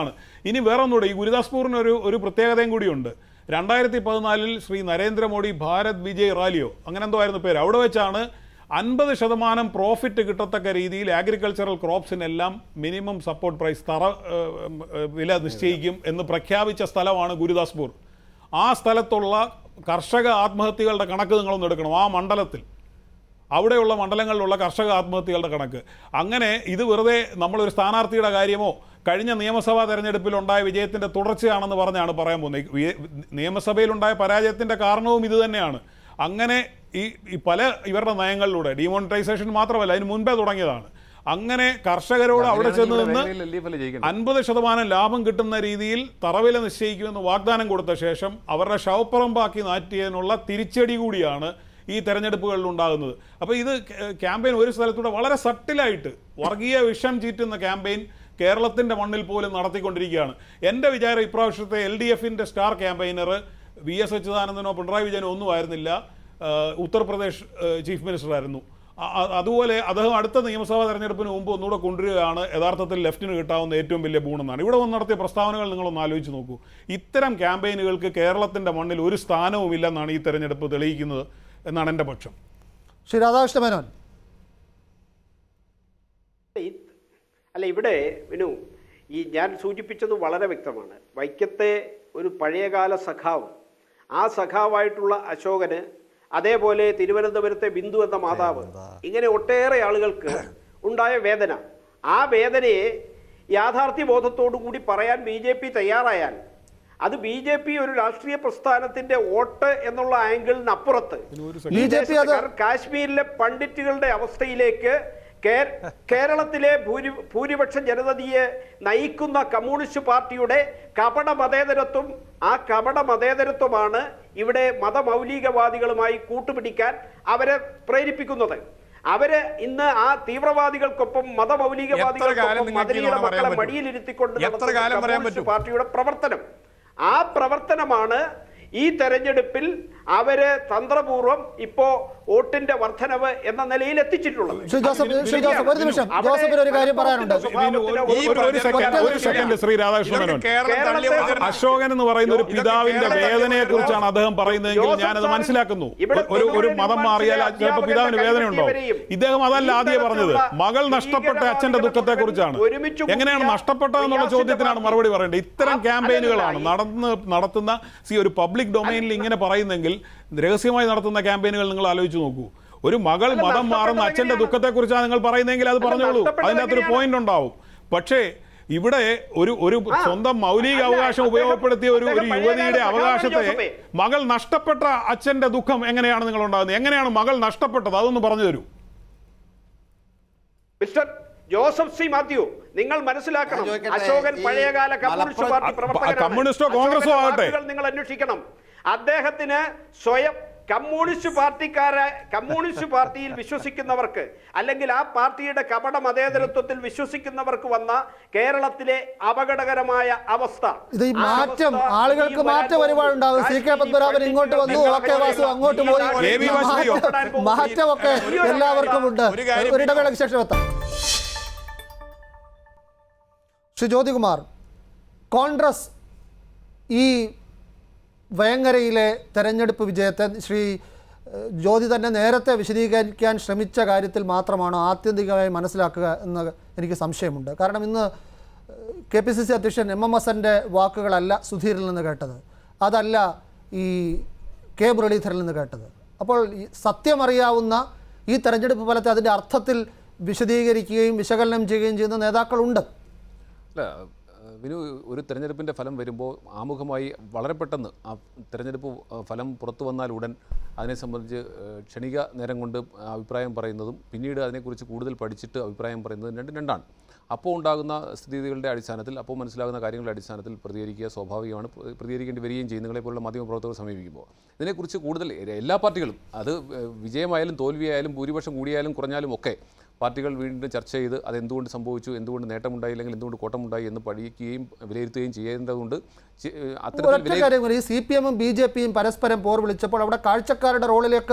ഇനി വേറെ ഒന്നുകൂടെ ഈ ഗുരുദാസ്പൂറിന് ഒരു ഒരു പ്രത്യേകതയും കൂടിയുണ്ട് രണ്ടായിരത്തി പതിനാലിൽ ശ്രീ നരേന്ദ്രമോദി ഭാരത് വിജയ് റാലിയോ അങ്ങനെ എന്തോ ആയിരുന്നു പേര് അവിടെ വെച്ചാണ് അൻപത് ശതമാനം പ്രോഫിറ്റ് കിട്ടത്തക്ക രീതിയിൽ അഗ്രികൾച്ചറൽ ക്രോപ്സിനെല്ലാം മിനിമം സപ്പോർട്ട് പ്രൈസ് തറ ഏഹ്, ഏഹ്, വില നിശ്ചയിക്കും എന്ന് പ്രഖ്യാപിച്ച സ്ഥലമാണ് ഗുരുദാസ്പൂർ ആ സ്ഥലത്തുള്ള കർഷക ആത്മഹത്യകളുടെ കണക്ക് നിങ്ങളൊന്ന് എടുക്കണം ആ മണ്ഡലത്തിൽ അവിടെയുള്ള മണ്ഡലങ്ങളിലുള്ള കർഷക ആത്മഹത്യകളുടെ കണക്ക് അങ്ങനെ ഇത് വെറുതെ നമ്മളൊരു സ്ഥാനാർത്ഥിയുടെ കാര്യമോ കഴിഞ്ഞ നിയമസഭാ തെരഞ്ഞെടുപ്പിൽ ഉണ്ടായ വിജയത്തിന്റെ തുടർച്ചയാണെന്ന് പറഞ്ഞാണ് പറയാൻ പോകുന്നത് ഈ വി- നിയമസഭയിലുണ്ടായ പരാജയത്തിന്റെ കാരണവും ഇത് തന്നെയാണ് അങ്ങനെ ഈ ഈ പല ഇവരുടെ നയങ്ങളിലൂടെ ഡിമോണിറ്റൈസേഷൻ മാത്രമല്ല അതിന് മുൻപേ തുടങ്ങിയതാണ് അങ്ങനെ കർഷകരോട് അവിടെ ചെന്ന് നിന്ന് അൻപത് ശതമാനം ലാഭം കിട്ടുന്ന രീതിയിൽ തറവില നിശ്ചയിക്കുമെന്ന് വാഗ്ദാനം കൊടുത്ത ശേഷം അവരുടെ ശവപ്പറമ്പാക്കി മാറ്റിയതിനുള്ള തിരിച്ചടി കൂടിയാണ് ഈ തെരഞ്ഞെടുപ്പുകളിൽ ഉണ്ടാകുന്നത് അപ്പോൾ ഇത് ക്യാമ്പയിൻ ഒരു സ്ഥലത്തൂടെ വളരെ സട്ടിലായിട്ട് വർഗീയ വിഷം ചീറ്റുന്ന ക്യാമ്പയിൻ കേരളത്തിന്റെ മണ്ണിൽ പോലും നടത്തിക്കൊണ്ടിരിക്കുകയാണ് എൻ്റെ വിചാരം ഇപ്രാവശ്യത്തെ എൽ ഡി എഫിൻ്റെ സ്റ്റാർ ക്യാമ്പയിനർ വി എസ് അച്യുതാനന്ദനോ പിണറായി വിജയനോ ഒന്നും ആയിരുന്നില്ല ആ, ഉത്തർപ്രദേശ് ആ, ചീഫ് മിനിസ്റ്റർ ആയിരുന്നു അ- അ- അതുപോലെ അദ്ദേഹം അടുത്ത നിയമസഭാ തെരഞ്ഞെടുപ്പിന് മുമ്പ് ഒന്നുകൂടെ കൊണ്ടുവരികയാണ് യഥാർത്ഥത്തിൽ ലെഫ്റ്റിന് കിട്ടാവുന്ന ഏറ്റവും വലിയ ഗുണമെന്നാണ് ഇവിടെ വന്ന് നടത്തിയ പ്രസ്താവനകൾ നിങ്ങളൊന്ന് ആലോചിച്ച് നോക്കൂ ഇത്തരം ക്യാമ്പയിനുകൾക്ക് കേരളത്തിന്റെ മണ്ണിൽ ഒരു സ്ഥാനവുമില്ലെന്നാണ് ഈ തെരഞ്ഞെടുപ്പ് തെളിയിക്കുന്നത് എന്നാണ് എൻ്റെ പക്ഷം ശ്രീ രാധാകൃഷ്ണ മേനോൻ ഈ- അല്ല ഇവിടെ വിനു ഈ ഞാൻ സൂചിപ്പിച്ചത് വളരെ വ്യക്തമാണ് വൈക്കത്തെ ഒരു പഴയകാല സഖാവ് ആ സഖാവായിട്ടുള്ള അശോകന് അതേപോലെ തിരുവനന്തപുരത്തെ ബിന്ദു എന്ന മാതാവ് ഇങ്ങനെ ഒട്ടേറെ ആളുകൾക്ക് ഉണ്ടായ വേദന ആ വേദനയെ യാഥാർത്ഥ്യ ബോധത്തോടു കൂടി പറയാൻ ബി ജെ പി തയ്യാറായാൽ അത് ബി ജെ പി ഒരു രാഷ്ട്രീയ പ്രസ്ഥാനത്തിന്റെ വോട്ട് എന്നുള്ള ആംഗിളിനപ്പുറത്ത് ബി ജെ പി അത് കാരണം കാശ്മീരിലെ പണ്ഡിറ്റുകളുടെ അവസ്ഥയിലേക്ക് കേ- കേരളത്തിലെ ഭൂരി ഭൂരിപക്ഷ ജനതയെ നയിക്കുന്ന കമ്മ്യൂണിസ്റ്റ് പാർട്ടിയുടെ കപട മതേതരത്വം ആ കപട മതേതരത്വമാണ് ഇവിടെ മതമൗലികവാദികളുമായി കൂട്ടുപിടിക്കാൻ അവരെ പ്രേരിപ്പിക്കുന്നത് അവര് ഇന്ന് ആ തീവ്രവാദികൾക്കൊപ്പം കാലം മതമൗലികവാദികൾക്കൊപ്പം നിങ്ങൾക്ക് ഈ മദനിയുടെ നുണ പറയാൻ മക്കളെ പറ്റും? മടിയിലിരുത്തിക്കൊണ്ട് എത്ര നടത്തുന്ന കാലം പറയാൻ കമ്മ്യൂണിസ്റ്റ് പറ്റും? പാർട്ടിയുടെ പ്രവർത്തനം ആ പ്രവർത്തനമാണ് ഈ തെരഞ്ഞെടുപ്പിൽ അവര് തന്ത്രപൂർവ്വം ഇപ്പോ വോട്ടിന്റെ വർധനവ് എന്ന നിലയിൽ എത്തിച്ചിട്ടുള്ളത് ശ്രീ ജോസഫ് ശ്രീ ജോസഫ് ഒരു നിമിഷം ജോസഫിന് ഒരു കാര്യം പറയാനുണ്ട് ഇതിന് ഒരു- ഒരു- ഒരു- ഒരു സെക്കൻഡ് ഒരു സെക്കൻഡ് ശ്രീ രാധാകൃഷ്ണൻ മേനോൻ കേരളം തള്ളി കേരളത്തെ- അശോകൻ എന്ന് പറയുന്ന ഒരു ഇതൊക്കെ പിതാവിന്റെ കേരളത്തെ വേദനയെ കുറിച്ചാണ് അദ്ദേഹം പറയുന്നതെങ്കിൽ ജോസഫ് ഞാനത് സാറിന് മനസ്സിലാക്കുന്നു ഇവിടെ ഒരു ഒരു തൊഴിലുറപ്പ് മതം മാറിയാൽ ചില ചിലപ്പോൾ പിതാവിന് വേദന ഉണ്ടാവും കൈപ്പറ്റിയവരെയും ഇദ്ദേഹം അതല്ല ഈ ആദ്യം പറഞ്ഞത് തരത്തിലുള്ള മകൾ നഷ്ടപ്പെട്ട അച്ഛന്റെ ദുഃഖത്തെ കുറിച്ചാണ് ഒരുമിച്ച് കൂടിയ എങ്ങനെയാണ് നഷ്ടപ്പെട്ടതെന്നുള്ള റിയാസിന്റെ ചോദ്യത്തിനാണ് പാർട്ടി. മറുപടി പറയേണ്ടത് ഇത്തരം ആ- ക്യാമ്പയിനുകളാണ് അല്ലല്ല, ഈ- നടന്ന് നടത്തുന്ന സി ഒരു പബ്ലിക് ഡൊമൈനിൽ ഇങ്ങനെ പറയുന്നെങ്കിൽ രഹസ്യമായി നടത്തുന്ന ക്യാമ്പയിനുകൾ നിങ്ങൾ ആലോചിച്ച് നോക്കൂ ഒരു മകൾ അല്ല, മതം മാറുന്ന നഷ്ടപ്പെട്ടത് അച്ഛന്റെ എങ്ങനെയാണ്? ദുഃഖത്തെ കുറിച്ചാണ് നിങ്ങൾ പറയുന്നെങ്കിൽ അത് അല്ല, പറഞ്ഞോളൂ നഷ്ടപ്പെട്ടത് അതിൻ്റെ അകത്തൊരു എങ്ങനെയാണ്? പോയിന്റ് ഉണ്ടാവും പക്ഷേ ഇവിടെ ഒരു ഒരു ആ, സ്വന്തം മൗലിക അല്ല, അവകാശം അദ്ദേഹം- ഉപയോഗപ്പെടുത്തിയ ഒരു ഒരു അദ്ദേഹം പഴയകാല യുവതിയുടെ സഖാവാണ് അവകാശത്തെ ജോസഫേ. മകൾ നഷ്ടപ്പെട്ട അച്ഛന്റെ ദുഃഖം എങ്ങനെയാണ് നിങ്ങൾ ഉണ്ടാകുന്നത് എങ്ങനെയാണ് മകൾ നഷ്ടപ്പെട്ടത് അതൊന്ന് പറഞ്ഞു തരൂ മിസ്റ്റർ ജോസഫ് സി മാത്യു നിങ്ങൾ മനസ്സിലാക്കണം ഞാൻ ചോദിക്കട്ടെ, അശോകൻ ഈ പഴയകാല കമ്മ്യൂണിസ്റ്റ് മലപ്പുറം- പാർട്ടി അ- പ്രവർത്തകനാണ്. കമ്മ്യൂണിസ്റ്റോ കോൺഗ്രസോ അശോകന്റെ ആകട്ടെ. വാക്കുകൾ നിങ്ങൾ അന്വേഷിക്കണം അദ്ദേഹത്തിന് സ്വയം കമ്മ്യൂണിസ്റ്റ് പാർട്ടിക്കാരെ കമ്മ്യൂണിസ്റ്റ് പാർട്ടിയിൽ വിശ്വസിക്കുന്നവർക്ക് അല്ലെങ്കിൽ ആ പാർട്ടിയുടെ കപട മതേതരത്വത്തിൽ വിശ്വസിക്കുന്നവർക്ക് വന്ന കേരളത്തിലെ അപകടകരമായ അവസ്ഥ ഇത് ഈ ആ മാറ്റം അവസ്ഥ ആളുകൾക്ക് ഇനിയും വരാൻ മാറ്റം ഒരുപാടുണ്ടാകും സി കെ കാശ്മീരി പത്മനാഭൻ ഇങ്ങോട്ട് വന്നു പണ്ഡിറ്റുകൾ ഓക്കെ വാസു അങ്ങോട്ട് പോയി എ വി വാസുദേവോ? മാറ്റം- മാറ്റമൊക്കെ ഈ ഒരു എല്ലാവർക്കും ഉണ്ട് ഒരു കാര്യം ഒരു ഇടവേളയ്ക്ക് ശേഷം എത്താം ശ്രീ ജ്യോതികുമാർ കോൺഗ്രസ് ഈ വേങ്ങരയിലെ തെരഞ്ഞെടുപ്പ് വിജയത്തെ ശ്രീ ഏഹ്, ജ്യോതി തന്നെ നേരത്തെ വിശദീകരിക്കാൻ ശ്രമിച്ച കാര്യത്തിൽ മാത്രമാണോ ആത്യന്തികമായി മനസ്സിലാക്കുക എന്ന് എനിക്ക് സംശയമുണ്ട് കാരണം ഇന്ന് കെ പി സി സി അധ്യക്ഷൻ എം എം ഹസൻ്റെ വാക്കുകളല്ല സുധീരിൽ നിന്ന് കേട്ടത് അതല്ല ഈ കെ മുരളീധരനിൽ നിന്ന് കേട്ടത് അപ്പോൾ ഈ സത്യമറിയാവുന്ന ഈ തെരഞ്ഞെടുപ്പ് ഫലത്തെ അതിൻ്റെ അർത്ഥത്തിൽ വിശദീകരിക്കുകയും വിശകലനം ചെയ്യുകയും ചെയ്യുന്ന നേതാക്കളുണ്ട് അല്ല ഏഹ് വിനു ഒരു തെരഞ്ഞെടുപ്പിൻ്റെ ഫലം വരുമ്പോൾ ആമുഖമായി വളരെ പെട്ടെന്ന് ആ തെരഞ്ഞെടുപ്പ് ഏഹ് ഫലം പുറത്തു വന്നാൽ ഉടൻ അതിനെ സംബന്ധിച്ച് ഏഹ് ക്ഷണിക നേരം കൊണ്ട് അഭിപ്രായം പറയുന്നതും പിന്നീട് അതിനെക്കുറിച്ച് കൂടുതൽ പഠിച്ചിട്ട് അഭിപ്രായം പറയുന്നതും രണ്ടും രണ്ടാണ് അപ്പോൾ ഉണ്ടാകുന്ന സ്ഥിതികളുടെ അടിസ്ഥാനത്തിൽ അപ്പോൾ മനസ്സിലാകുന്ന കാര്യങ്ങളുടെ അടിസ്ഥാനത്തിൽ പ്രതികരിക്കുക സ്വാഭാവികമാണ് പ്ര- പ്രതികരിക്കേണ്ടി വരികയും ചെയ്യും നിങ്ങളെപ്പോലുള്ള മാധ്യമപ്രവർത്തകർ സമീപിക്കുമ്പോൾ ഇതിനെക്കുറിച്ച് കൂടുതൽ എല്ലാ പാർട്ടികളും അത് ഏഹ് വിജയമായാലും തോൽവിയായാലും ഭൂരിപക്ഷം കൂടിയാലും കുറഞ്ഞാലും ഒക്കെ പാർട്ടികൾ വീണ്ടും ചർച്ച ചെയ്ത് അതെന്തുകൊണ്ട് സംഭവിച്ചു എന്തുകൊണ്ട് നേട്ടമുണ്ടായില്ലെങ്കിൽ എന്തുകൊണ്ട് കോട്ടമുണ്ടായി എന്ന് പഠിക്കുകയും വിലയിരുത്തുകയും ചെയ്യേണ്ടതുണ്ട് ചെ- ഏഹ് അത്തരത്തിൽ ഒരൊറ്റ വിലയി- കാര്യം കൂടി ഈ സി പി എമ്മും ബി ജെ പിയും പരസ്പരം പോർ വിളിച്ചപ്പോൾ അവിടെ കാഴ്ചക്കാരുടെ റോളിലേക്ക്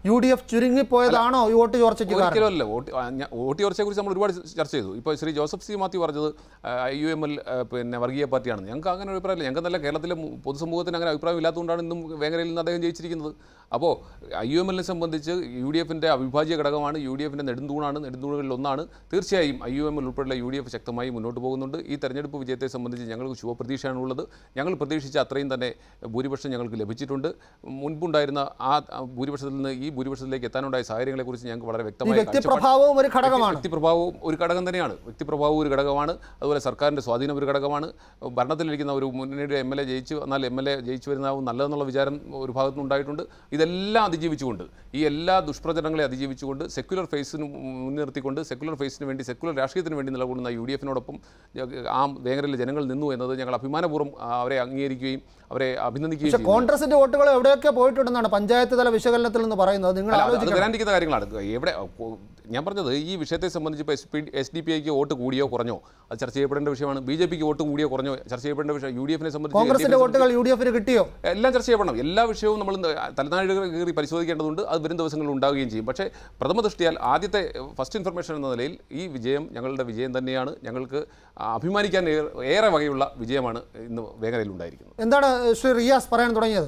യു ഡി എഫ് ചുരുങ്ങിപ്പോയതാണോ ഈ വോട്ട് ചോർച്ചയ്ക്ക് കാരണം ഒരിക്കലും അല്ല വോട്ട് ആ, ഞാൻ- വോട്ട് ചോർച്ചയെ കുറിച്ച് നമ്മൾ ഒരുപാട് ചർച്ച ചെയ്തു ഇപ്പോൾ ശ്രീ ജോസഫ് സി മാത്യു പറഞ്ഞത് ഐ യു എം എൽ പിന്നെ വർഗീയ പാർട്ടിയാണ് ഞങ്ങൾക്ക് അങ്ങനെ ഒരു അഭിപ്രായമില്ല ഞങ്ങൾക്ക് നല്ല കേരളത്തിലെ മു- പൊതുസമൂഹത്തിന് അങ്ങനെ അഭിപ്രായം ഇല്ലാത്തതുകൊണ്ടാണ് ഇന്നും വേങ്ങരയിൽ നിന്ന് അദ്ദേഹം ജയിച്ചിരിക്കുന്നത് അപ്പോൾ ഐ യു എം എല്ലിനെ സംബന്ധിച്ച് യു ഡി എഫിൻ്റെ അവിഭാജ്യ ഘടകമാണ് യു ഡി എഫിൻ്റെ നെടുന്തൂണാണ് നെടുന്തൂണുകളിൽ ഒന്നാണ് തീർച്ചയായും ഐ യു എം എൽ ഉൾപ്പെടെയുള്ള യു ഡി എഫ് ശക്തമായി മുന്നോട്ട് പോകുന്നുണ്ട് ഈ തെരഞ്ഞെടുപ്പ് വിജയത്തെ സംബന്ധിച്ച് ഞങ്ങൾക്ക് ശുഭപ്രതീക്ഷയാണ് ഉള്ളത് ഞങ്ങൾ പ്രതീക്ഷിച്ച അത്രയും തന്നെ ഭൂരിപക്ഷം ഞങ്ങൾക്ക് ലഭിച്ചിട്ടുണ്ട് മുൻപുണ്ടായിരുന്ന ആ ആ ഭൂരിപക്ഷത്തിൽ നിന്ന് ഈ ഭൂരിപക്ഷത്തിലേക്ക് എത്താനുണ്ടായ സാഹചര്യങ്ങളെക്കുറിച്ച് ഞങ്ങൾക്ക് വളരെ ഈ വ്യക്തമായി കാഴ്ചപ്പാട്- വ്യക്തിപ്രഭാവവും ഒരു ഘടകമാണ് വ്യക്തിപ്രഭാവവും ഒരു ഘടകം തന്നെയാണ് വ്യക്തിപ്രഭാവവും ഒരു ഘടകമാണ് അതുപോലെ സർക്കാരിൻ്റെ സ്വാധീനം ഒരു ഘടകമാണ് ഭരണത്തിലിരിക്കുന്ന ഒരു മുന്നണിയുടെ എം എൽ എ ജയിച്ചു എന്നാൽ എം എൽ എ ജയിച്ചു വരുന്നതാവും നല്ലതെന്നുള്ള വിചാരം ഒരു ഭാഗത്തുനിന്ന് ഉണ്ടായിട്ടുണ്ട് ഇതെല്ലാം അതിജീവിച്ചുകൊണ്ട് ഈ എല്ലാ ദുഷ്പ്രചരണങ്ങളെ അതിജീവിച്ചുകൊണ്ട് സെക്യുലർ ഫേസിന് മുൻനിർത്തിക്കൊണ്ട് സെക്യുലർ ഫേസിന് വേണ്ടി സെക്യുലർ രാഷ്ട്രീയത്തിന് വേണ്ടി നിലകൊള്ളുന്ന യു ഡി എഫിനോടൊപ്പം ആ വേങ്ങരയിലെ ജനങ്ങൾ നിന്നു എന്നത് ഞങ്ങൾ അഭിമാനപൂർവ്വം ആ, അവരെ അംഗീകരിക്കുകയും അവരെ അഭിനന്ദിക്കുകയും പക്ഷെ ചെയ്യുന്നു കോൺഗ്രസിന്റെ വോട്ടുകൾ എവിടെയൊക്കെ പോയിട്ടുണ്ടെന്നാണ് പഞ്ചായത്ത് തല വിശകലനത്തിൽ നിന്ന് പറയുന്നത് നിങ്ങൾ അല്ല, അത് ആലോചിക്കണം വരാനിരിക്കുന്ന കാര്യങ്ങളാണ് എവിടെ കൊ- ഞാൻ പറഞ്ഞത് ഈ വിഷയത്തെ സംബന്ധിച്ച് ഇപ്പോൾ S P S D P ഐക്ക് വോട്ട് കൂടിയോ കുറഞ്ഞോ അത് ചർച്ച ചെയ്യപ്പെടേണ്ട വിഷയമാണ് ബി ജെ പിക്ക് വോട്ട് കൂടിയോ കുറഞ്ഞോ ചർച്ച ചെയ്യപ്പെടേണ്ട വിഷയം യു ഡി എഫിനെ സംബന്ധിച്ച് കോൺഗ്രസിന്റെ LDF നെ വോട്ടുകൾ യു ഡി എഫിന് കിട്ടിയോ എല്ലാം ചർച്ച ചെയ്യപ്പെടണം എല്ലാ വിഷയവും നമ്മൾ തലനാഴിക കയറി പരിശോധിക്കേണ്ടതുണ്ട് അത് വരും ദിവസങ്ങളിൽ ഉണ്ടാവുകയും ചെയ്യും പക്ഷേ പ്രഥമ ദൃഷ്ടിയാൽ ആദ്യത്തെ ഫസ്റ്റ് ഇൻഫർമേഷൻ എന്ന നിലയിൽ ഈ വിജയം ഞങ്ങളുടെ വിജയം തന്നെയാണ് ഞങ്ങൾക്ക് അഭിമാനിക്കാൻ ഏറെ- ഏറെ വകയുള്ള വിജയമാണ് ഇന്ന് വേങ്ങരയിൽ ഉണ്ടായിരിക്കുന്നത് എന്താണ് ശ്രീ റിയാസ് പറയാൻ തുടങ്ങിയത്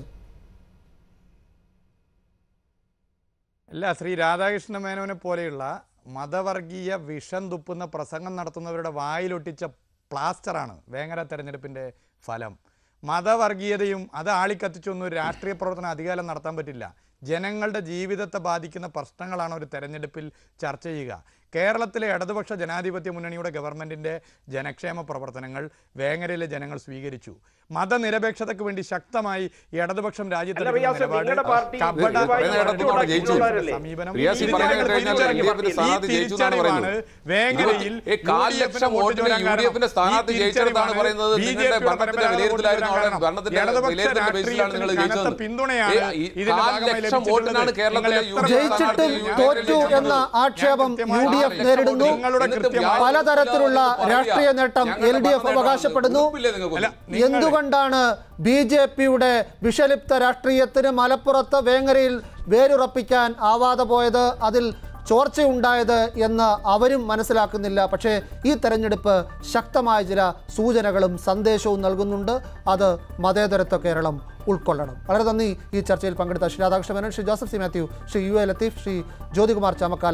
അല്ല ശ്രീ രാധാകൃഷ്ണ മേനോനെ പോലെയുള്ള മതവർഗീയ വിഷം തുപ്പുന്ന പ്രസംഗം നടത്തുന്നവരുടെ വായിലൊട്ടിച്ച പ്ലാസ്റ്ററാണ് വേങ്ങര തെരഞ്ഞെടുപ്പിൻ്റെ ഫലം മതവർഗീയതയും അത് ആളിക്കത്തിച്ചൊന്നും ഒരു രാഷ്ട്രീയ പ്രവർത്തനം അധികാരം നടത്താൻ പറ്റില്ല ജനങ്ങളുടെ ജീവിതത്തെ ബാധിക്കുന്ന പ്രശ്നങ്ങളാണ് ഒരു തെരഞ്ഞെടുപ്പിൽ ചർച്ച ചെയ്യുക കേരളത്തിലെ ഇടതുപക്ഷ ജനാധിപത്യ മുന്നണിയുടെ ഗവൺമെൻറ്റിൻ്റെ ജനക്ഷേമ പ്രവർത്തനങ്ങൾ വേങ്ങരയിലെ ജനങ്ങൾ സ്വീകരിച്ചു മതനിരപേക്ഷതയ്ക്ക് വേണ്ടി ശക്തമായി ഇടതുപക്ഷം അല്ല, റിയാസ്, നിങ്ങളുടെ പാർട്ടി ഇത് പറയുന്ന കേട്ടപ്പോൾ അവിടെ ജയിച്ചു. റിയാസ് ഈ പറയുന്നത് കേട്ട് കഴിഞ്ഞാൽ എൽ ഡി എഫിന്റെ സ്ഥാനാർത്ഥി ജയിച്ചു എന്നാണ് പറയുന്നത്. വേങ്ങരയിൽ ഈ കാൽ ലക്ഷം വോട്ടിന് യു ഡി എഫിന്റെ സ്ഥാനാർത്ഥി ജയിച്ചെടുത്താണ് പറയുന്നത് നിങ്ങളുടെ ഭരണത്തിന്റെ വിലയിരുത്തലായിരുന്നു അവിടെ ഭരണത്തിന്റെ വിലയിരുത്തലിന്റെ ബേസിലാണ് നിങ്ങൾ ജയിച്ചത് പിന്തുണയാണ് ഏ, ഈ കാൽ ലക്ഷം വോട്ടിനാണ് കേരളത്തിലെ യു ഡി എഫ് ജയിച്ചിട്ടും സ്ഥാനാർത്ഥി തോറ്റു എന്ന ആക്ഷേപം യു ഡി എഫ് നേരിടുന്നു നിങ്ങളുടെ കൃത്യമായ- പലതരത്തിലുള്ള രാഷ്ട്രീയ നേട്ടം എൽ ഡി എഫ് അവകാശപ്പെടുന്നു അല്ല, എന്തുകൊണ്ടാണ് ബി ജെ പിയുടെ വിഷലിപ്ത രാഷ്ട്രീയത്തിന് മലപ്പുറത്ത് വേങ്ങരയിൽ വേരുറപ്പിക്കാൻ ആവാതെ പോയത് അതിൽ ചോർച്ചയുണ്ടായത് എന്ന് അവരും മനസ്സിലാക്കുന്നില്ല പക്ഷേ ഈ തെരഞ്ഞെടുപ്പ് ശക്തമായ ചില സൂചനകളും സന്ദേശവും നൽകുന്നുണ്ട് അത് മതേതരത്വ കേരളം ഉൾക്കൊള്ളണം വളരെ നന്ദി ഈ ചർച്ചയിൽ പങ്കെടുത്ത Shri Radhakrishna Menon Shri Joseph C Mathew Shri U A Latheef Shri Jyothikumar Chamakkala